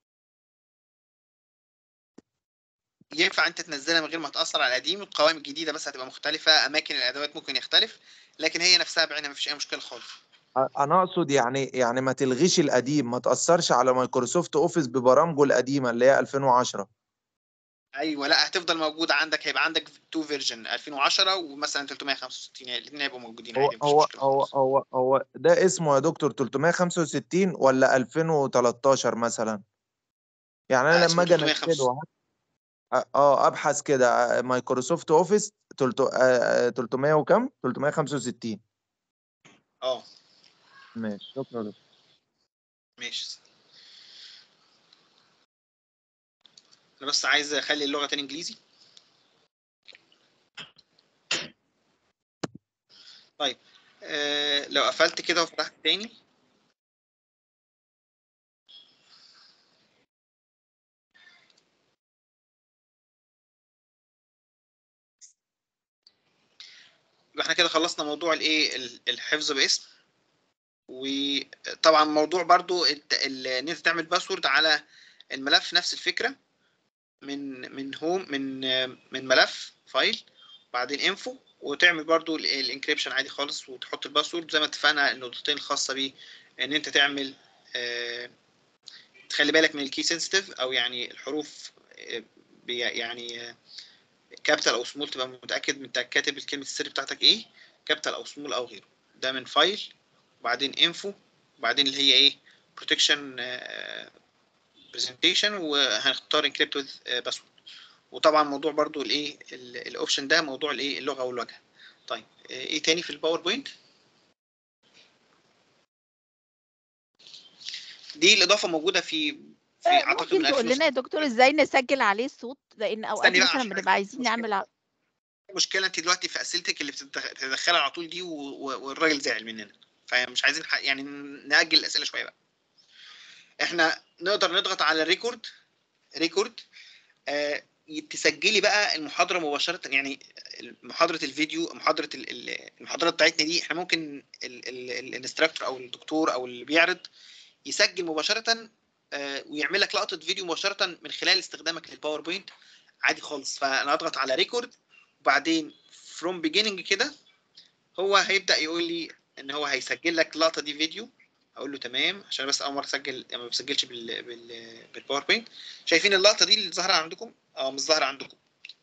ينفع انت تنزلها من غير ما تاثر على القديم القوائم الجديده بس هتبقى مختلفه اماكن الادوات ممكن يختلف لكن هي نفسها بعينها مفيش اي مشكله خالص أ- انا اقصد يعني يعني ما تلغيش القديم ما تاثرش على مايكروسوفت اوفيس ببرامجه القديمه اللي هي 2010 ايوه لا هتفضل موجوده عندك هيبقى عندك تو فيرجن 2010 ومثلا 365 يعني الاثنين هيبقوا موجودين هو عادي مفيش هو مشكله هو هو هو ده اسمه يا دكتور 365 ولا 2013 مثلا يعني لا انا اسمه لما اجي 365 انزله ه- اه ابحث كده آه، مايكروسوفت اوفيس 300 وكم 365 اه ماشي شكرا لك ماشي انا بس عايز اخلي اللغه تاني انجليزي طيب آه لو قفلت كده وفتحت تاني يبقى احنا كده خلصنا موضوع الايه ال- الحفظ باسم وطبعا موضوع برضو الت- ال- ان انت تعمل باسورد على الملف نفس الفكره من من هوم من من ملف فايل بعدين انفو وتعمل برضو الانكريبشن عادي خالص وتحط الباسورد زي ما اتفقنا النقطتين الخاصه بيه ان انت تعمل آه، تخلي بالك من الكي سنسيتيف او يعني الحروف آه، بي- يعني كابيتال او سمول تبقى متاكد من انت كاتب الكلمه السر بتاعتك ايه كابيتال او سمول او غيره ده من فايل وبعدين انفو وبعدين اللي هي ايه بروتكشن برزنتيشن وهنختار انكريبت وذ باسورد وطبعا موضوع برضو الايه ال- الاوبشن ده موضوع الايه اللغه والواجهه طيب آه، ايه تاني في الباوربوينت دي الاضافه موجوده في في آه، اعتقد ممكن من تقول لنا يا 2016 دكتور ازاي نسجل عليه الصوت لان اوقات استني بقى مثلا عشان بنبقى عايزين مشكلة. نعمل ع- المشكله انت دلوقتي في اسئلتك اللي بتتدخ- بتدخلها على طول دي و- و- والراجل زعل مننا فمش عايزين ح- يعني ناجل الاسئله شويه بقى احنا نقدر نضغط على ريكورد ريكورد آه تسجلي بقى المحاضره مباشره يعني محاضره الفيديو محاضره ال- ال- المحاضرات بتاعتنا دي احنا ممكن الانستراكتور او الدكتور او اللي بيعرض يسجل مباشره آه، ويعمل لك لقطه فيديو مباشره من خلال استخدامك للباوربوينت عادي خالص فانا اضغط على ريكورد وبعدين فروم بيجيننج كده هو هيبدا يقول لي ان هو هيسجل لك اللقطه دي فيديو اقول له تمام عشان بس اول مره اسجل يعني ما بسجلش بال بال بالباوربوينت شايفين اللقطه دي اللي ظاهره عندكم اه مش ظاهره عندكم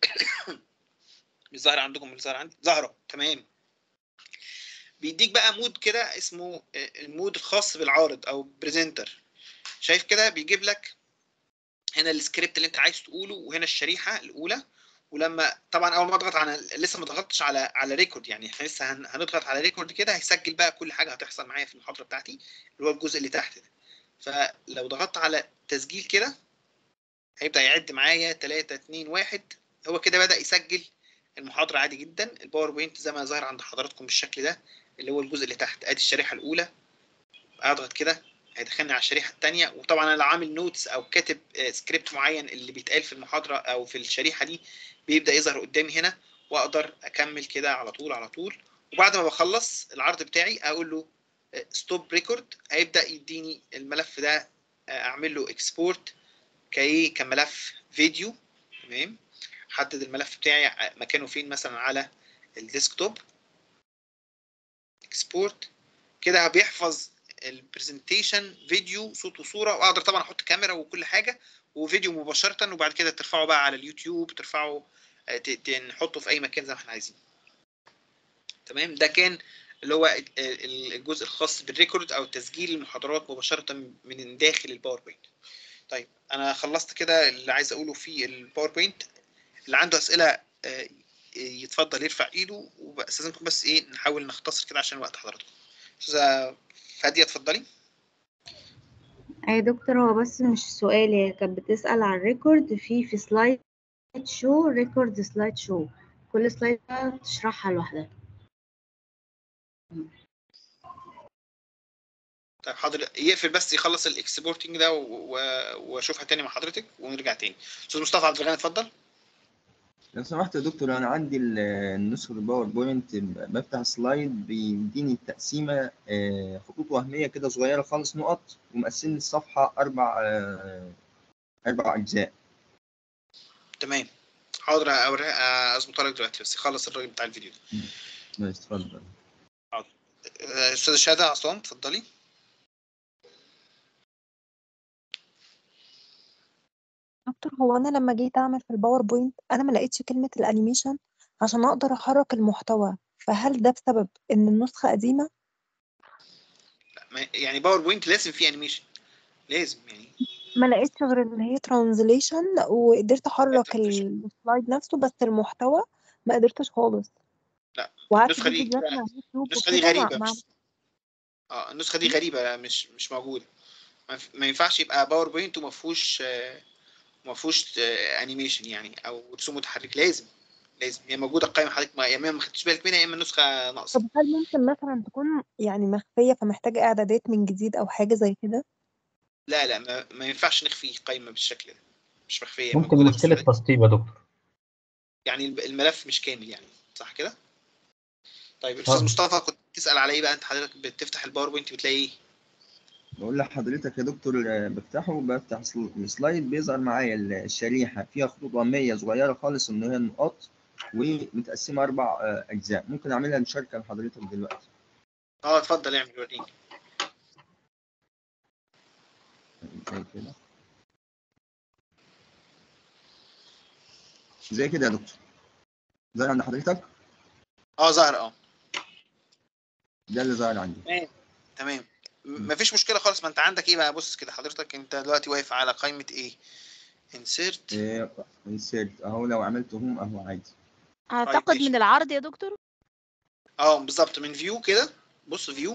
مش ظاهره عندكم مش ظاهره عندي ظاهره تمام بيديك بقى مود كده اسمه آه، المود الخاص بالعارض او بريزنتر شايف كده بيجيب لك هنا السكريبت اللي انت عايز تقوله وهنا الشريحه الاولى ولما طبعا اول ما اضغط على لسه ما ضغطتش على على ريكورد يعني احنا لسه هن- هنضغط على ريكورد كده هيسجل بقى كل حاجه هتحصل معايا في المحاضره بتاعتي اللي هو الجزء اللي تحت ده فلو ضغطت على تسجيل كده هيبدا يعد معايا 3 2 1 هو كده بدا يسجل المحاضره عادي جدا الباوربوينت زي ما ظاهر عند حضراتكم بالشكل ده اللي هو الجزء اللي تحت ادي الشريحه الاولى اضغط كده هيدخلني على الشريحه الثانيه وطبعا انا لو عامل نوتس او كاتب آه، سكريبت معين اللي بيتقال في المحاضره او في الشريحه دي بيبدا يظهر قدامي هنا واقدر اكمل كده على طول على طول وبعد ما بخلص العرض بتاعي اقول له ستوب ريكورد هيبدا يديني الملف ده آه، اعمل له اكسبورت كايه كملف فيديو تمام حدد الملف بتاعي ع- مكانه فين مثلا على الديسكتوب اكسبورت كده بيحفظ البرزنتيشن فيديو صوت وصوره واقدر طبعا احط كاميرا وكل حاجه وفيديو مباشره وبعد كده ترفعه بقى على اليوتيوب ترفعه آه، ت- ت- نحطه في اي مكان زي ما احنا عايزين تمام ده كان اللي هو ال- ال- الجزء الخاص بالريكورد او تسجيل المحاضرات مباشره من داخل الباوربوينت طيب انا خلصت كده اللي عايز اقوله في الباوربوينت اللي عنده اسئله آه، يتفضل يرفع ايده واستاذنكم بس ايه نحاول نختصر كده عشان وقت حضراتكم استاذه فاديه اتفضلي يا دكتور هو بس مش سؤال هي كانت بتسأل عن الريكورد في في سلايد شو ريكورد سلايد شو كل سلايد بقى تشرحها لوحدها طيب حاضر يقفل بس يخلص الاكسبورتنج ده و- و- واشوفها تاني مع حضرتك ونرجع تاني استاذ مصطفى عبد الغني اتفضل لو سمحت يا دكتور انا عندي ال- النسخه الباوربوينت بفتح سلايد بيديني التقسيمه آه، خطوط وهميه كده صغيره خالص نقط ومقسم لي الصفحه اربع آه، اربع اجزاء تمام حاضر أوريها- اظبطها لك دلوقتي بس خلص الراجل بتاع الفيديو ده ماشي اتفضل حاضر آه، استاذه شهاده عصام اتفضلي دكتور هو انا لما جيت اعمل في الباوربوينت انا ما لقيتش كلمة الانيميشن عشان اقدر احرك المحتوى فهل ده بسبب ان النسخة قديمة ما- يعني باوربوينت لازم فيه انيميشن لازم يعني ما لقيتش غير اللي هي ترانزليشن وقدرت احرك السلايد نفسه بس المحتوى ما قدرتش خالص لا وقعدت النسخه اجيب دي فيديوهات على اليوتيوب النسخه دي وكده غريبه مع مش اه النسخه دي غريبه مش مش موجوده ما ف- ما ينفعش يبقى باوربوينت وما فيهوش آه، ما فيهوش آه، انيميشن يعني او رسوم متحرك لازم لازم هي موجوده القائمه حضرتك ما يا اما ما خدتش بالك منها يا اما النسخه ناقصه طب هل ممكن مثلا تكون يعني مخفية فمحتاجة اعدادات من جديد او حاجة زي كده لا لا ما, ما ينفعش نخفي قائمه بالشكل ده مش مخفيه ممكن موجوده بس مشكلة تسطيب يا دكتور يعني الب- الملف مش كامل يعني صح كده طيب استاذ آه. مصطفى كنت تسال على ايه بقى انت حضرتك بتفتح الباوربوينت بتلاقي ايه بقول لحضرتك يا دكتور آه، بفتحه بفتح سل- السلايد بيظهر معايا ال- الشريحة فيها خطوط وهمية صغيرة خالص إن هي نقاط ومتقسمة أربع آه، أجزاء ممكن أعملها مشاركة لحضرتك دلوقتي اه اتفضل اعمل وريني زي كده زي كده يا دكتور ظهر عند حضرتك اه ظهر اه ده اللي ظهر عندي تمام تمام م- مفيش مشكله خالص ما انت عندك ايه بقى بص كده حضرتك انت دلوقتي واقف على قائمه ايه انسيرت انسيرت اهو لو عملت هوم اهو عادي اعتقد من العرض يا دكتور اه بالظبط من فيو كده بص فيو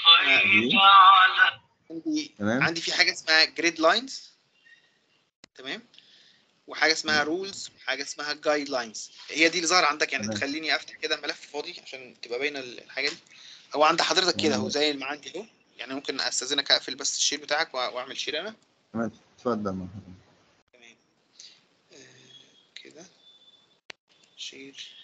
عندي تمام. عندي في حاجه اسمها جريد لاينز تمام وحاجه اسمها رولز وحاجه اسمها جايد لاينز هي دي اللي ظاهره عندك يعني تمام. تخليني افتح كده ملف فاضي عشان تبقى باينه الحاجه دي هو عند حضرتك كده اهو تمام. زي اللي عندي اهو يعني ممكن استاذنك اقفل بس الشير بتاعك وأ- واعمل شير انا تمام اتفضل مرحبا كده شير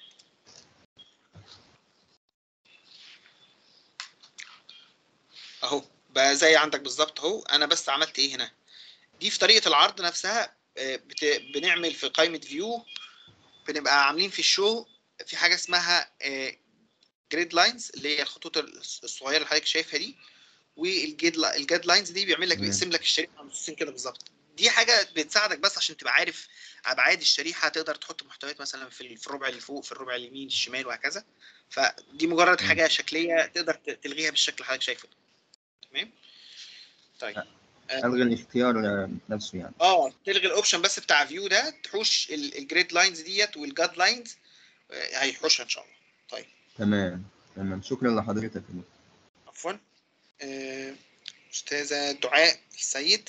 اهو بقى زي عندك بالظبط اهو انا بس عملت ايه هنا دي في طريقه العرض نفسها آه، بت... بنعمل في قائمه فيو بنبقى عاملين في الشو في حاجه اسمها جريد لاينز اللي هي الخطوط الص- الصغيره اللي حضرتك شايفها دي والجيد الجاد لاينز دي بيعمل لك تمام. بيقسم لك الشريحه نصين كده بالظبط دي حاجه بتساعدك بس عشان تبقى عارف ابعاد الشريحه تقدر تحط محتويات مثلا في في الربع اللي فوق في الربع اليمين الشمال وهكذا فدي مجرد حاجه شكليه تقدر ت- تلغيها بالشكل اللي حضرتك شايفه ده. تمام طيب الغي الاختيار آه، نفسه يعني اه تلغي الاوبشن بس بتاع فيو ده تحوش الجريد لاينز ديت والجاد لاينز هيحوشها ان شاء الله طيب تمام تمام شكرا لحضرتك يا دكتور. عفوا آه، استاذه دعاء السيد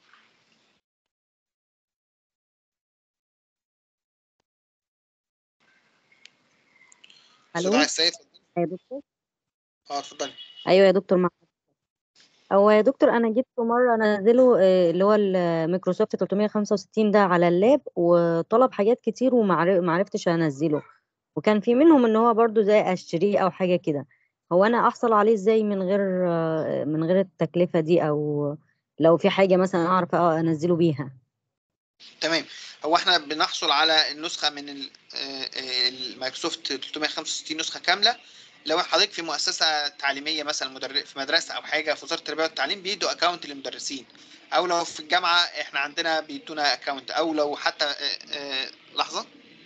استاذه الو دعاء السيد يا دكتور اه اتفضلي ايوه يا دكتور مع هو يا دكتور انا جبت مره انزله آه، اللي هو الميكروسوفت 365 ده على اللاب وطلب حاجات كتير وما عرفتش انزله وكان في منهم ان هو برضو زي اشتريه او حاجه كده هو انا احصل عليه ازاي من غير آه، من غير التكلفه دي او لو في حاجه مثلا اعرف انزله بيها تمام هو احنا بنحصل على النسخه من ال- آه، آه، المايكروسوفت 365 نسخه كامله لو حضرتك في مؤسسه تعليميه مثلا مدرس في مدرسه او حاجه في وزاره التربيه والتعليم بيدوا اكونت للمدرسين او لو في الجامعه احنا عندنا بيدونا اكونت او لو حتى آه، آه، لحظه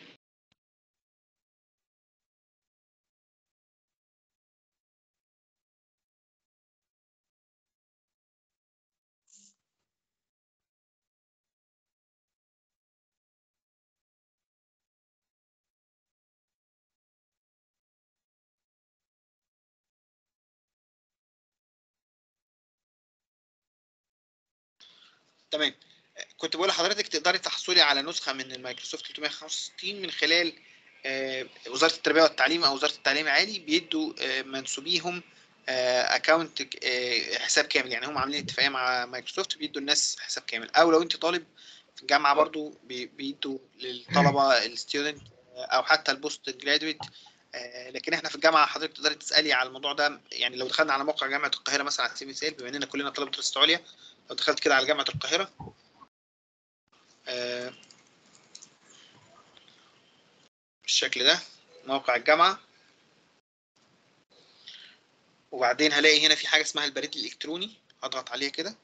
تمام كنت بقول لحضرتك تقدري تحصلي على نسخه من المايكروسوفت 365 من خلال آه، وزاره التربيه والتعليم او وزاره التعليم العالي بيدوا آه، منسوبيهم اكونت حساب كامل يعني هم عاملين اتفاقيه مع مايكروسوفت بيدوا الناس حساب كامل او لو انت طالب في الجامعه برضو بي- بيدوا للطلبه الستودنت او حتى البوست جرادويت لكن احنا في الجامعه حضرتك تقدري تسالي على الموضوع ده يعني لو دخلنا على موقع جامعه القاهره مثلا على سبيل المثال بما اننا كلنا طلبه دراسات عليا لو دخلت كده على جامعه القاهره آه، بالشكل ده موقع الجامعة وبعدين هلاقي هنا في حاجة اسمها البريد الإلكتروني هضغط عليها كده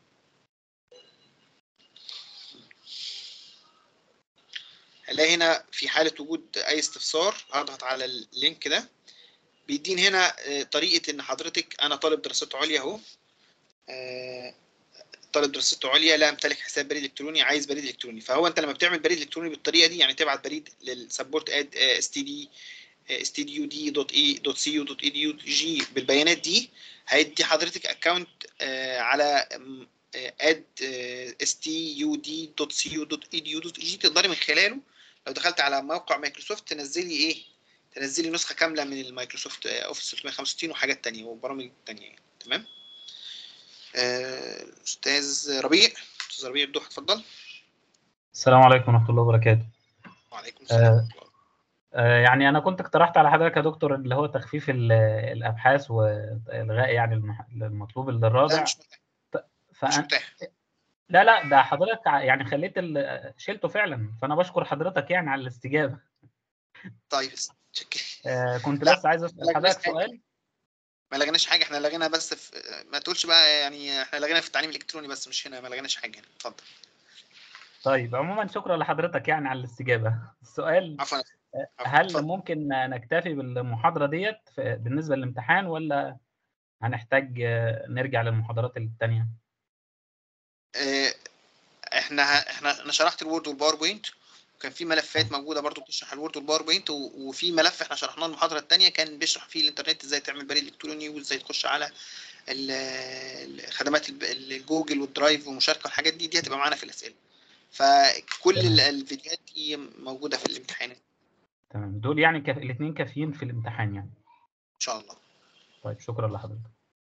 هلاقي هنا في حالة وجود أي استفسار هضغط على اللينك ده بيديني هنا آه، طريقة إن حضرتك أنا طالب دراسات عليا أهو آه، طالب دراسات عليا لا امتلك حساب بريد الكتروني عايز بريد الكتروني فهو انت لما بتعمل بريد الكتروني بالطريقه دي يعني تبعت بريد للسبورت اد اس تي دي اس تي دي يو دي دوت اي دوت سي يو دوت اي دي يو جي بالبيانات دي هيدي حضرتك اكونت على اد اس تي يو دي دوت سي يو دوت اي دي يو دوت جي تقدري من خلاله لو دخلت على موقع مايكروسوفت تنزلي ايه تنزلي نسخه كامله من المايكروسوفت اوفيس 365 وحاجات تانية وبرامج تانية يعني تمام آه، استاذ ربيع استاذ ربيع بدوح اتفضل السلام عليكم ورحمة الله وبركاته. وعليكم السلام آه آه يعني أنا كنت اقترحت على حضرتك يا دكتور اللي هو تخفيف ال- الأبحاث وإلغاء يعني المح- المطلوب الرابع مش فأنا لا لا ده حضرتك ع- يعني خليت ال- شلته فعلا فأنا بشكر حضرتك يعني على الاستجابة. طيب آه كنت لا، بس عايز أسأل لا، حضرتك بس- سؤال ما لغيناش حاجه احنا لغينا بس في ما تقولش بقى يعني احنا لغينا في التعليم الالكتروني بس مش هنا ما لغيناش حاجه هنا اتفضل طيب عموما شكرا لحضرتك يعني على الاستجابة. السؤال عفوا آه، هل ممكن نكتفي بالمحاضرة ديت في- بالنسبة للامتحان ولا هنحتاج آه، نرجع للمحاضرات التانية؟ آه، احنا احنا انا شرحت الوورد والباوربوينت وكان في ملفات موجوده برضو بتشرح الوورد والباوربوينت و- وفي ملف احنا شرحناه المحاضره الثانيه كان بيشرح فيه الانترنت ازاي تعمل بريد الكتروني وازاي تخش على ال- ال- خدمات الب- الجوجل والدرايف والمشاركه والحاجات دي دي هتبقى معانا في الاسئله فكل ال- الفيديوهات دي موجوده في الامتحانات تمام دول يعني كف... الاثنين كافيين في الامتحان يعني ان شاء الله طيب شكرا لحضرتك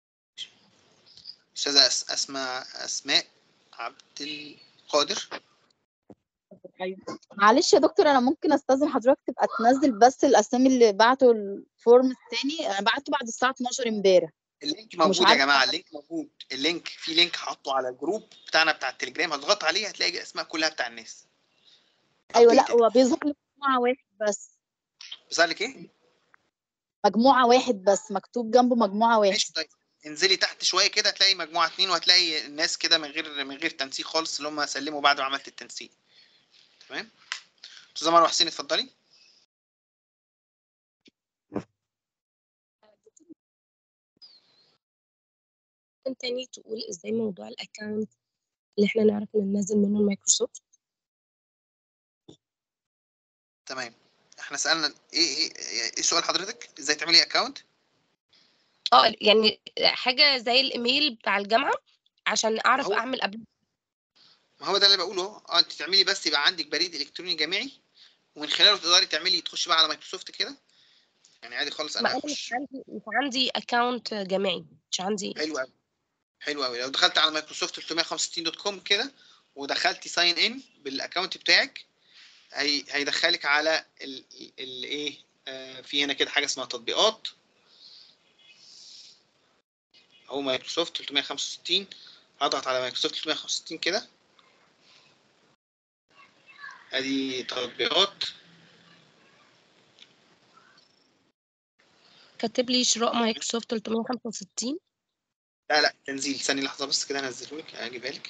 استاذه أس- اسماء اسماء عبد القادر معلش يا دكتور انا ممكن استاذن حضرتك تبقى تنزل بس الاسامي اللي بعتوا الفورم الثاني انا بعته بعد الساعه 12 امبارح اللينك مش موجود يا عارفة جماعه حضرتك- اللينك موجود اللينك في لينك حاطه على الجروب بتاعنا بتاع التليجرام هتضغط عليه هتلاقي الاسماء كلها بتاع الناس ايوه لا هو بيظهر لي مجموعه واحد بس بيظهر لك ايه؟ مجموعه واحد بس مكتوب جنبه مجموعه واحد ماشي طيب انزلي تحت شويه كده هتلاقي مجموعه اتنين وهتلاقي الناس كده من غير من غير تنسيق خالص اللي هم سلموا بعد ما عملت التنسيق تمام استاذه مروه حسين اتفضلي تاني تقول ازاي موضوع الاكونت اللي احنا نعرف ننزل منه المايكروسوفت تمام احنا سالنا ايه ايه ايه سؤال حضرتك ازاي تعملي اكونت اه يعني حاجه زي الايميل بتاع الجامعه عشان اعرف هو- اعمل قبل ما هو ده اللي بقوله اهو اه انت تعملي بس يبقى عندك بريد الكتروني جامعي ومن خلاله تقدري تعملي تخشي بقى على مايكروسوفت كده يعني عادي خالص ما انا انا هخش مش عندي مش عندي اكونت جامعي مش عندي حلو قوي حلو قوي لو دخلت على مايكروسوفت 365 دوت كوم كده ودخلتي ساين ان بالاكونت بتاعك هي هيدخلك على الايه في هنا كده حاجه اسمها تطبيقات او مايكروسوفت 365 هضغط على مايكروسوفت 365 كده ادي تطبيقات كاتب لي شراء مايكروسوفت 365 لا لا تنزيل ثانية لحظة بس كده انزله لك اجيبها لك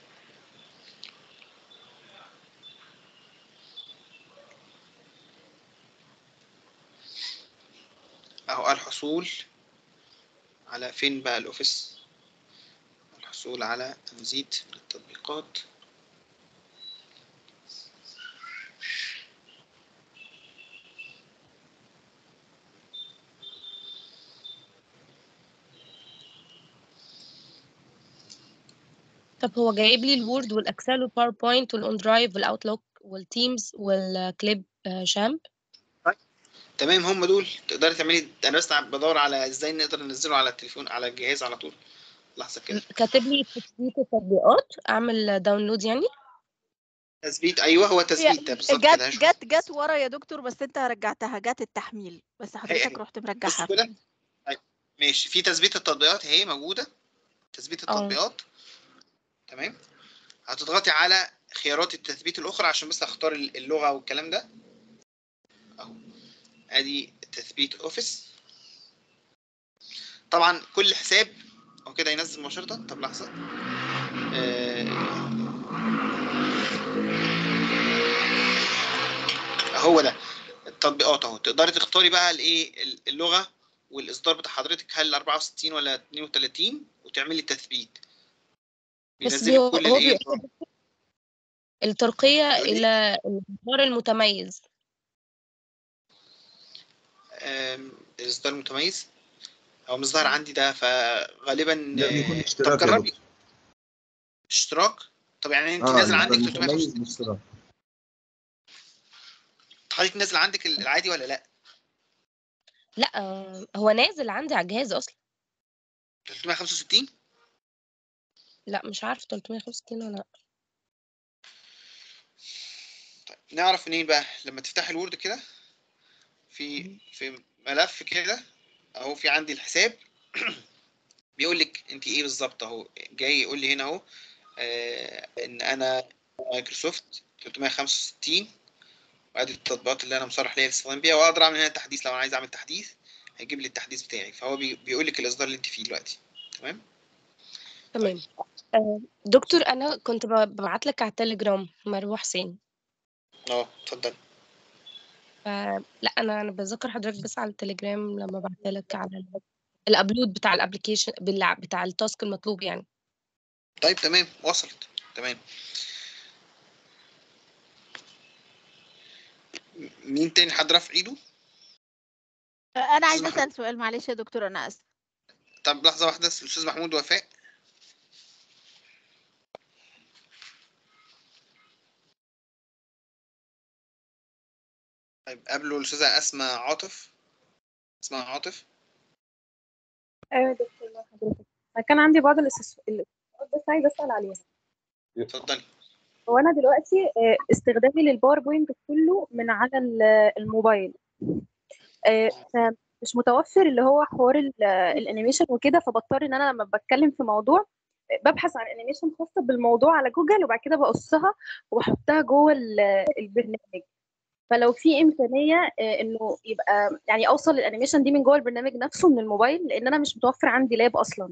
اهو الحصول على فين بقى الاوفيس الحصول على مزيد من التطبيقات طب هو جايب لي الوورد والاكسل والباوربوينت والاون درايف والاوتلوك والتيمز والكليب شامب تمام هم دول تقدري تعملي انا بس بدور على ازاي نقدر ننزله على التليفون على الجهاز على طول لحظة كده كاتب لي تثبيت التطبيقات اعمل داونلود يعني تثبيت ايوه هو هي تثبيت ده بالظبط جت كده هشوف. جت جت ورا يا دكتور بس انت رجعتها جت التحميل بس هي حضرتك هي رحت بص مرجعها كده طيب، ماشي في تثبيت التطبيقات اهي موجودة تثبيت اه التطبيقات تمام هتضغطي على خيارات التثبيت الاخرى عشان بس اختار اللغة والكلام ده اهو ادي تثبيت اوفيس طبعا كل حساب او كده ينزل مباشرة طب لحظة آه، هو ده التطبيقات اهو تقدري تختاري بقى الايه اللغة والاصدار بتاع حضرتك هل 64 ولا 32 وتعملي تثبيت بس بينزل بي لك هو كل هو الايه بيقول الترقية بيقول لك إلى الإصدار المتميز آم، الاصدار المتميز هو مش ظاهر عندي ده فغالبا ده بيكون آه، اشتراك طب يا جربي دكتور اشتراك طب يعني انت اه نازل يبقى عندك المتميز 365 باشتراك حضرتك نازل عندك العادي ولا لا لا آه، هو نازل عندي على الجهاز أصلا 365 لا مش عارف 365 ولا لا نعرف منين بقى لما تفتحي الوورد كده في في ملف كده اهو في عندي الحساب بيقول لك انت ايه بالظبط اهو جاي يقول لي هنا اهو آه ان انا مايكروسوفت 365 وادي التطبيقات اللي انا مصرح ليها الاستخدام بيها واقدر اعمل هنا تحديث لو انا عايز اعمل تحديث هيجيب لي التحديث بتاعي فهو بي بيقول لك الاصدار اللي انت فيه دلوقتي تمام تمام آه، دكتور أنا كنت ب- ببعت لك على التليجرام مروة حسين اه اتفضل ف- لا أنا أنا بذكر حضرتك بس على التليجرام لما بعت لك على ال- الأبلود بتاع الأبلكيشن بتاع التاسك المطلوب يعني طيب تمام وصلت تمام م- مين تاني حد رافع ايده انا استاذ عايزه محمود اسال سؤال معلش يا دكتور انا اسف طب لحظه واحده الاستاذ محمود وفاء طيب قبله الاستاذه اسماء عاطف اسماء عاطف ايوه يا دكتور مع حضرتك أنا كان عندي بعض الاستفسارات بس عايزه اسال عليها اتفضلي هو انا دلوقتي آه، استخدامي للباوربوينت كله من على ال- الموبايل آه، فمش متوفر اللي هو حوار ال- الانيميشن وكده فبضطر ان انا لما بتكلم في موضوع آه، ببحث عن انيميشن خاصه بالموضوع على جوجل وبعد كده بقصها وبحطها جوه ال- البرنامج فلو في امكانيه آه، انه يبقى يعني اوصل الانيميشن دي من جوه البرنامج نفسه من الموبايل لان انا مش متوفر عندي لاب اصلا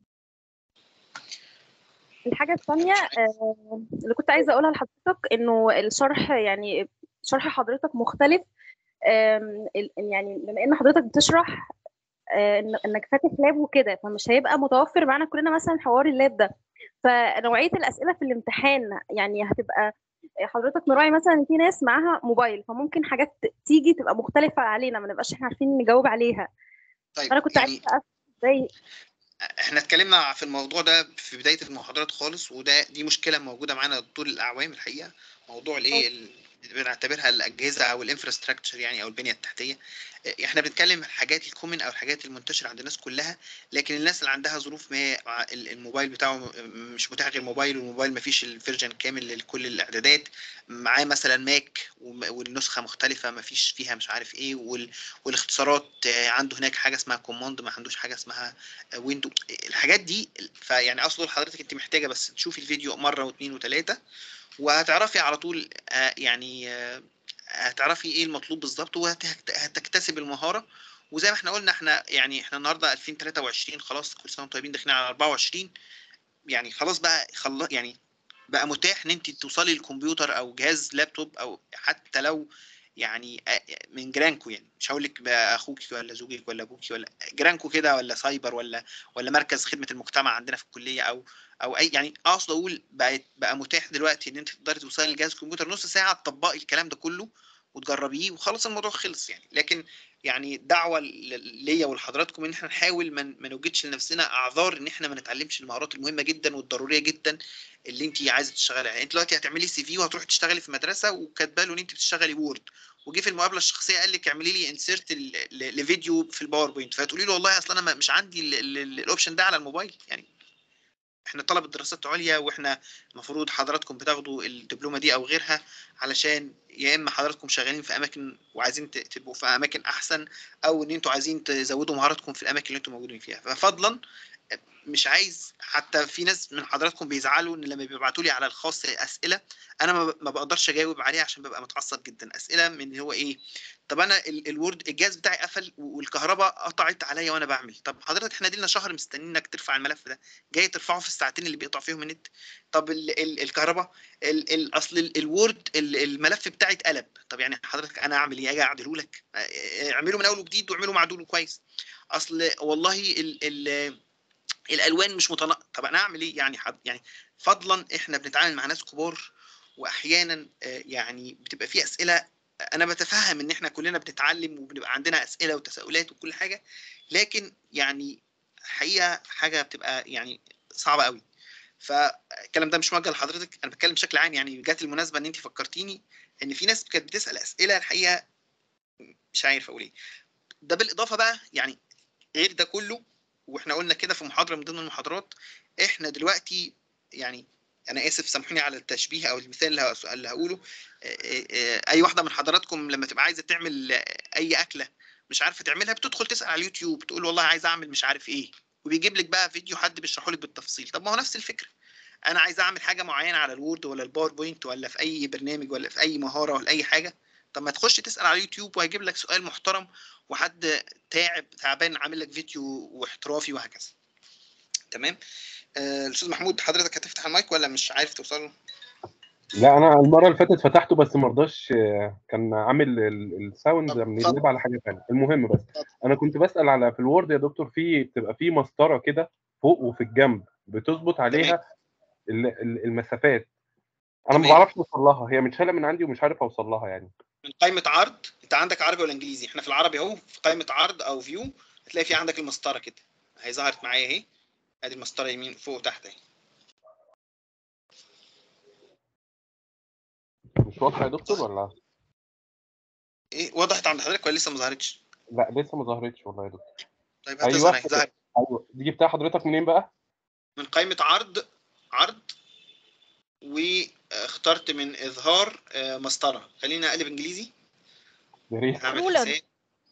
الحاجة الثانية آه، اللي كنت عايزة أقولها لحضرتك إنه الشرح يعني شرح حضرتك مختلف آم، ال- يعني بما إن حضرتك بتشرح آه، إن- إنك فاتح لاب وكده فمش هيبقى متوفر معانا كلنا مثلا حوار اللاب ده فنوعية الأسئلة في الامتحان يعني هتبقى حضرتك مراعي مثلا إن في ناس معاها موبايل فممكن حاجات تيجي تبقى مختلفة علينا ما نبقاش احنا عارفين نجاوب عليها طيب فأنا كنت يعني عايزة أفهم ازاي احنا اتكلمنا في الموضوع ده في بدايه المحاضرات خالص وده دي مشكله موجوده معانا طول الاعوام الحقيقه موضوع الايه ال- بنعتبرها الاجهزه او الانفراستراكشر يعني او البنيه التحتيه اه، احنا بنتكلم الحاجات الكومن او الحاجات المنتشره عند الناس كلها لكن الناس اللي عندها ظروف ما مع ال- الموبايل بتاعه م- مش متاح غير موبايل والموبايل ما فيش الفيرجن كامل لكل الاعدادات معاه مثلا ماك وم- والنسخه مختلفه ما فيش فيها مش عارف ايه وال- والاختصارات اه، عنده هناك حاجه اسمها كوماند ما عندوش حاجه اسمها ويندو الحاجات دي فيعني اقصد لحضرتك انت محتاجه بس تشوفي الفيديو مره واثنين وثلاثه وهتعرفي على طول آه، يعني آه، هتعرفي ايه المطلوب بالظبط وهتكتسب المهاره وزي ما احنا قلنا احنا يعني احنا النهارده 2023 خلاص كل سنه وانتم طيبين داخلين على 24 يعني خلاص بقى خلا يعني بقى متاح ان انت توصلي للكمبيوتر او جهاز لابتوب او حتى لو يعني آه، من جيرانكو يعني مش هقول لك بقى اخوك ولا زوجك ولا ابوك ولا جيرانكو كده ولا سايبر ولا ولا مركز خدمه المجتمع عندنا في الكليه او او اي يعني اقصد اقول بقت بقى متاح دلوقتي ان انت تقدري توصلي لجهاز الكمبيوتر نص ساعه تطبقي الكلام ده كله وتجربيه وخلاص الموضوع خلص يعني لكن يعني دعوه ل- ليا ولحضراتكم ان احنا نحاول ما ما نوجدش لنفسنا اعذار ان احنا ما نتعلمش المهارات المهمه جدا والضروريه جدا اللي انت عايزه تشتغلي عليها انت دلوقتي هتعملي سي في وهتروحي تشتغلي في مدرسه وكاتبه له ان انت بتشتغلي وورد وجي في المقابله الشخصيه قال لك اعملي لي انسيرت لفيديو في الباوربوينت فتقولي له والله اصل انا ما- مش عندي ال- ال- ال- الاوبشن ده على الموبايل يعني احنا طلبة دراسات عليا واحنا المفروض حضراتكم بتاخدوا الدبلومه دي او غيرها علشان يا اما حضراتكم شغالين في اماكن وعايزين ت- تبقوا في اماكن احسن او ان انتوا عايزين تزودوا مهاراتكم في الاماكن اللي انتوا موجودين فيها ففضلا مش عايز حتى في ناس من حضراتكم بيزعلوا ان لما بيبعتوا لي على الخاص اسئله انا ما ما بقدرش اجاوب عليها عشان ببقى متعصب جدا اسئله من هو ايه طب انا ال- الوورد الجهاز بتاعي قفل والكهرباء قطعت عليا وانا بعمل طب حضرتك احنا دينا شهر مستنيين انك ترفع الملف ده جاي ترفعه في الساعتين اللي بيقطع فيهم النت طب ال ال الكهرباء ال ال اصل ال- الوورد ال- الملف بتاعي اتقلب طب يعني حضرتك انا اعمل ايه اجي اعدله لك اه، اعمله من اول وجديد واعمله معدول كويس اصل والله ال ال الالوان مش متناقضه طب انا اعمل ايه يعني حد يعني فضلا احنا بنتعامل مع ناس كبار واحيانا آه، يعني بتبقى في اسئله انا بتفهم ان احنا كلنا بنتعلم وبنبقى عندنا اسئله وتساؤلات وكل حاجه لكن يعني حقيقه حاجه بتبقى يعني صعبه قوي فالكلام ده مش موجه لحضرتك انا بتكلم بشكل عام يعني جات المناسبه ان انت فكرتيني ان في ناس كانت بتسال اسئله الحقيقه مش عارف اقول ايه ده بالاضافه بقى يعني غير ده كله واحنا قلنا كده في محاضره من ضمن المحاضرات احنا دلوقتي يعني انا اسف سامحوني على التشبيه او المثال اللي هقص- اللي هقوله آه، آه، آه، اي واحده من حضراتكم لما تبقى عايزه تعمل آه، اي اكله مش عارفه تعملها بتدخل تسال على اليوتيوب تقول والله عايز اعمل مش عارف ايه وبيجيب لك بقى فيديو حد بيشرحه لك بالتفصيل طب ما هو نفس الفكره انا عايز اعمل حاجه معينه على الوورد ولا الباوربوينت ولا في اي برنامج ولا في اي مهاره ولا اي حاجه طب ما تخش تسال على اليوتيوب وهيجيب لك سؤال محترم وحد تعب تعبان عامل لك فيديو واحترافي وهكذا تمام آه، الاستاذ محمود حضرتك هتفتح المايك ولا مش عارف توصل له لا انا المره اللي فاتت فتحته بس ما رضاش آه، كان عامل ال- الساوند من اللاب على حاجه ثانيه المهم بس انا كنت بسال على في الوورد يا دكتور في بتبقى في مسطره كده فوق وفي الجنب بتظبط عليها ال- ال- المسافات انا ما تمام. بعرفش اوصل لها هي متشاله من عندي ومش عارف اوصل لها يعني من قائمه عرض انت عندك عربي ولا انجليزي احنا في العربي اهو في قائمه عرض او فيو هتلاقي في عندك المسطره كده هي ظهرت معايا اهي ادي المسطره يمين فوق وتحت اهي مش واضحه يا دكتور ولا ايه وضحت عند حضرتك ولا لسه ما ظهرتش لا لسه ما ظهرتش والله يا دكتور طيب ايوه هتظهر اهي ظهرت ايوه دي جبتها حضرتك منين بقى من قائمه عرض عرض واخترت من اظهار آه، مسطره خلينا اقلب انجليزي يا ريت هعمل رولر. حساب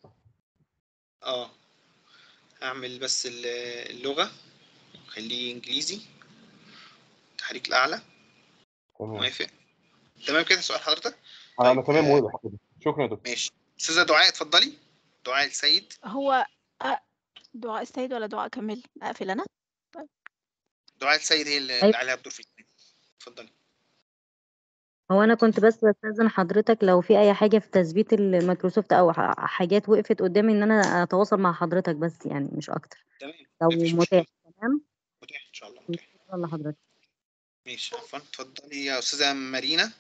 اه هعمل بس ال- اللغة خليه انجليزي التحريك الاعلى تمام موافق تمام كده سؤال حضرتك انا انا تمام واضح كده شكرا يا دكتور ماشي استاذة دعاء اتفضلي دعاء السيد هو أ- دعاء السيد ولا دعاء كمل اقفل انا دعاء السيد هي اللي أيوة. اللي عليها الدور في الكلام اتفضلي هو انا كنت بس بستأذن حضرتك لو في اي حاجة في تثبيت الميكروسوفت او ح- حاجات وقفت قدامي ان انا اتواصل مع حضرتك بس يعني مش اكتر تمام لو مفيش متاح تمام متاح ان شاء الله شكرا لحضرتك ماشي عفوا اتفضلي يا استاذة مارينا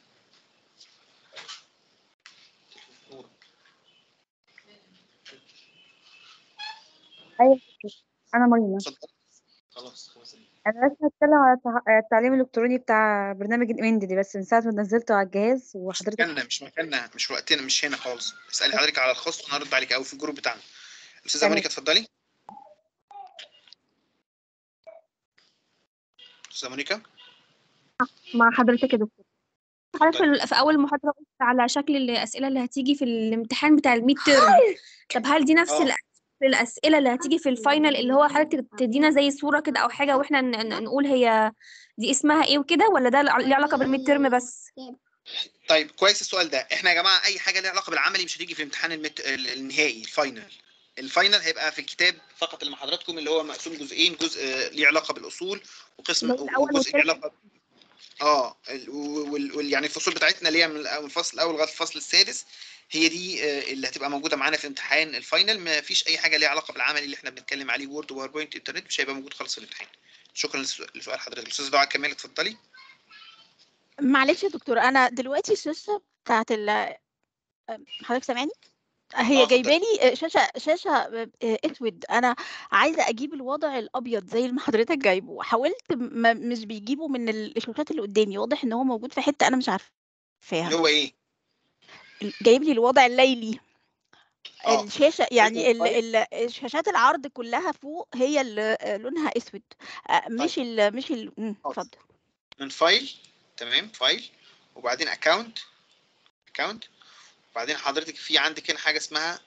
ايوه انا مريم اتفضلي خلاص خلاص انا بس هتكلم على التع- التعليم الالكتروني بتاع برنامج المندي بس من ساعه ما نزلته على الجهاز وحضرتك مكاننا مش مكاننا مش وقتنا مش هنا خالص اسالي حضرتك على الخاص وانا ارد عليك او في الجروب بتاعنا استاذه تمام. مونيكا اتفضلي استاذه مونيكا مع حضرتك يا دكتور حضرتك في ال- في اول محاضره قلت على شكل الاسئله اللي هتيجي في الامتحان بتاع الميد تيرم طب هل دي نفس آه. الأ- الاسئله اللي هتيجي في الفاينل اللي هو حضرتك تدينا زي صوره كده او حاجه واحنا ن- ن- نقول هي دي اسمها ايه وكده ولا ده ليه علاقه بالميد ترم بس طيب كويس السؤال ده احنا يا جماعه اي حاجه ليها علاقه بالعملي مش هتيجي في الامتحان المت... ال- النهائي الفاينل الفاينل هيبقى في الكتاب فقط اللي مع حضراتكم اللي هو مقسوم جزئين جزء آه، ليه علاقه بالاصول وقسم اللي هو الأول وجزء ليه والتاني. علاقه اه ال- وال... وال... يعني الفصول بتاعتنا اللي هي من الأول- من الفصل الاول لغايه الفصل السادس هي دي آه، اللي هتبقى موجوده معانا في امتحان الفاينل ما فيش اي حاجه ليها علاقه بالعملي اللي احنا بنتكلم عليه وورد وباوربوينت انترنت مش هيبقى موجود خالص في الامتحان شكرا للسؤال لسؤال حضرتك الاستاذ دعاء كمال اتفضلي معلش يا دكتور انا دلوقتي الشاشه بتاعت ال حضرتك سامعني هي جايبه لي شاشه شاشه آه، اسود انا عايزه اجيب الوضع الابيض زي ما حضرتك جايبه حاولت ما مش بيجيبه من الشاشات اللي قدامي واضح ان هو موجود في حته انا مش عارفاها اللي هو ايه جايب لي الوضع الليلي اه الشاشه يعني ال طيب. ال شاشات العرض كلها فوق هي اللي لونها اسود آه، مش ال مش ال مم، اتفضل من فايل تمام فايل وبعدين اكونت اكونت وبعدين حضرتك في عندك هنا حاجه اسمها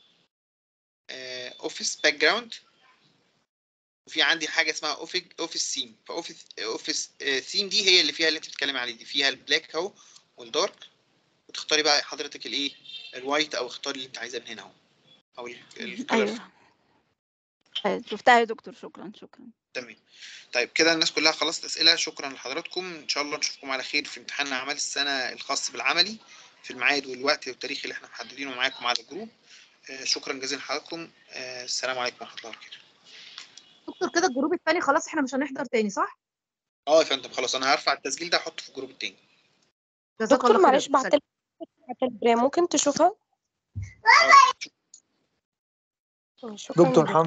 اوفيس باك جراوند وفي عندي حاجه اسمها اوفيس اوفيس سيم فاوفيس اوفيس ثيم دي هي اللي فيها اللي انت بتتكلمي عليه دي فيها البلاك اهو والدارك وتختاري بقى حضرتك الايه الوايت او اختاري اللي انت عايزاه من هنا اهو او الكلر ايوه آه، شفتها يا دكتور شكرا شكرا تمام طيب كده الناس كلها خلصت اسئله شكرا لحضراتكم ان شاء الله نشوفكم على خير في امتحان اعمال السنه الخاص بالعملي في الميعاد والوقت والتاريخ اللي احنا محددينه معاكم على الجروب آه، شكرا جزيلا لحضراتكم آه، السلام عليكم ورحمه الله وبركاته دكتور كده الجروب التاني خلاص احنا مش هنحضر تاني صح؟ اه يا فندم خلاص انا هرفع التسجيل ده احطه في الجروب التاني جزاك دكتور الله خير معلش بعت لك على التليجرام ممكن تشوفها شكرا دكتور جدا. حمزة